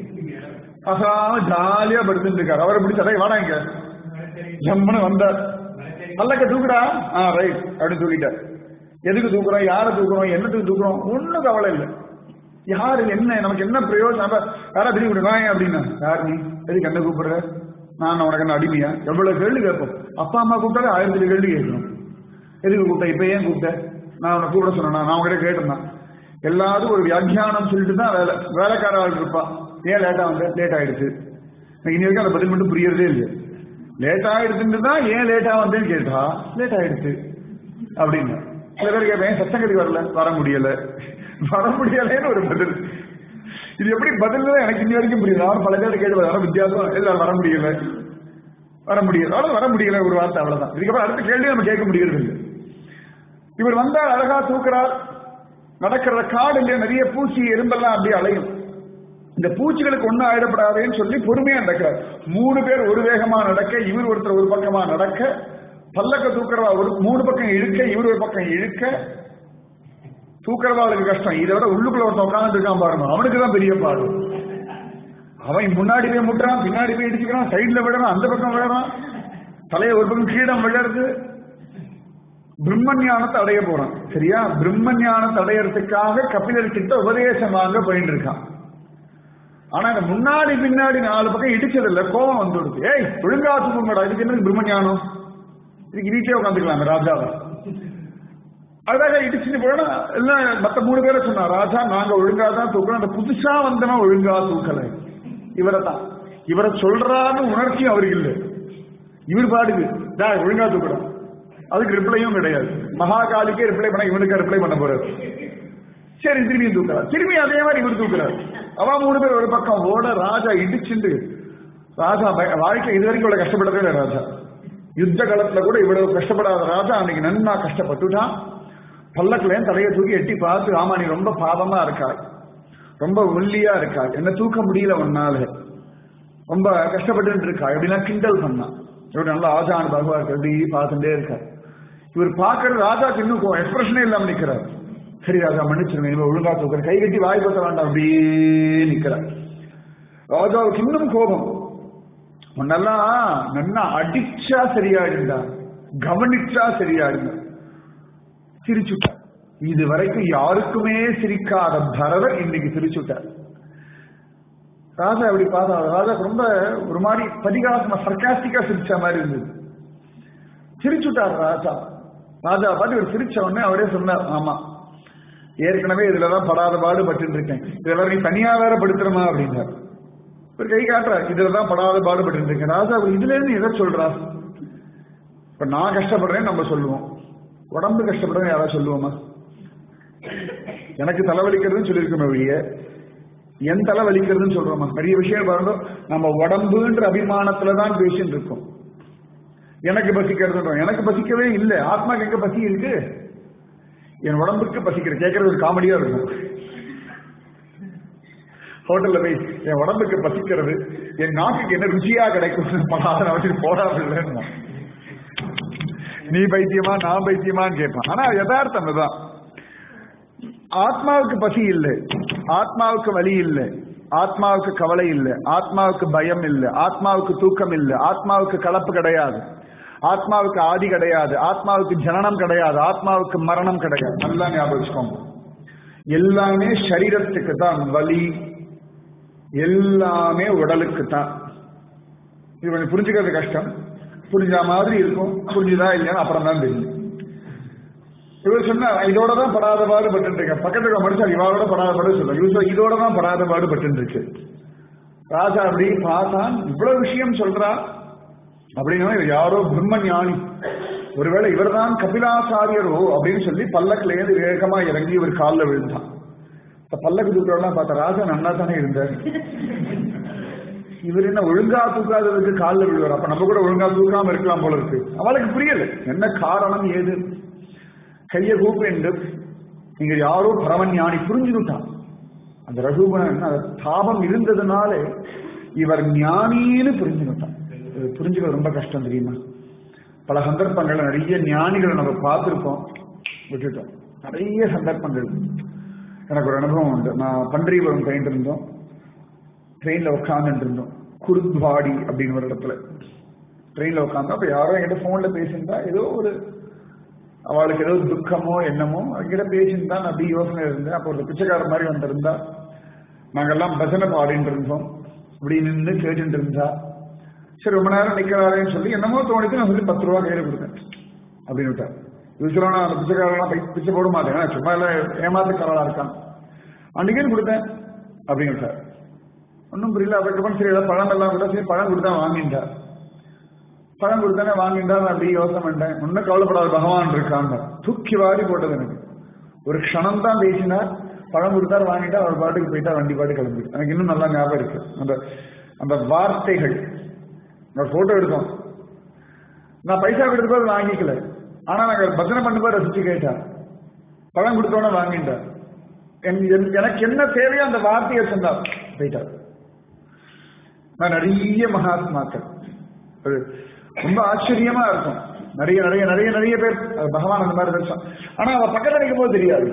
Speaker 1: அசாம ஜாலியா படுத்துட்டு இருக்காரு அவரை பிடிச்சதை வாடாங்க ஜம்முன்னு வந்தார் பல்லக்க தூக்குடா ஆ ரைட் அப்படின்னு தூக்கிட்டார் எதுக்கு தூக்குறோம் யாரை தூக்குறோம் என்னத்துக்கு தூக்குறோம் ஒண்ணும் கவலை இல்லை யாரு என்ன நமக்கு என்ன பிரயோஜனம் யாரா திரும்பி விடுவா அப்படின்னா யார் நீ எதுக்கு என்ன கூப்பிடுற நான் உனக்கு என்ன அடிமையா எவ்வளவு கேள்வி கேட்போம் அப்பா அம்மா கூப்பிட்டாலே ஆயிரத்தி கேள்வி கேட்கணும் எதுக்கு கூப்பிட்ட இப்ப ஏன் கூப்பிட்ட நான் உனக்கு கூப்பிட சொன்னா நான் உங்ககிட்ட கேட்டேன் எல்லாரும் ஒரு வியாக்கியானம் சொல்லிட்டு தான் வேலை வேலைக்கார ஆள் இருப்பா ஏன் லேட்டா வந்த லேட் ஆயிடுச்சு எனக்கு இனி வரைக்கும் அந்த பதில் மட்டும் புரியறதே இல்லை லேட் ஆயிடுச்சுன்னு தான் ஏன் லேட்டா வந்தேன்னு கேட்டா லேட் ஆயிடுச்சு அப்படின்னு சில பேர் கேட்பேன் சத்தங்கத்துக்கு வரல வர முடியல வர முடியலன்னு ஒரு பதில் இது எப்படி பதில் எனக்கு இன்னி வரைக்கும் புரியல நான் பல பேர் கேட்டு வர வித்தியாசம் இல்ல வர முடியல வர முடியல அவ்வளவு வர முடியல ஒரு வார்த்தை அவ்வளவுதான் இதுக்கப்புறம் அடுத்த கேள்வி நம்ம கேட்க முடியறது இல்லை இவர் வந்தால் அழகா தூக்குறார் நடக்கிற காடு இல்லையா நிறைய பூச்சி எறும்பெல்லாம் அப்படியே அலையும் இந்த பூச்சிகளுக்கு ஒன்னும் ஆயிடப்படாதேன்னு சொல்லி பொறுமையா நடக்கிறார் மூணு பேர் ஒரு வேகமா நடக்க இவர் ஒருத்தர் ஒரு பக்கமா நடக்க பல்லக்க தூக்குறவா ஒரு மூணு பக்கம் இழுக்க இவர் ஒரு பக்கம் இழுக்க தூக்குறவாளுக்கு கஷ்டம் இதை விட உள்ளுக்குள்ள ஒருத்தன் உட்கார்ந்து இருக்கான் பாருங்க அவனுக்கு தான் பெரிய பாடு அவன் முன்னாடி போய் முட்டுறான் பின்னாடி போய் இடிச்சுக்கிறான் சைடுல விடுறான் அந்த பக்கம் விடுறான் தலையை ஒரு பக்கம் கீழம் விழறது பிரம்மஞானத்தை அடைய போறான் சரியா பிரம்மஞானத்தை அடையறதுக்காக கபிலர் கிட்ட உபதேசம் வாங்க போயிட்டு இருக்கான் ஆனா இந்த முன்னாடி பின்னாடி நாலு பக்கம் இடிச்சது இல்ல கோபம் வந்துடுது ஏய் ஒழுங்கா தூக்குங்கடா இதுக்கு என்ன பிரம்மஞானம் இதுக்கு வீட்டே உட்காந்துக்கலாம் ராஜாவை அழகா இடிச்சுட்டு போனா எல்லாம் மத்த மூணு பேரை சொன்னா ராஜா நாங்க ஒழுங்கா தான் தூக்குறோம் அந்த புதுசா வந்தவன் ஒழுங்கா தூக்கல இவரை தான் இவரை சொல்றான்னு உணர்ச்சியும் அவருக்கு இல்லை இவர் பாடுது டேய், ஒழுங்கா தூக்குறோம் அதுக்கு ரிப்ளையும் கிடையாது மகாகாலிக்கே ரிப்ளை பண்ண இவனுக்கு ரிப்ளை பண்ண போறாரு சரி திரும்பியும் தூக்குறார் திரும்பி அதே மாதிரி இவர் தூக்குறார் அவன் மூணு பேர் ஒரு பக்கம் ஓட ராஜா இடிச்சுண்டு ராஜா பய- வாழ்க்கை இது வரைக்கும் இவ்வளவு கஷ்டப்படவே இல்லை ராஜா யுத்த காலத்துல கூட இவ்வளவு கஷ்டப்படாத ராஜா அன்னைக்கு நன்னா கஷ்டப்பட்டுட்டான் பல்லக்குலையும் தலையை தூக்கி எட்டி பார்த்து ஆமா நீ ரொம்ப பாவமா இருக்காய் ரொம்ப ஒல்லியா இருக்காய் என்ன தூக்க முடியல உன்னால ரொம்ப கஷ்டப்பட்டு இருக்கா எப்படிலாம் கிண்டல் பண்ணான் இவர் நல்ல ஆஜான் பகவான் எப்படி பார்த்துட்டே இருக்கார் இவர் பார்க்கறது ராஜாக்கு இன்னும் எக்ஸ்பிரஷனே இல்லாம நிக்கிறார் சரி ராஜா மன்னிச்சிருங்க இனிமே ஒழுங்கா தூக்குற கை கட்டி வாய் பத்த வேண்டாம் அப்படியே நிக்கிறார் ராஜாவுக்கு இன்னும் கோபம் முன்னெல்லாம் நன்னா அடிச்சா சரியாயிடுண்டா கவனிச்சா சரியாயிடுங்க சிரிச்சுட்டார் இது வரைக்கும் யாருக்குமே சிரிக்காத பரதர் இன்னைக்கு சிரிச்சுட்டார் ராஜா அப்படி பார்த்தா ராஜா ரொம்ப ஒரு மாதிரி பதிகாசமா சர்க்காஸ்டிக்கா சிரிச்ச மாதிரி இருந்தது சிரிச்சுட்டார் ராஜா ராஜா பார்த்து இவர் சிரிச்ச உடனே அவரே சொன்னார் ஆமா ஏற்கனவே இதுலதான் படாத பாடு பட்டு இருக்கேன் இதுல நீ தனியா வேற படுத்துறமா அப்படின்னார் இவர் கை காட்டுறார் இதுலதான் படாத பாடு பட்டு இருக்கேன் ராஜா அவர் இதுல இருந்து எதை சொல்றா இப்ப நான் கஷ்டப்படுறேன் நம்ம சொல்லுவோம் உடம்பு கஷ்டப்படுறேன்னு யாராவது சொல்லுவோமா எனக்கு தலைவலிக்கிறதுன்னு சொல்லியிருக்கோமே ஒழிய என் தலை வலிக்கிறதுன்னு சொல்றோமா நிறைய விஷயம் பாருங்க நம்ம உடம்புன்ற அபிமானத்துல தான் பேசிட்டு இருக்கோம் எனக்கு பசிக்கிறதுன்றோம் எனக்கு பசிக்கவே இல்லை ஆத்மாக்கு எங்க பசி இருக்கு என் உடம்புக்கு பசிக்கிற கேட்கறது ஒரு காமெடியா இருக்கும் ஹோட்டல்ல போய் என் உடம்புக்கு பசிக்கிறது என் நாக்குக்கு என்ன ருச்சியா கிடைக்கும் படாத வச்சு போடாது நீ பைத்தியமா நான் பைத்தியமான்னு கேட்பான் ஆனா யதார்த்தம் இதுதான் ஆத்மாவுக்கு பசி இல்லை ஆத்மாவுக்கு வலி இல்லை ஆத்மாவுக்கு கவலை இல்லை ஆத்மாவுக்கு பயம் இல்லை ஆத்மாவுக்கு தூக்கம் இல்லை ஆத்மாவுக்கு கலப்பு கிடையாது ஆத்மாவுக்கு ஆதி கிடையாது ஆத்மாவுக்கு ஜனனம் கிடையாது ஆத்மாவுக்கு மரணம் கிடையாது நல்லா ஞாபகம் வச்சுக்கோங்க எல்லாமே சரீரத்துக்கு தான் வலி எல்லாமே உடலுக்கு தான் இது கொஞ்சம் புரிஞ்சுக்கிறது கஷ்டம் புரிஞ்ச மாதிரி இருக்கும் புரிஞ்சுதா இல்லையான்னு அப்புறம் தான் தெரியும் இவர் சொன்னா இதோட தான் படாத பாடு பட்டு இருக்கேன் பக்கத்துல இருக்க மனுஷன் இவாளோட படாத பாடு சொல்ல இவர் சொல்ல, இதோட தான் படாத பாடு பட்டு இருக்கு ராஜா அப்படி பார்த்தான் இவ்வளவு விஷயம் சொல்றா அப்படின்னா இவர் யாரோ பிரம்ம ஞானி ஒருவேளை இவர்தான் கபிலாச்சாரியரோ அப்படின்னு சொல்லி பல்லக்கில இருந்து வேகமா இறங்கி இவர் காலில் விழுந்தான் இந்த பல்லக்கு தூக்கிறவெல்லாம் பார்த்த ராஜா நன்னா தானே இருந்தார் இவர் என்ன ஒழுங்கா தூக்காததுக்கு காலில் விழுவார் அப்ப நம்ம கூட ஒழுங்கா தூக்காம இருக்கலாம் போல இருக்கு அவளுக்கு புரியல என்ன காரணம் ஏது கையை கூப்பிண்டு நீங்க யாரோ பரமன் ஞானி புரிஞ்சுக்கிட்டான் அந்த ரகுபணன் அந்த தாபம் இருந்ததுனால இவர் ஞானின்னு புரிஞ்சுக்கிட்டான் இது புரிஞ்சுக்கிறது ரொம்ப கஷ்டம் தெரியுமா பல சந்தர்ப்பங்கள்ல நிறைய ஞானிகளை நம்ம பார்த்துருக்கோம் விட்டுட்டோம் நிறைய சந்தர்ப்பங்கள் எனக்கு ஒரு அனுபவம் உண்டு நான் பன்றிபுரம் போயிட்டு இருந்தோம் ட்ரெயின்ல உட்காந்துட்டு இருந்தோம் குருத்வாடி அப்படின்னு ஒரு இடத்துல ட்ரெயின்ல உட்காந்தோம் அப்ப யாரோ என்கிட்ட போன்ல பேசியிருந்தா ஏதோ ஒரு அவளுக்கு ஏதோ துக்கமோ என்னமோ என்கிட்ட பேசியிருந்தா நான் அப்படி யோசனை இருந்தேன் அப்போ ஒரு பிச்சைக்கார மாதிரி வந்திருந்தா நாங்கெல்லாம் பஜனை பாடிட்டு இருந்தோம் இப்படி நின்று கேட்டுட்டு இருந்தா சரி ரொம்ப நேரம் நிக்கிறாரேன்னு சொல்லி என்னமோ தோணிட்டு நான் சொல்லி பத்து ரூபா கையில கொடுத்தேன் அப்படின்னு விட்டார் யூஸ்வலா நான் அந்த பிச்சைக்காரெல்லாம் பை- பிச்சை போட மாட்டேன் ஏன்னா சும்மா எல்லாம் ஏமாத்துக்காரளா இருக்கான் அன்னைக்கே கொடுத்தேன் அப்படின்னு விட்டார் ஒன்றும் புரியல அதுக்கப்புறம் சரி ஏதாவது பழம் எல்லாம் கூட சரி பழம் கொடுத்தா வாங்கிட்டார் பழம் கொடுத்தானே வாங்கிட்டா நான் அப்படியே யோசனை பண்ணிட்டேன் ஒன்னும் கவலைப்படாத பகவான் இருக்காங்க தூக்கி வாரி போட்டது எனக்கு ஒரு க்ஷணம் தான் பேசினார் பழம் கொடுத்தார் வாங்கிட்டா அவர் பாட்டுக்கு போயிட்டா வண்டி பாட்டு கிளம்பிட்டு எனக்கு இன்னும் நல்லா ஞாபகம் இருக்கு அந்த அந்த வார்த்தைகள் நான் போட்டோ எடுத்தோம் நான் பைசா கொடுத்து போது வாங்கிக்கல ஆனா நாங்க பஜனை பண்ணும்போது ரசிச்சு கேட்டா பழம் கொடுத்தோன்னே வாங்கிட்டார் என்- என்- எனக்கு என்ன தேவையோ அந்த வார்த்தையை சொன்னார் போயிட்டார் நான் நிறைய மகாத்மாக்கள் அது ரொம்ப ஆச்சரியமா இருக்கும் நிறைய நிறைய நிறைய நிறைய பேர் அது பகவான் அந்த மாதிரி பேசுவான் ஆனா அவ பக்கத்துல நிற்கும் போது தெரியாது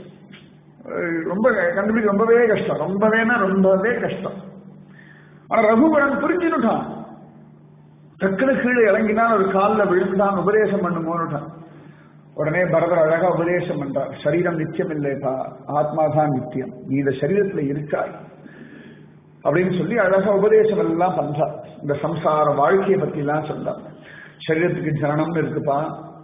Speaker 1: அஹ் ரொம்ப கண்டுபிடிக்க ரொம்பவே கஷ்டம் ரொம்பவேனா ரொம்பவே கஷ்டம் ஆனா ரகுபரன் புரிஞ்சுட்டான் டக்குனு கீழே இறங்கினான் ஒரு காலில் விழுந்தான் உபதேசம் பண்ணுமோன்னுட்டான் உடனே பரதர் அழகா உபதேசம் பண்றார் சரீரம் நித்தியம் இல்லைப்பா ஆத்மா தான் நித்தியம் நீ இந்த சரீரத்துல இருக்காய் அப்படின்னு சொல்லி அழகா உபதேசம் எல்லாம் பண்றார் இந்த சம்சார வாழ்க்கையை பத்தி எல்லாம் சொல்றார் சரீரத்துக்கு ஜனனம் இருக்குப்பா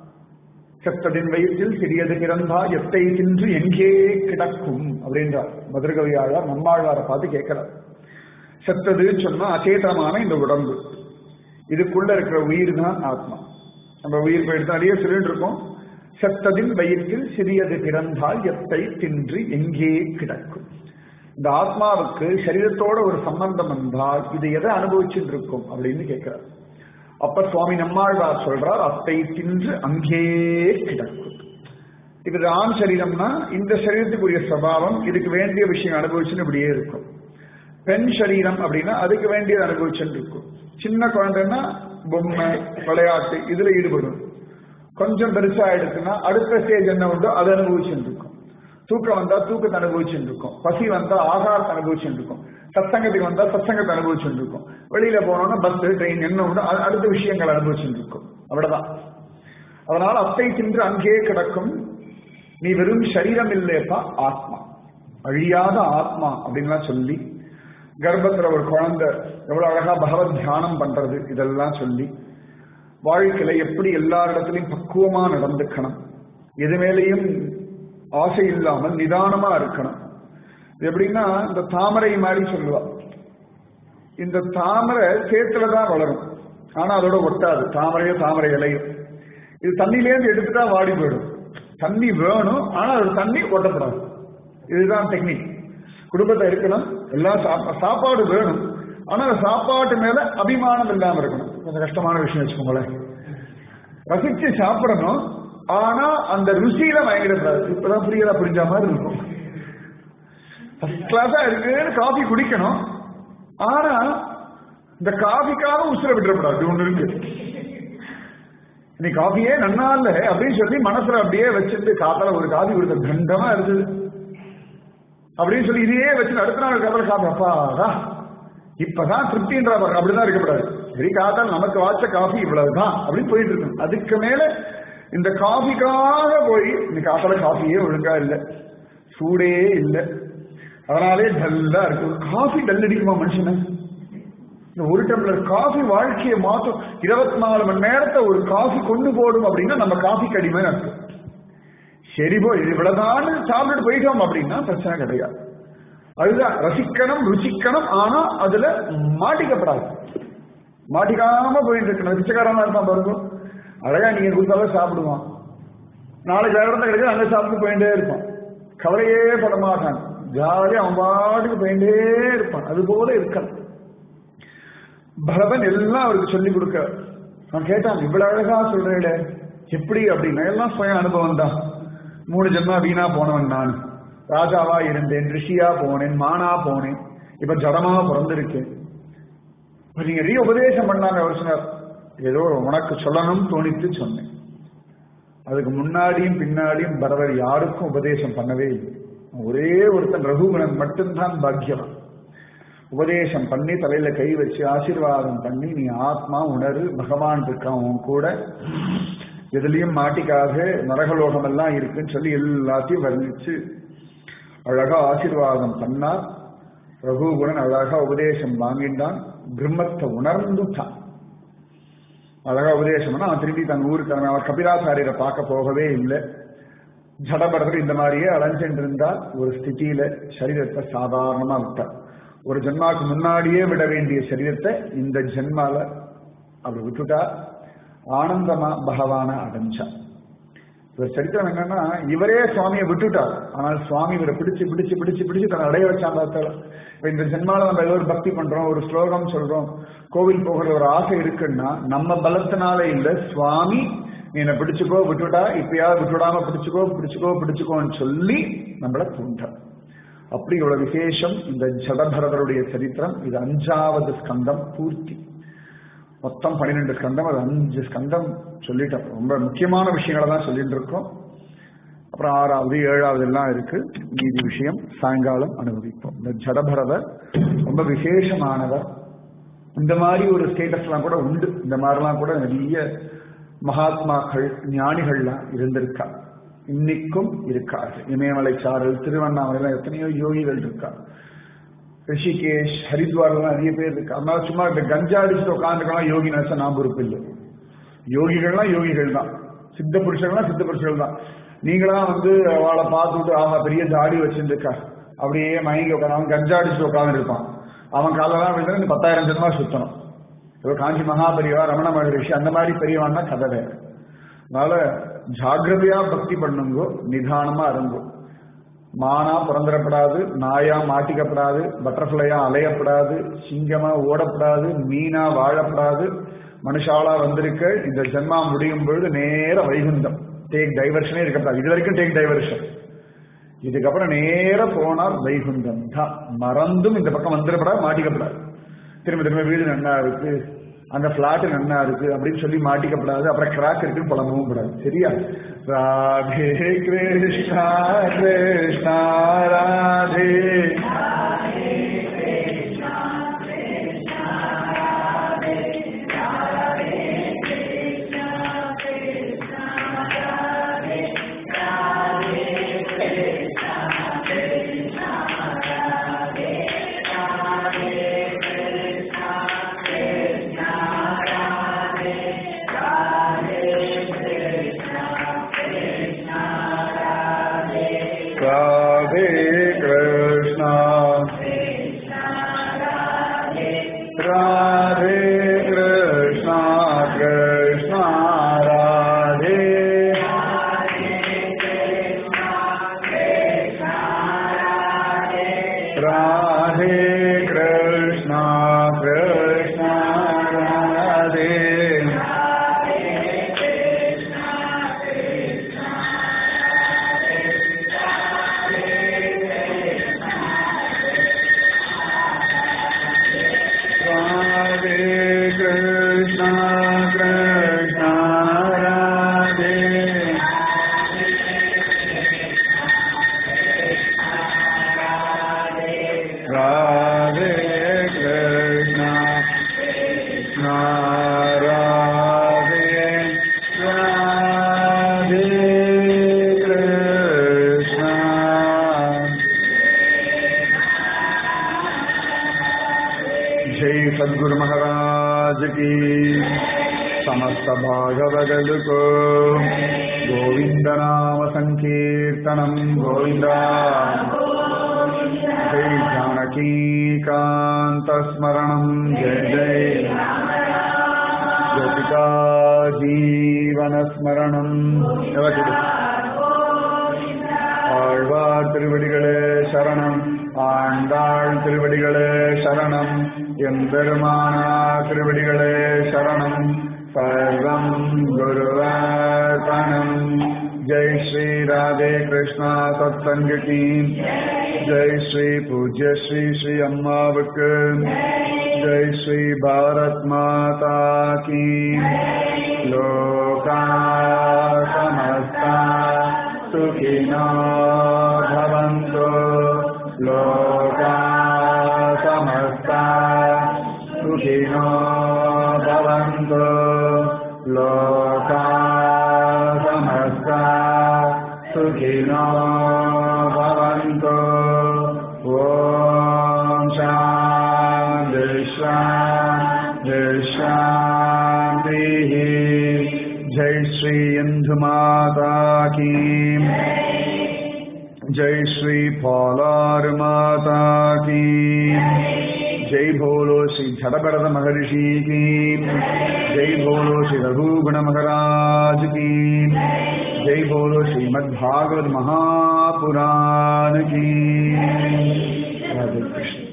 Speaker 1: செத்ததின் வயிற்றில் சிறியது பிறந்தா எத்தை தின்று எங்கே கிடக்கும் அப்படின்றார் மதுரகவியாளர் நம்மாழ்வாரை பார்த்து கேட்கிறார் செத்ததுன்னு சொன்னா அச்சேதனமான இந்த உடம்பு இதுக்குள்ள இருக்கிற உயிர் தான் ஆத்மா நம்ம உயிர் போயிட்டு நிறைய சொல்லிட்டு இருக்கோம் செத்ததின் வயிற்றில் சிறியது பிறந்தால் எத்தை தின்று எங்கே கிடக்கும் இந்த ஆத்மாவுக்கு சரீரத்தோட ஒரு சம்பந்தம் வந்தால் இது எதை அனுபவிச்சுட்டு இருக்கும் அப்படின்னு கேட்கிறார் அப்ப சுவாமி நம்மாழ்வார் சொல்றார் அத்தை தின்று அங்கே கிடக்கும் இது ஆண் சரீரம்னா இந்த சரீரத்துக்குரிய சபாவம் இதுக்கு வேண்டிய விஷயம் அனுபவிச்சுன்னு இப்படியே இருக்கும் பெண் சரீரம் அப்படின்னா அதுக்கு வேண்டியது அனுபவிச்சுட்டு இருக்கும் சின்ன குழந்தைன்னா பொம்மை விளையாட்டு இதுல ஈடுபடும் கொஞ்சம் பெருசா ஆயிடுச்சுன்னா அடுத்த ஸ்டேஜ் என்ன உண்டோ அதை அனுபவிச்சுட்டு இருக்கும் தூக்கம் வந்தா தூக்கத்தை அனுபவிச்சுட்டு இருக்கும் பசி வந்தா ஆகாரத்தை அனுபவிச்சுட்டு இருக்கும் சத்சங்கத்துக்கு வந்தா சத்சங்கத்தை அனுபவிச்சுட்டு இருக்கும் வெளியில போனோம்னா பஸ் ட்ரெயின் என்ன உண்டோ அது அடுத்த விஷயங்கள் அனுபவிச்சுட்டு இருக்கும் அவ்வளவுதான் அதனால அத்தை தின்று அங்கே கிடக்கும் நீ வெறும் சரீரம் இல்லையப்பா ஆத்மா அழியாத ஆத்மா அப்படின்லாம் சொல்லி கர்ப்பத்துல ஒரு குழந்தை எவ்வளவு அழகா பகவத் தியானம் பண்றது இதெல்லாம் சொல்லி வாழ்க்கையில எப்படி எல்லா இடத்துலயும் பக்குவமா நடந்துக்கணும் எது மேலேயும் ஆசை இல்லாமல் நிதானமா இருக்கணும் இது எப்படின்னா இந்த தாமரை மாதிரி சொல்லுவா இந்த தாமரை சேத்துல தான் வளரும் ஆனா அதோட ஒட்டாது தாமரையோ தாமரை இலையும் இது தண்ணியிலேருந்து எடுத்துட்டா வாடி போயிடும் தண்ணி வேணும் ஆனா அது தண்ணி ஒட்டப்படாது இதுதான் டெக்னிக் குடும்பத்தை இருக்கணும் எல்லாம் சாப்பா- சாப்பாடு வேணும் ஆனா அந்த சாப்பாட்டு மேல அபிமானம் இல்லாம இருக்கணும் கொஞ்சம் கஷ்டமான விஷயம் வச்சுக்கோங்களேன் ரசிச்சு சாப்பிடணும் ஆனா அந்த ருசியில பயங்கரப்படாது இப்பதான் புரியல புரிஞ்ச மாதிரி இருக்கும் ஃபர்ஸ்ட் கிளாஸா இருக்குன்னு காஃபி குடிக்கணும் ஆனா இந்த காஃபிக்காக உசுர விட்டுறப்படாது இது ஒண்ணு இருக்கு நீ காஃபியே நன்னா இல்ல அப்படின்னு சொல்லி மனசுல அப்படியே வச்சுட்டு காத்தால ஒரு காஃபி கொடுத்த கண்டமா இருக்குது அப்படின்னு சொல்லி இதையே வச்சு அடுத்த நாள் காத்தால காஃபி அப்பாடா இப்பதான் திருப்தின்ற பாருங்க அப்படிதான் இருக்கக்கூடாது சரி காத்தால் நமக்கு வாச்ச காஃபி இவ்வளவுதான் அப்படின்னு போயிட்டு இருக்கு அதுக்கு மேல இந்த காஃபிக்காக போய் இந்த காத்தால காஃபியே ஒழுங்கா இல்லை சூடே இல்லை அதனாலே டல்லா இருக்கு ஒரு காஃபி டல் அடிக்குமா மனுஷனை இந்த ஒரு டம்ளர் காஃபி வாழ்க்கையை மாற்றும் இருபத்தி நாலு மணி நேரத்தை ஒரு காஃபி கொண்டு போடும் அப்படின்னா நம்ம காஃபி கடிமை அர்த்தம் சரி போ இது இவ்வளவுதான் சாப்பிட்டு போயிட்டோம் அப்படின்னா பிரச்சனை கிடையாது அதுதான் ரசிக்கணும் ருசிக்கணும் ஆனா அதுல மாட்டிக்கப்படாது மாட்டிக்காம போயிட்டு இருக்கு பிச்சைக்காரனா இருப்பான் பாருங்க அழகா நீங்க கொடுத்தாலும் சாப்பிடுவான் நாளைக்கு வேற இடத்துல கிடைக்கும் அங்க சாப்பிட்டு போயிட்டே இருப்பான் கவலையே பட மாட்டான் ஜாலியா அவன் பாட்டுக்கு போயிட்டே இருப்பான் அது போல இருக்கலாம் பரதன் எல்லாம் அவருக்கு சொல்லி கொடுக்க நான் கேட்டான் இவ்வளவு அழகா சொல்றேன் எப்படி அப்படின்னா எல்லாம் சுய அனுபவம் தான் மூணு ஜென்மா வீணா போனவன் நான் ராஜாவா இருந்தேன் ரிஷியா போனேன் மானா போனேன் இப்ப ஜடமா பிறந்திருக்கேன் இப்ப நீங்க ரீ உபதேசம் பண்ணாங்க அவர் சொன்னார் ஏதோ உனக்கு சொல்லணும் தோணித்து சொன்னேன் அதுக்கு முன்னாடியும் பின்னாடியும் பரதர் யாருக்கும் உபதேசம் பண்ணவே இல்லை ஒரே ஒருத்தன் ரகுகுணன் மட்டும்தான் பாக்கியவான் உபதேசம் பண்ணி தலையில கை வச்சு ஆசீர்வாதம் பண்ணி நீ ஆத்மா உணரு பகவான் இருக்கான் உன் கூட எதுலயும் மாட்டிக்காக நரகலோகம் எல்லாம் இருக்குன்னு சொல்லி எல்லாத்தையும் வர்ணிச்சு அழகா ஆசீர்வாதம் பண்ணார் ரகுகுணன் அழகா உபதேசம் வாங்கிட்டான் பிரம்மத்தை உணர்ந்துட்டான் அழகா உபதேசம் பண்ணா அவன் திரும்பி தன் ஊருக்கு அவன் அவன் கபிலாச்சாரியரை பார்க்க போகவே இல்லை ஜடபரதர் இந்த மாதிரியே அலைஞ்சிட்டு இருந்தா ஒரு ஸ்திதியில சரீரத்தை சாதாரணமா விட்டார் ஒரு ஜென்மாவுக்கு முன்னாடியே விட வேண்டிய சரீரத்தை இந்த ஜென்மால அவர் விட்டுட்டா ஆனந்தமா பகவான அடைஞ்சா இவர் சரித்திரம் என்னன்னா இவரே சுவாமியை விட்டுட்டார் ஆனால் சுவாமி இவரை பிடிச்சு பிடிச்சு பிடிச்சு பிடிச்சு தன்னை அடைய வச்சான் பார்த்தால இப்ப இந்த ஜென்மால நம்ம ஏதோ ஒரு பக்தி பண்றோம் ஒரு ஸ்லோகம் சொல்றோம் கோவில் போகிற ஒரு ஆசை இருக்குன்னா நம்ம பலத்தினால இல்ல சுவாமி நீ என்னை பிடிச்சுக்கோ விட்டுட்டா இப்பயாவது விட்டுடாம பிடிச்சுக்கோ பிடிச்சுக்கோ பிடிச்சுக்கோன்னு சொல்லி நம்மள தூண்டார் அப்படி இவ்வளவு விசேஷம் இந்த ஜடபரதருடைய சரித்திரம் இது அஞ்சாவது ஸ்கந்தம் பூர்த்தி மொத்தம் பன்னிரெண்டு ஸ்கந்தம் அது அஞ்சு ஸ்கந்தம் சொல்லிட்டோம் ரொம்ப முக்கியமான விஷயங்களை தான் சொல்லிட்டு இருக்கோம் அப்புறம் ஆறாவது ஏழாவது எல்லாம் இருக்கு மீதி விஷயம் சாயங்காலம் அனுபவிப்போம் இந்த ஜடபரதர் ரொம்ப விசேஷமானவர் இந்த மாதிரி ஒரு ஸ்டேட்டஸ்லாம் கூட உண்டு இந்த மாதிரிலாம் கூட நிறைய மகாத்மாக்கள் ஞானிகள்லாம் இருந்திருக்கா இன்னைக்கும் இருக்கார்கள் இமயமலை சாரல் திருவண்ணாமலைலாம் எத்தனையோ யோகிகள் இருக்கா ரிஷிகேஷ் ஹரித்வார்லாம் நிறைய பேர் இருக்கு அதனால சும்மா இந்த கஞ்சா அடிச்சுட்டு உட்காந்துக்கலாம் யோகி நினைச்சா நான் பொறுப்பு இல்லை யோகிகள்லாம் யோகிகள் தான் சித்த புருஷர்கள்லாம் சித்த புருஷர்கள் தான் நீங்களாம் வந்து அவளை பார்த்துட்டு அவன் பெரிய தாடி வச்சிருந்துக்கா அப்படியே மயங்கி உட்காந்து அவன் கஞ்சா அடிச்சுட்டு உட்காந்து இருப்பான் அவன் காலெல்லாம் வந்து பத்தாயிரம் ஜென்மா சுத்தணும் ஏதோ காஞ்சி மகாபரிவா ரமண மகரிஷி அந்த மாதிரி பெரியவான்னா கதை வேற அதனால ஜாகிரதையா பக்தி பண்ணுங்கோ நிதானமா இருங்கோ மானா பிறந்திரப்படாது நாயா மாட்டிக்கப்படாது பட்டர்ஃபிளையா அலையப்படாது சிங்கமா ஓடப்படாது மீனா வாழப்படாது மனுஷாலா வந்திருக்க இந்த ஜென்மா முடியும் பொழுது நேர வைகுந்தம் டேக் டைவர்ஷனே இருக்கப்படாது இது வரைக்கும் டேக் டைவர்ஷன் இதுக்கப்புறம் நேர போனால் வைகுந்தம் தான் மறந்தும் இந்த பக்கம் வந்துடப்படாது மாட்டிக்கப்படாது திரும்ப திரும்ப வீடு நன்னா இருக்கு அந்த பிளாட் நன்னா இருக்கு அப்படின்னு சொல்லி மாட்டிக்கப்படாது அப்புறம் கிராக் இருக்குன்னு புலம்பவும் கூடாது சரியா ராதே கிருஷ்ணா கிருஷ்ணா ராதே ராதே கிருஷ்ணா ராதே கிருஷ்ணா கிருஷ்ணா ராதே ராதே கிருஷ்ணா கிருஷ்ணா ராதே ராதே கிருஷ்ணா கிருஷ்ணா ராதே ராதே கிருஷ்ணா கிருஷ்ணா ராதே ராதே கிருஷ்ணா जय सद्गुरु महाराज की समस्त भागवदल को गोविंद नाम संकीर्तनम गोविंदा जय जानकी कांत स्मरणम जय जय ஜீவனஸ்மரணம் எவகிடு ஆழ்வார் திருவடிகளே சரணம் ஆண்டாள் திருவடிகளே சரணம் எம்பெருமானா திருவடிகளே சரணம் சர்வம் குருவார்ப்பணம் ஜெய் ஸ்ரீ ராதே கிருஷ்ணா சத்சங்க கீ ஜெய் ஸ்ரீ பூஜ்ய ஸ்ரீ ஸ்ரீ அம்மாவுக்கு ஜெய் ஸ்ரீ பாரத் மாதா கீ லோகா சமஸ்தா सुखिनो भवन्तु लोका समस्ता सुखिनो भवन्तु लोका समस्ता सुखिनो भवन्तु ॐ शान्ति शान्ति शान्तिः जय श्री इंदु माता की जय श्री पौलार माता की जय भोलो श्री झड़भरत महर्षि की जय भोलो श्री रघुगुण महाराज की जय बोलो श्रीमद्भागवत महापुराण की राधे कृष्ण